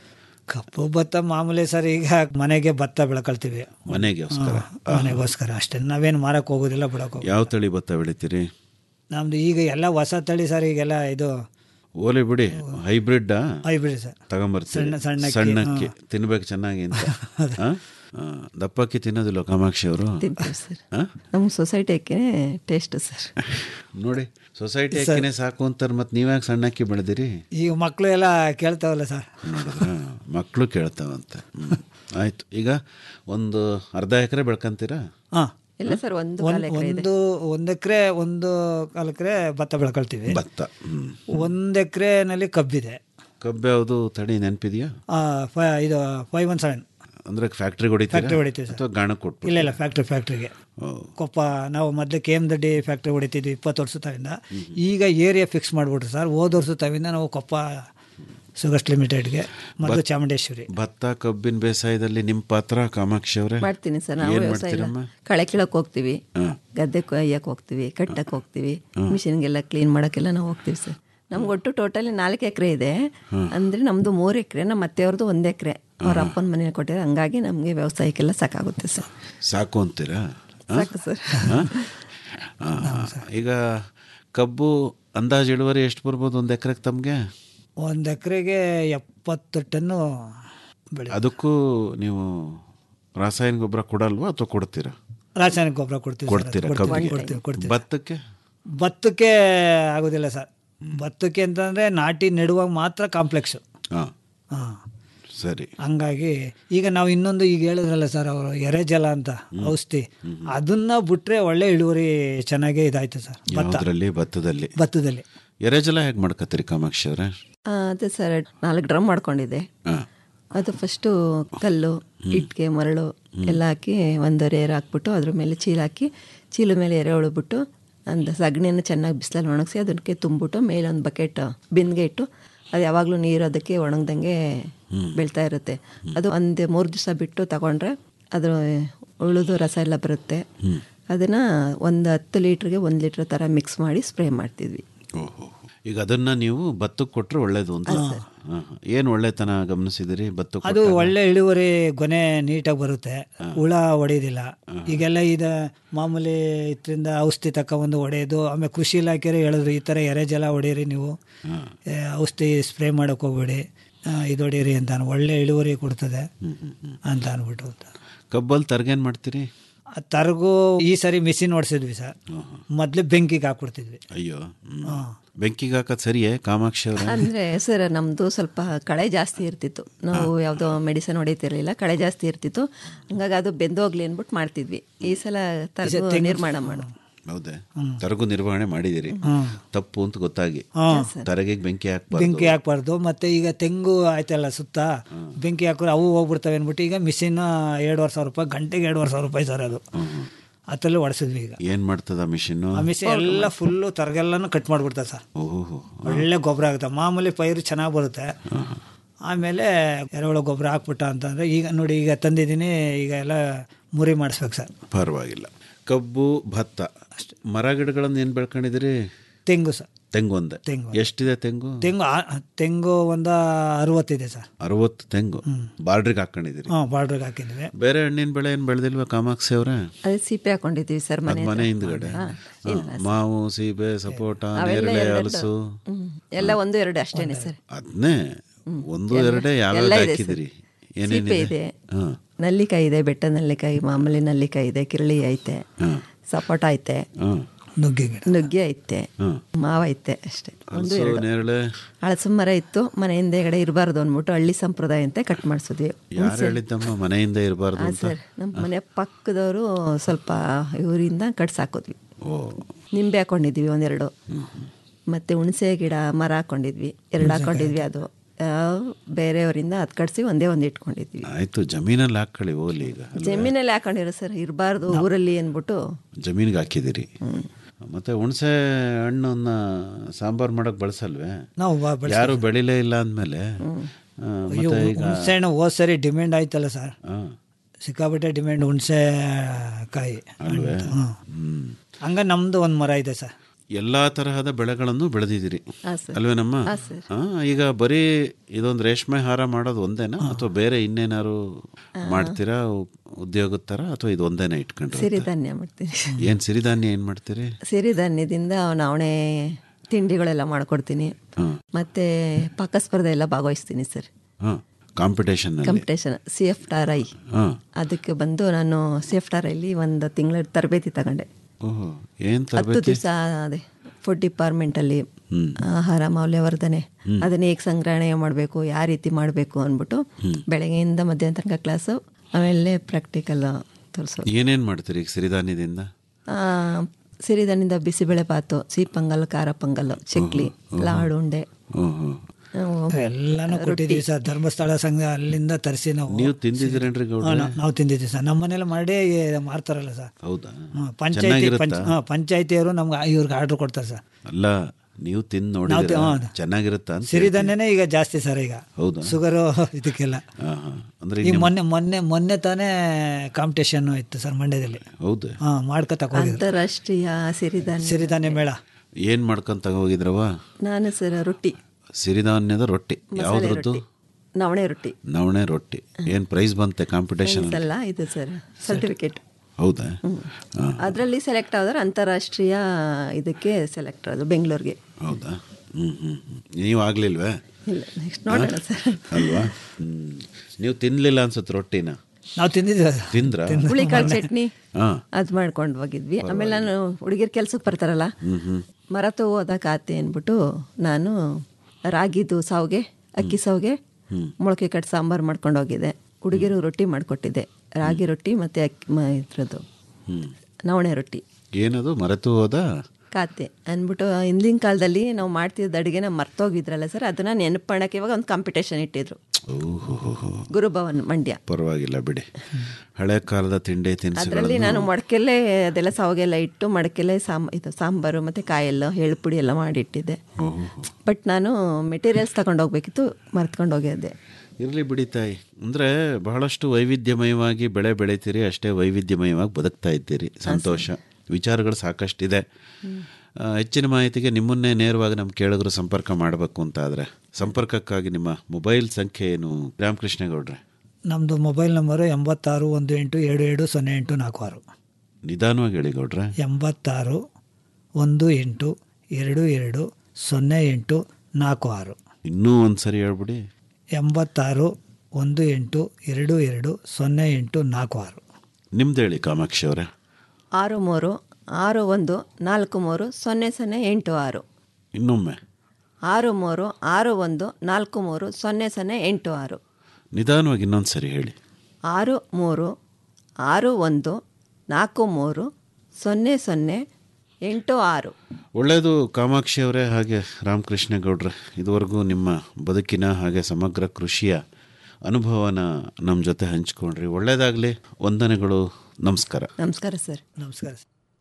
S8: ಕಪ್ಪು ಭತ್ತ ಮಾಮೂಲಿ ಸರ್ ಈಗ ಮನೆಗೆ ಭತ್ತ ಬೆಳ್ಕೊಳ್ತೀವಿ
S6: ಮನೆಗೋಸ್ಕರ
S8: ಮನೆಗೋಸ್ಕರ ಅಷ್ಟೇ ನಾವೇನು ಮಾರಕ್ಕೆ ಹೋಗೋದಿಲ್ಲ ಬಿಡಕ್ಕೆ ಹೋಗೋದಿಲ್ಲ
S6: ಯಾವ ತಳಿ ಭತ್ತ ಬೆಳಿತೀರಿ
S8: ನಮ್ದು ಈಗ ಎಲ್ಲ ಹೊಸ ತಳಿ ಸರ್ ಈಗೆಲ್ಲ ಇದು
S6: ಓಲಿ ಬಿಡಿ ಹೈಬ್ರಿಡ್
S8: ಹೈಬ್ರಿಡ್ ಸರ್
S6: ತಗೊಂಬರ್ತೀವಿ
S8: ಸಣ್ಣ- ಸಣ್ಣಕ್ಕಿ,
S6: ಸಣ್ಣಕ್ಕಿ ತಿನ್ಬೇಕು ಚೆನ್ನಾಗಿ ಅಂತ ಆ? ಆ, ದಪ್ಪಕ್ಕಿ ತಿನ್ನೋದಿಲ್ಲ ಕಾಮಾಕ್ಷಿ ಅವರು
S7: ತಿಂತೀವಿ ಸರ್
S6: ಆ?
S7: ನಮ್ಮ ಸೊಸೈಟಿ ಅಕ್ಕಿ ಟೇಸ್ಟ್ ಸರ್
S6: ನೋಡಿ ಸೊಸೈಟಿ ಅಕ್ಕಿನೇ ಸಾಕು ಅಂತಾರೆ ಮತ್ತೆ ನೀವ್ಯಾಕೆ ಸಣ್ಣಕ್ಕಿ ಬೆಳೆದಿರಿ
S8: ಈಗ ಮಕ್ಕಳು ಎಲ್ಲ ಕೇಳ್ತಾವಲ್ಲ ಸರ್
S6: ನೋಡಿದ್ರ ಮಕ್ಕಳು ಕೇಳ್ತಾವಂತೆ ಹ್ಮ್. ಆಯ್ತು ಈಗ ಒಂದು ಅರ್ಧ ಎಕರೆ ಬೆಳ್ಕೊಂತೀರಾ
S8: ಹಾಂ
S7: ಇಲ್ಲ ಸರ್ ಒಂದು ಕಾಲ ಎಕರೆ ಇದೆ
S8: ಒಂದು ಒಂದು ಎಕರೆ ಒಂದು ಕಾಲು ಎಕರೆ ಭತ್ತ ಬೆಳ್ಕೊಳ್ತೀವಿ
S6: ಭತ್ತ ಹ್ಮ್.
S8: ಒಂದು ಎಕರೆನಲ್ಲಿ ಕಬ್ಬಿದೆ
S6: ಕಬ್ಬು ಯಾವುದು ತಳಿ ನೆನಪಿದೆಯಾ
S8: ಆ, ಫೈ- ಇದು ಫೈವ್ ಒನ್ ಸೆವೆನ್
S6: ಅಂದ್ರೆ ಫ್ಯಾಕ್ಟ್ರಿ ಹೊಡಿತೀರಾ
S8: ಫ್ಯಾಕ್ಟ್ರಿ ಹೊಡಿತೀವಿ ಸರ್
S6: ಅಥವಾ ಗಾಣಕ್ಕೆ ಕೊಟ್ಬಿಟ್ಟು
S8: ಇಲ್ಲ ಇಲ್ಲ ಫ್ಯಾಕ್ಟ್ರಿ ಫ್ಯಾಕ್ಟ್ರಿಗೆ ಕೊಪ್ಪ ನಾವು ಮೊದಲು ಕೆ ಎಮ್ ದಡ್ಡಿ ಫ್ಯಾಕ್ಟ್ರಿ ಹೊಡಿತಿದ್ವಿ ಇಪ್ಪತ್ತು ವರ್ಷ ತಾವಿಂದ ಈಗ ಏರಿಯಾ ಫಿಕ್ಸ್ ಮಾಡಿಬಿಟ್ರು ಸರ್ ಹೋದ ವರ್ಷ ತಾವಿಂದ ನಾವು ಕೊಪ್ಪ ಸುಗಸ್ಟ್ ಲಿಮಿಟೆಡ್ಗೆ ಮೊದಲು ಚಾಮುಂಡೇಶ್ವರಿ
S6: ಭತ್ತ ಕಬ್ಬಿನ ಬೇಸಾಯದಲ್ಲಿ ನಿಮ್ಮ ಪಾತ್ರ ಕಾಮಾಕ್ಷಿ ಅವರೇ
S7: ಮಾಡ್ತೀನಿ ಸರ್ ನಾವು
S6: ಏನ್
S7: ವ್ಯವಸಾಯ ಇಲ್ಲ
S6: ಮಾಡ್ತೀರಮ್ಮ?
S7: ಕಳೆ ಕೀಳಕ್ಕೆ ಹೋಗ್ತೀವಿ
S6: ಹಾಂ.
S7: ಗದ್ದೆ ಕೊಯ್ಯಕ್ಕೆ ಹೋಗ್ತೀವಿ ಕಟ್ಟಕ್ಕೆ ಹೋಗ್ತೀವಿ ಮಿಷಿನ್ಗೆಲ್ಲ ಕ್ಲೀನ್ ಮಾಡೋಕ್ಕೆಲ್ಲ ನಾವು ಹೋಗ್ತೀವಿ ಸರ್ ನಮ್ಗೆ ಒಟ್ಟು ಟೋಟಲಿ ನಾಲ್ಕು ಎಕರೆ ಇದೆ ಅಂದರೆ ನಮ್ಮದು ಮೂರು ಎಕರೆ ನಮ್ಮ ಅತ್ತೆಯವ್ರದ್ದು ಒಂದು ಎಕರೆ ಅವ್ರ ಅಪ್ಪನ ಮನೆ ಕೊಟ್ಟಿದ್ದಾರೆ ಹಂಗಾಗಿ ನಮಗೆ ವ್ಯವಸಾಯಕ್ಕೆಲ್ಲ ಸಾಕಾಗುತ್ತೆ ಸರ್
S6: ಸಾಕು ಅಂತೀರಾ ಆ?
S7: ಸಾಕು ಸರ್
S6: ಆ? ಆ, ಈಗ ಕಬ್ಬು ಅಂದಾಜು ಇಳುವರಿ ಎಷ್ಟು ಬರ್ಬೋದು ಒಂದು ಎಕರೆಗೆ ತಮಗೆ
S8: ಒಂದು ಎಕರೆಗೆ ಎಪ್ಪತ್ತು ಟನ್ನು ಬೆಳೆ
S6: ಅದಕ್ಕೂ ನೀವು ರಾಸಾಯನಿಕ ಗೊಬ್ಬರ ಕೊಡಲ್ವಾ ಅಥವಾ ಕೊಡ್ತೀರಾ
S8: ರಾಸಾಯನಿಕ ಗೊಬ್ಬರ ಕೊಡ್ತೀವಿ ಸರ್.
S6: ಕೊಡ್ತೀರಾ
S8: ಕೊಡ್ತೀವಿ,
S6: ಕಬ್ಬಿಗೆ
S8: ಕೊಡ್ತೀವಿ ಕೊಡ್ತೀವಿ
S6: ಭತ್ತಕ್ಕೆ
S8: ಭತ್ತಕ್ಕೆ ಆಗೋದಿಲ್ಲ ಸರ್ ಭತ್ತಕ್ಕೆ ಅಂತಂದರೆ ನಾಟಿ ನೆಡುವಾಗ ಮಾತ್ರ ಕಾಂಪ್ಲೆಕ್ಸು
S6: ಹಾಂ
S8: ಹಾಂ
S6: ಸರಿ
S8: ಹಂಗಾಗಿ ಈಗ ನಾವು ಇನ್ನೊಂದು ಈಗ ಹೇಳಿದ್ರಲ್ಲ ಸರ್ ಅವರು ಎರೆಜಲ ಅಂತ ಔಷಧಿ ಅದನ್ನ ಬಿಟ್ರೆ ಒಳ್ಳೆ ಇಳುವರಿ ಚೆನ್ನಾಗೇ ಇದಾಯ್ತು ಸರ್ ಭತ್ತ
S6: ಯಾವುದ್ರಲ್ಲಿ ಭತ್ತದಲ್ಲಿ
S8: ಭತ್ತದಲ್ಲಿ
S6: ಎರೆಜಲ ಹೇಗೆ ಮಾಡ್ಕತ್ತೀರಿ ಕಾಮಾಕ್ಷಿ ಅವರೇ
S7: ಆ, ಅದೇ ಸರ್ ನಾಲ್ಕು ಡ್ರಮ್ ಮಾಡ್ಕೊಂಡಿದ್ದೆ
S6: ಹಾಂ
S7: ಅದು ಫಸ್ಟು ಕಲ್ಲು ಇಟ್ಟಿಗೆ ಮರಳು ಎಲ್ಲ ಹಾಕಿ ಒಂದೂವರೆ ಏರು ಹಾಕ್ಬಿಟ್ಟು ಅದ್ರ ಮೇಲೆ ಚೀಲ ಹಾಕಿ ಚೀಲ ಮೇಲೆ ಎರೆ ಉಳ್ಬಿಟ್ಟು ಒಂದು ಸಗಣಿಯನ್ನು ಚೆನ್ನಾಗಿ ಬಿಸಿಲಲ್ಲಿ ಒಣಗಿಸಿ ಅದಕ್ಕೆ ತುಂಬಿಬಿಟ್ಟು ಮೇಲೆ ಒಂದು ಬಕೆಟ್ ಬಿಂದಿಗೆ ಇಟ್ಟು ಅದು ಯಾವಾಗಲೂ ನೀರು ಅದಕ್ಕೆ ಒಣಗ್ದಂಗೆ ಬೀಳ್ತಾ ಇರುತ್ತೆ ಅದು ಒಂದು ಮೂರು ದಿವಸ ಬಿಟ್ಟು ತಗೊಂಡ್ರೆ ಅದ್ರ ಉಳಿದು ರಸ ಎಲ್ಲ ಬರುತ್ತೆ ಅದನ್ನು ಒಂದು ಹತ್ತು ಲೀಟ್ರಿಗೆ ಒಂದು ಲೀಟ್ರ್ ಥರ ಮಿಕ್ಸ್ ಮಾಡಿ ಸ್ಪ್ರೇ ಮಾಡ್ತಿದ್ವಿ
S6: ಓಹೋ ಈಗ ಅದನ್ನ ನೀವು ಭತ್ತಕ್ಕೆ ಕೊಟ್ರೆ ಒಳ್ಳೇದು ಅಂತ ಏನು ಒಳ್ಳೆತನ ಗಮನಿಸಿದಿರಿ ಭತ್ತಕ್ಕೆ
S8: ಅದು ಒಳ್ಳೆ ಇಳುವರಿ ಗೊನೆ ನೀಟಾಗಿ ಬರುತ್ತೆ ಹುಳ ಹೊಡೆಯೋದಿಲ್ಲ ಈಗೆಲ್ಲ ಇದ ಮಾಮೂಲಿ ಇದರಿಂದ ಔಷಧಿ ತಗೊಬಂದು ಹೊಡೆಯೋದು ಆಮೇಲೆ ಕೃಷಿ ಇಲಾಖೆಯವರು ಹೇಳಿದ್ರು ಈ ಥರ ಎರೆಜಲ ಹೊಡೀರಿ ನೀವು ಏ, ಔಷಧಿ ಸ್ಪ್ರೇ ಮಾಡೋಕೆ ಹೋಗ್ಬೇಡಿ ಆ, ಇದು ಹೊಡೀರಿ ಅಂತ ಒಳ್ಳೆ ಇಳುವರಿ ಕೊಡ್ತದೆ ಅಂತ ಅಂದ್ಬಿಟ್ಟು ಅಂತ
S6: ಕಬ್ಬಲ್ಲಿ ತರ್ಗೇನು ಮಾಡ್ತೀರಿ
S8: ಆ ತರಗು ಈ ಸರಿ ಮಿಷಿನ್ ಓಡಿಸಿದ್ವಿ ಸರ್ ಮೊದಲು ಬೆಂಕಿಗೆ ಹಾಕ್ಬಿಡ್ತಿದ್ವಿ
S6: ಅಯ್ಯೋ ಹ್ಮ್. ಬೆಂಕಿಗೆ ಹಾಕೋದು ಸರಿಯೇ ಕಾಮಾಕ್ಷಿ ಅವರೇ
S7: ಅಂದರೆ ಸರ್ ನಮ್ಮದು ಸ್ವಲ್ಪ ಕಳೆ ಜಾಸ್ತಿ ಇರ್ತಿತ್ತು ನಾವು ಯಾವುದೋ ಮೆಡಿಸಿನ್ ಹೊಡಿತಿರ್ಲಿಲ್ಲ ಕಳೆ ಜಾಸ್ತಿ ಇರ್ತಿತ್ತು ಹಂಗಾಗಿ ಅದು ಬೆಂದೋಗ್ಲಿ ಅಂದ್ಬಿಟ್ಟು ಮಾಡ್ತಿದ್ವಿ ಈ ಸಲ ತರಗು ನಿರ್ಮಾಣ ಮಾಡು
S6: ಹೌದೇ ತರಗು ನಿರ್ವಹಣೆ ಮಾಡಿದಿರಿ ತಪ್ಪು ಅಂತ ಗೊತ್ತಾಗಿ
S8: ಹಾಂ
S6: ತರಗಿಗೆ ಬೆಂಕಿ ಹಾಕ್ಬಾರ್ದು
S8: ಬೆಂಕಿ ಹಾಕ್ಬಾರ್ದು ಮತ್ತೆ ಈಗ ತೆಂಗು ಆಯ್ತಲ್ಲ ಸುತ್ತ ಬೆಂಕಿ ಹಾಕಿದ್ರೆ ಅವು ಹೋಗ್ಬಿಡ್ತವೆ ಅಂದ್ಬಿಟ್ಟು ಈಗ ಮಿಷಿನ್ ಎರಡುವರೆ ಸಾವಿರ ರೂಪಾಯಿ ಗಂಟೆಗೆ ಎರಡುವರೆ ಸಾವಿರ ರೂಪಾಯಿ ಸರ್ ಅದು ಅದರಲ್ಲಿ ಹೊಡೆಸಿದ್ವಿ ಈಗ
S6: ಏನ್ ಮಾಡ್ತದ ಮಿಷಿನ್
S8: ಆ ಮಿಷಿನ್ ಎಲ್ಲ ಫುಲ್ಲು ತರಗೆಲ್ಲನೂ ಕಟ್ ಮಾಡಿಬಿಡ್ತಾರೆ ಸರ್
S6: ಓಹೋ
S8: ಒಳ್ಳೆ ಗೊಬ್ಬರ ಆಗುತ್ತೆ ಮಾಮೂಲಿ ಪೈರು ಚೆನ್ನಾಗಿ ಬರುತ್ತೆ ಆಮೇಲೆ ಎರೆಹುಳ ಗೊಬ್ಬರ ಹಾಕ್ಬಿಟ್ಟ ಅಂತಂದರೆ ಈಗ ನೋಡಿ ಈಗ ತಂದಿದ್ದೀನಿ ಈಗ ಎಲ್ಲ ಮುರಿ ಮಾಡಿಸ್ಬೇಕು ಸರ್
S6: ಪರವಾಗಿಲ್ಲ ಕಬ್ಬು ಭತ್ತ ಮರ ಗಿಡಗಳನ್ನು ಏನು ಬೆಳ್ಕೊಂಡಿದ್ದೀರಿ
S8: ತೆಂಗು ಸರ್
S6: ತೆಂಗು ಒಂದೇ
S8: ತೆಂಗು.
S6: ಎಷ್ಟಿದೆ ತೆಂಗು
S8: ತೆಂಗು ಆ- ತೆಂಗು ಒಂದು ಅರವತ್ತಿದೆ ಸರ್
S6: ಅರವತ್ತು ತೆಂಗು ಬಾರ್ಡ್ರಿಗೆ ಹಾಕೊಂಡಿದ್ದೀರಿ
S8: ಹಾಂ ಬಾರ್ಡ್ರಿಗೆ ಹಾಕಿದ್ವಿ
S6: ಬೇರೆ ಹಣ್ಣಿನ ಬೆಳೆ ಏನು ಬೆಳೆದಿಲ್ವಾ ಕಾಮಾಕ್ಷಿ ಅವರೇ
S7: ಅದೇ ಸೀಪೆ ಹಾಕೊಂಡಿದ್ದೀವಿ ಸರ್ ಮನೆ
S6: ಮನೆ ಹಿಂದ್ಗಡೆ
S7: ಹಾ, ಇಲ್ಲ
S6: ಹಾ, ಮಾವು ಸೀಬೆ ಸಪೋಟ
S7: ಅವೆಲ್ಲ
S6: ನೇರಳೆ
S7: ಎರಡೆರಡು.
S6: ಹಲಸು
S7: ಹ್ಮ್. ಎಲ್ಲ ಒಂದು ಎರಡು ಅಷ್ಟೇನೆ ಸರ್
S6: ಅದನ್ನೇ ಒಂದು
S7: ಎಲ್ಲ-
S6: ಎರಡೇ ಯಾವ್ಯಾವ್ದು
S7: ಎಲ್ಲ ಇದೆ
S6: ಹಾಕಿದಿರಿ
S7: ಸರ್.
S6: ಏನೇನಿದೆ
S7: ಸೀಬೆ ಇದೆ
S6: ಹಾಂ
S7: ನಲ್ಲಿಕಾಯಿ ಇದೆ ಬೆಟ್ಟ ನಲ್ಲಿಕಾಯಿ ಮಾಮೂಲಿ ನಲ್ಲಿಕಾಯಿ ಇದೆ ಕಿರಳಿ ಐತೆ
S6: ಹಾಂ
S7: ಸಪೋಟ ಐತೆ
S6: ಹಾಂ
S8: ನುಗ್ಗೆ ಗಿಡ
S7: ನುಗ್ಗೆ ಐತೆ
S6: ಹಾಂ
S7: ಮಾವ ಐತೆ ಅಷ್ಟೇ ಒಂದು
S6: ಹಲಸು
S7: ಎರಡು
S6: ನೇರಳೆ
S7: ಹಳಸು ಮರ ಇತ್ತು ಮನೆ ಹಿಂದೆಗಡೆ ಇರಬಾರ್ದು ಅಂದ್ಬಿಟ್ಟು ಹಳ್ಳಿ ಸಂಪ್ರದಾಯ ಅಂತ ಕಟ್ ಮಾಡಿಸಿದ್ವಿ
S6: ಯಾರು ಹೇಳಿದ್ದಮ್ಮ ಮನೆಯಿಂದ ಇರಬಾರ್ದು
S7: ಹಾಂ
S6: ಅಂತ
S7: ಸರ್ ನಮ್ಮ ಮನೆ ಪಕ್ಕದವರು ಸ್ವಲ್ಪ ಇವರಿಂದ ಕಟ್ಸಾಕಿದ್ವಿ
S6: ಓ
S7: ನಿಂಬೆ ಹಾಕೊಂಡಿದ್ವಿ ಒಂದೆರಡು ಮತ್ತು ಹುಣಸೆ ಗಿಡ ಮರ ಹಾಕೊಂಡಿದ್ವಿ ಎರಡು ಹಾಕೊಂಡಿದ್ವಿ ಅದು ಯಾವ ಬೇರೆಯವರಿಂದ ಅದು ಕಟ್ಸಿ ಒಂದೇ ಒಂದು ಇಟ್ಕೊಂಡಿದ್ವಿ
S6: ಆಯ್ತು ಜಮೀನಲ್ಲಿ ಹಾಕೊಳ್ಳಿ ಹೋಗ್ಲಿ ಈಗ
S7: ಜಮೀನಲ್ಲಿ ಹಾಕೊಂಡಿರೋ ಸರ್ ಇರಬಾರ್ದು ಊರಲ್ಲಿ ಅಂದ್ಬಿಟ್ಟು
S6: ಜಮೀನಿಗೆ ಹಾಕಿದಿರಿ ಮತ್ತೆ ಹುಣಸೆ ಹಣ್ಣನ್ನ ಸಾಂಬಾರ್ ಮಾಡಕ್ ಬಳಸಲ್ವೇ
S8: ನಾವು ಬ- ಬಳಸ್ತೀವಿ.
S6: ಯಾರು ಬೆಳಿಲೇ ಇಲ್ಲ ಅಂದ್ಮೇಲೆ ಆ,
S8: ಅಯ್ಯೋ
S6: ಮತ್ತೆ ಈಗ
S8: ಹುಣಸೆ ಹಣ್ಣು ಹೋದ್ ಸರಿ ಡಿಮ್ಯಾಂಡ್ ಆಯ್ತಲ್ಲ ಸರ್
S6: ಆ,
S8: ಸಿಕ್ಕಾಪಟ್ಟೆ ಡಿಮ್ಯಾಂಡ್ ಹುಣಸೆ ಕಾಯಿ
S6: ಅಲ್ವೇ
S8: ಹ್ಮ್.
S6: ಹ್ಮ್
S8: ಹಂಗ ನಮ್ದು ಒಂದು ಮರ ಇದೆ ಸರ್
S6: ಎಲ್ಲಾ ತರಹದ ಬೆಳೆಗಳನ್ನು ಬೆಳೆದಿದ್ದೀರಿ
S7: ಹಾಂ ಸರ್
S6: ಅಲ್ವೇನಮ್ಮ
S7: ಹಾಂ ಸರ್
S6: ಆ, ಈಗ ಬರೀ ಇದೊಂದು ರೇಷ್ಮೆ ಹಾರ ಮಾಡೋದು ಒಂದೇನಾ ಅಥವಾ ಬೇರೆ ಇನ್ನೇನಾರು ಮಾಡ್ತೀರಾ ಉ- ಉದ್ಯೋಗದ ತರ ಅಥವಾ ಇದು ಒಂದೇನ ಇಟ್ಕೊಂಡ್ರೆ
S7: ಸಿರಿಧಾನ್ಯ ಮಾಡ್ತೀನಿ
S6: ಏನ್ ಸಿರಿಧಾನ್ಯ ಏನ್ ಮಾಡ್ತೀರಿ
S7: ಸಿರಿಧಾನ್ಯದಿಂದ ನವಣೆ ತಿಂಡಿಗಳೆಲ್ಲ ಮಾಡ್ಕೊಡ್ತೀನಿ
S6: ಹಾಂ
S7: ಮತ್ತು ಪಾಕಸ್ಪರ್ಧೆ ಎಲ್ಲ ಭಾಗವಹಿಸ್ತೀನಿ ಸರ್
S6: ಹಾಂ competition
S7: competition C F T R I
S6: ಹಾಂ
S7: ಅದಕ್ಕೆ ಬಂದು ನಾನು ಸಿ ಎಫ್ ಟಾರ್ ಐಲಿ ಒಂದು ತಿಂಗಳ ತರಬೇತಿ ತಗೊಂಡೆ
S6: ಓಹೋ ಏನ್
S7: ಹತ್ತು
S6: ತರಬೇತಿ
S7: ದಿವಸ ಅದೇ ಫುಡ್ ಡಿಪಾರ್ಟ್ಮೆಂಟಲ್ಲಿ
S6: ಹ್ಮ್.
S7: ಆಹಾರ ಮೌಲ್ಯವರ್ಧನೆ ಅದನ್ನ ಹೇಗೆ ಸಂಗ್ರಹಣೆ ಮಾಡಬೇಕು ಯಾವ ರೀತಿ ಮಾಡಬೇಕು ಅಂದ್ಬಿಟ್ಟು ಬೆಳಗ್ಗೆಯಿಂದ ಮಧ್ಯಾಹ್ನ ತನಕ ಕ್ಲಾಸು ಆಮೇಲೆ ಪ್ರಾಕ್ಟಿಕಲ್ ತೋರಿಸೋದು
S6: ಏನೇನ್ ಮಾಡ್ತೀರಿ ಈಗ ಸಿರಿಧಾನ್ಯದಿಂದ
S7: ಸಿರಿಧಾನ್ಯದಿಂದ ಬಿಸಿಬೇಳೆ ಬಾತು ಸಿಹಿ ಪೊಂಗಲ್ ಖಾರ ಪೊಂಗಲ್ ಚಕ್ಲಿ ಲಾಡು ಉಂಡೆ
S6: ಓಹೋ
S7: ನಾವು
S8: ಎಲ್ಲಾನು ಕೊಟ್ಟಿದ್ದೀವಿ ಸರ್ ಧರ್ಮಸ್ಥಳ ಸಂಘ ಅಲ್ಲಿಂದ ತರಿಸಿ ನಾವು
S6: ನೀವು ತಿಂದಿದ್ದೀರೇನ್ರಿ
S8: ಹಾ,
S6: ಗೌಡ್ರೆ
S8: ನಾ- ನಾವು ತಿಂದಿದ್ದೀವಿ ಸರ್ ನಮ್ಮ ಮನೇಲಿ ಮಾಡಿ ಮಾರ್ತಾರಲ್ಲ ಸರ್
S6: ಹೌದಾ
S8: ಹ್ಮ್, ಪಂಚಾಯತಿ
S6: ಚೆನ್ನಾಗಿರುತ್ತಾ?
S8: ಪಂಚ ಹಾಂ ಪಂಚಾಯತಿಯವರು ನಮ್ಗೆ ಇವ್ರಿಗೆ ಆರ್ಡ್ರ್ ಕೊಡ್ತಾರೆ ಸರ್
S6: ಅಲ್ಲ ನೀವು ತಿಂದು
S8: ನಾವು
S6: ನೋಡಿದ್ರೆ
S8: ತಿ- ಹೌದು.
S6: ಚೆನ್ನಾಗಿರುತ್ತಾ ಅಂತ
S8: ಸಿರಿಧಾನ್ಯನೇ ಈಗ ಜಾಸ್ತಿ ಸರ್ ಈಗ
S6: ಹೌದಾ
S8: ಶುಗರು ಇದಕ್ಕೆಲ್ಲ
S6: ಹಾ, ಹಾ. ಅಂದ್ರೆ
S8: ಈಗ
S6: ನಿಮ್ಮ-
S8: ಮೊನ್ನೆ ಮೊನ್ನೆ ಮೊನ್ನೆ ತಾನೇ ಕಾಂಪಿಟೇಷನ್ ಇತ್ತು ಸರ್ ಮಂಡ್ಯದಲ್ಲಿ
S6: ಹೌದಾ
S8: ಹಾಂ ಮಾಡ್ಕೊತಕ್ಕೆ ಹೋಗಿದ್ರು
S7: ಅಂತಾರಾಷ್ಟ್ರೀಯ ಸಿರಿಧಾನ್ಯ
S8: ಸಿರಿಧಾನ್ಯ ಮೇಳ
S6: ಏನ್ ಮಾಡ್ಕೊಂತ ಹೋಗಿದ್ರವ
S7: ನಾನು ಸರ್ ರೊಟ್ಟಿ
S6: ಸಿರಿಧಾನ್ಯದ ರೊಟ್ಟಿ
S7: ಮಸಾಲೆ
S6: ಯಾವ್ದ್ರದ್ದು
S7: ರೊಟ್ಟಿ ನವಣೆ ರೊಟ್ಟಿ
S6: ನವಣೆ ರೊಟ್ಟಿ ಏನ್ ಪ್ರೈಸ್ ಬಂತೆ ಕಾಂಪಿಟೇಷನ್
S7: ಅಲ್ಲ ಇದು ಸರ್ ಸರ್ಟಿಫಿಕೇಟ್
S6: ಹೌದಾ ಹಾ,
S7: ಅದರಲ್ಲಿ ಸೆಲೆಕ್ಟ್ ಆದ್ರೆ ಅಂತಾರಾಷ್ಟ್ರೀಯ ಇದಕ್ಕೆ ಸೆಲೆಕ್ಟ್ ಆಗೋದು ಬೆಂಗಳೂರಿಗೆ
S6: ಹೌದಾ ಹ್ಮ್ ಹ್ಮ್ ಹ್ಮ್. ನೀವು ಆಗ್ಲಿಲ್ವೇ
S7: ಇಲ್ಲ ನೆಕ್ಸ್ಟ್ ನೋಡೋಣ ಸರ್
S6: ಅಲ್ವಾ ಹ್ಮ್ ನೀವು ತಿನ್ಲಿಲ್ಲ ಅನ್ಸುತ್ತೆ ರೊಟ್ಟಿನ
S8: ನಾವು ತಿಂದಿದ್ದೀವಿ ಸರ್.
S6: ತಿಂದ್ರ
S7: ಹುಳಿಕಾಳು ಚಟ್ನಿ
S6: ಹಾ
S7: ಅದು ಮಾಡ್ಕೊಂಡು ಹೋಗಿದ್ವಿ ಆಮೇಲೆ ನಾನು ಹುಡುಗಿರ್ ಕೆಲ್ಸಕ್ಕೆ ಬರ್ತಾರಲ್ಲ
S6: ಹ್ಮ್ ಹ್ಮ್
S7: ಮರತು ಓದಕ್ಕಾತೆ ಅಂದ್ಬಿಟ್ಟು ನಾನು ರಾಗಿದು ಸಾವಿಗೆ ಅಕ್ಕಿ ಸಾವಿಗೆ ಮೊಳಕೆ ಕಟ್ ಸಾಂಬಾರು ಮಾಡ್ಕೊಂಡು ಹೋಗಿದ್ದೆ ಹುಡುಗಿರು ರೊಟ್ಟಿ ಮಾಡಿಕೊಟ್ಟಿದ್ದೆ ರಾಗಿ ರೊಟ್ಟಿ ಮತ್ತು ಅಕ್ಕಿ ಮ ಇದ್ರದ್ದು
S6: ಹ್ಮ್
S7: ನವಣೆ ರೊಟ್ಟಿ
S6: ಏನದು ಮರೆತು ಹೋದ
S7: ಖಾತೆ ಅಂದ್ಬಿಟ್ಟು ಹಿಂದಿನ ಕಾಲದಲ್ಲಿ ನಾವು ಮಾಡ್ತಿದ್ದ ಅಡುಗೆನ ಮರ್ತೋಗಿದ್ರಲ್ಲ ಸರ್ ಅದನ್ನು ನೆನಪು ಮಾಡೋಕ್ಕೆ ಇವಾಗ ಒಂದು ಕಾಂಪಿಟೇಷನ್ ಇಟ್ಟಿದ್ರು
S6: ಓಹೋ
S7: ಗುರುಭವನ್ ಮಂಡ್ಯ
S6: ಪರವಾಗಿಲ್ಲ ಬಿಡಿ ಹಳೆ ಕಾಲದ ತಿಂಡಿ
S7: ಅದರಲ್ಲಿ
S6: ತಿನಿಸುಗಳನ್ನು
S7: ನಾನು ಮಡಕೆಲ್ಲೇ ಅದೆಲ್ಲ ಸಾವಿಗೆಲ್ಲ ಇಟ್ಟು ಮಡಕೆಲ್ಲೇ ಸಾಂಬ ಇದು ಸಾಂಬಾರು ಮತ್ತು ಕಾಯೆಲ್ಲ ಎಳ್ಪುಡಿ ಎಲ್ಲ ಮಾಡಿಟ್ಟಿದ್ದೆ ಬಟ್ ನಾನು ಮೆಟೀರಿಯಲ್ಸ್ ತಗೊಂಡು ಹೋಗ್ಬೇಕಿತ್ತು ಮರ್ತ್ಕೊಂಡು ಹೋಗಿದ್ದೆ
S6: ಇರಲಿ ಬಿಡಿ ತಾಯಿ ಅಂದರೆ ಬಹಳಷ್ಟು ವೈವಿಧ್ಯಮಯವಾಗಿ ಬೆಳೆ ಬೆಳಿತೀರಿ ಅಷ್ಟೇ ವೈವಿಧ್ಯಮಯವಾಗಿ ಬದುಕ್ತಾ ಇದ್ದೀರಿ ಸಂತೋಷ ವಿಚಾರಗಳು ಸಾಕಷ್ಟಿದೆ ಆ, ಹೆಚ್ಚಿನ ಮಾಹಿತಿಗೆ ನಿಮ್ಮನ್ನೇ ನೇರವಾಗಿ ನಮ್ಮ ಕೇಳಿದ್ರು ಸಂಪರ್ಕ ಮಾಡಬೇಕು ಅಂತ ಆದರೆ ಸಂಪರ್ಕಕ್ಕಾಗಿ ನಿಮ್ಮ ಮೊಬೈಲ್ ಸಂಖ್ಯೆ ಏನು ರಾಮಕೃಷ್ಣೇಗೌಡ್ರೆ
S8: ನಮ್ಮದು ಮೊಬೈಲ್ ನಂಬರು ಎಂಬತ್ತಾರು ಒಂದು ಎಂಟು ಏಳು ಏಳು ಸೊನ್ನೆ ಎಂಟು ನಾಲ್ಕು ಆರು
S6: ನಿಧಾನವಾಗಿ ಹೇಳಿ ಗೌಡ್ರೆ
S8: ಎಂಬತ್ತಾರು ಒಂದು ಎಂಟು ಎರಡು ಎರಡು ಸೊನ್ನೆ ಎಂಟು ನಾಲ್ಕು ಆರು
S6: ಇನ್ನೂ ಒಂದು ಸರಿ ಹೇಳ್ಬಿಡಿ
S8: ಎಂಬತ್ತಾರು ಒಂದು ಎಂಟು ಎರಡು ಎರಡು ಸೊನ್ನೆ ಎಂಟು ನಾಲ್ಕು ಆರು
S6: ನಿಮ್ದು ಹೇಳಿ ಕಾಮಾಕ್ಷಿ ಅವರೇ
S7: ಆರು ಮೂರು ಆರು ಒಂದು ನಾಲ್ಕು ಮೂರು ಸೊನ್ನೆ ಸೊನ್ನೆ ಎಂಟು ಆರು
S6: ಇನ್ನೊಮ್ಮೆ
S7: ಆರು ಮೂರು ಆರು ಒಂದು ನಾಲ್ಕು ಮೂರು ಸೊನ್ನೆ ಸೊನ್ನೆ ಎಂಟು ಆರು
S6: ನಿಧಾನವಾಗಿ ಇನ್ನೊಂದು ಸರಿ ಹೇಳಿ
S7: ಆರು ಮೂರು ಆರು ಒಂದು ನಾಲ್ಕು ಮೂರು ಸೊನ್ನೆ ಸೊನ್ನೆ ಎಂಟು ಆರು
S6: ಒಳ್ಳೆಯದು ಕಾಮಾಕ್ಷಿ ಅವರೇ ಹಾಗೆ ರಾಮಕೃಷ್ಣ ಗೌಡ್ರೆ ಇದುವರೆಗೂ ನಿಮ್ಮ ಬದುಕಿನ ಹಾಗೆ ಸಮಗ್ರ ಕೃಷಿಯ ಅನುಭವನ ನಮ್ಮ ಜೊತೆ ಹಂಚ್ಕೊಂಡ್ರಿ ಒಳ್ಳೆಯದಾಗಲಿ ವಂದನೆಗಳು ನಮಸ್ಕಾರ
S7: ನಮಸ್ಕಾರ ಸರ್
S8: ನಮಸ್ಕಾರ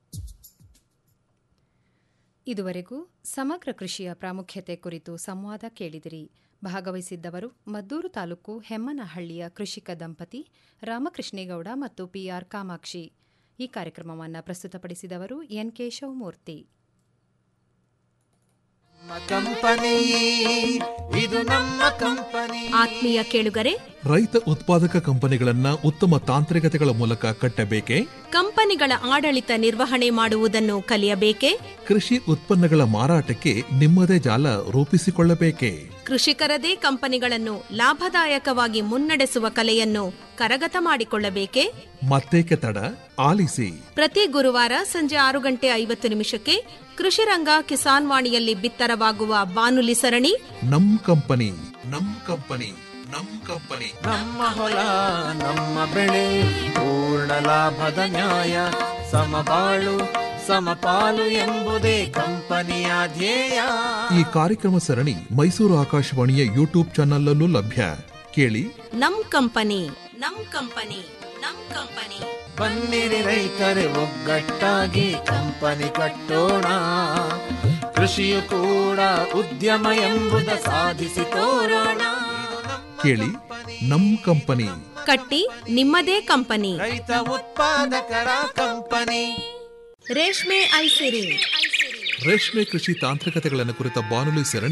S2: ಇದುವರೆಗೂ ಸಮಗ್ರ ಕೃಷಿಯ ಪ್ರಾಮುಖ್ಯತೆ ಕುರಿತು ಸಂವಾದ ಕೇಳಿದಿರಿ ಭಾಗವಹಿಸಿದ್ದವರು ಮದ್ದೂರು ತಾಲೂಕು ಹೆಮ್ಮನಹಳ್ಳಿಯ ಕೃಷಿಕ ದಂಪತಿ ರಾಮಕೃಷ್ಣೇಗೌಡ ಮತ್ತು ಪಿಆರ್ ಕಾಮಾಕ್ಷಿ ಈ ಕಾರ್ಯಕ್ರಮವನ್ನು ಪ್ರಸ್ತುತಪಡಿಸಿದವರು ಎನ್ ಕೇಶವಮೂರ್ತಿ
S9: ಕಂಪನಿ ಇದು ನಮ್ಮ ಕಂಪನಿ
S10: ಆತ್ಮೀಯ ಕೇಳುಗರೆ
S11: ರೈತ ಉತ್ಪಾದಕ ಕಂಪನಿಗಳನ್ನ ಉತ್ತಮ ತಾಂತ್ರಿಕತೆಗಳ ಮೂಲಕ ಕಟ್ಟಬೇಕೆ
S10: ಕಂಪನಿಗಳ ಆಡಳಿತ ನಿರ್ವಹಣೆ ಮಾಡುವುದನ್ನು ಕಲಿಯಬೇಕೆ
S11: ಕೃಷಿ ಉತ್ಪನ್ನಗಳ ಮಾರಾಟಕ್ಕೆ ನಿಮ್ಮದೇ ಜಾಲ ರೂಪಿಸಿಕೊಳ್ಳಬೇಕೆ
S10: ಕೃಷಿಕರದೇ ಕಂಪನಿಗಳನ್ನು ಲಾಭದಾಯಕವಾಗಿ ಮುನ್ನಡೆಸುವ ಕಲೆಯನ್ನು ಕರಗತ ಮಾಡಿಕೊಳ್ಳಬೇಕೆ
S11: ಮತ್ತೇಕೆ ತಡ ಆಲಿಸಿ
S10: ಪ್ರತಿ ಗುರುವಾರ ಸಂಜೆ ಆರು ಗಂಟೆ ಐವತ್ತು ನಿಮಿಷಕ್ಕೆ ಕೃಷಿರಂಗ ಕಿಸಾನ್ ವಾಣಿಯಲ್ಲಿ ಬಿತ್ತರವಾಗುವ ಬಾನುಲಿ ಸರಣಿ
S11: ನಮ್ ಕಂಪನಿ ನಮ್ ಕಂಪನಿ ನಮ್ ಕಂಪನಿ
S9: ನಮ್ಮ ಹೊಲ ನಮ್ಮ ಬೆಳೆ ಪೂರ್ಣ ಲಾಭದ ನ್ಯಾಯ ಸಮಬಾಳು ಸಮಪಾಲು ಎಂಬುದೇ ಕಂಪನಿಯ ಧ್ಯೇಯ
S11: ಈ ಕಾರ್ಯಕ್ರಮ ಸರಣಿ ಮೈಸೂರು ಆಕಾಶವಾಣಿಯ ಯೂಟ್ಯೂಬ್ ಚಾನಲ್ಲೂ ಲಭ್ಯ ಕೇಳಿ
S10: ನಮ್ ಕಂಪನಿ ನಮ್ ಕಂಪನಿ ನಮ್ ಕಂಪನಿ
S9: ಬನ್ನಿರಿ ರೈತರೆ ಒಗ್ಗಟ್ಟಾಗಿ ಕಂಪನಿ ಕಟ್ಟೋಣ ಕೃಷಿಯು ಕೂಡ ಉದ್ಯಮ ಎಂಬುದ ಸಾಧಿಸಿ ತೋರೋಣ
S11: ಕೇಳಿ ನಮ್ ಕಂಪನಿ
S10: ಕಟ್ಟಿ ನಿಮ್ಮದೇ ಕಂಪನಿ
S9: ರೈತ ಉತ್ಪಾದಕರ ಕಂಪನಿ
S10: ರೇಷ್ಮೆ ಐಸಿರಿ
S11: ರೇಷ್ಮೆ ಕೃಷಿ ತಾಂತ್ರಿಕತೆಗಳನ್ನು ಕುರಿತ ಬಾನುಲಿ ಸರಣಿ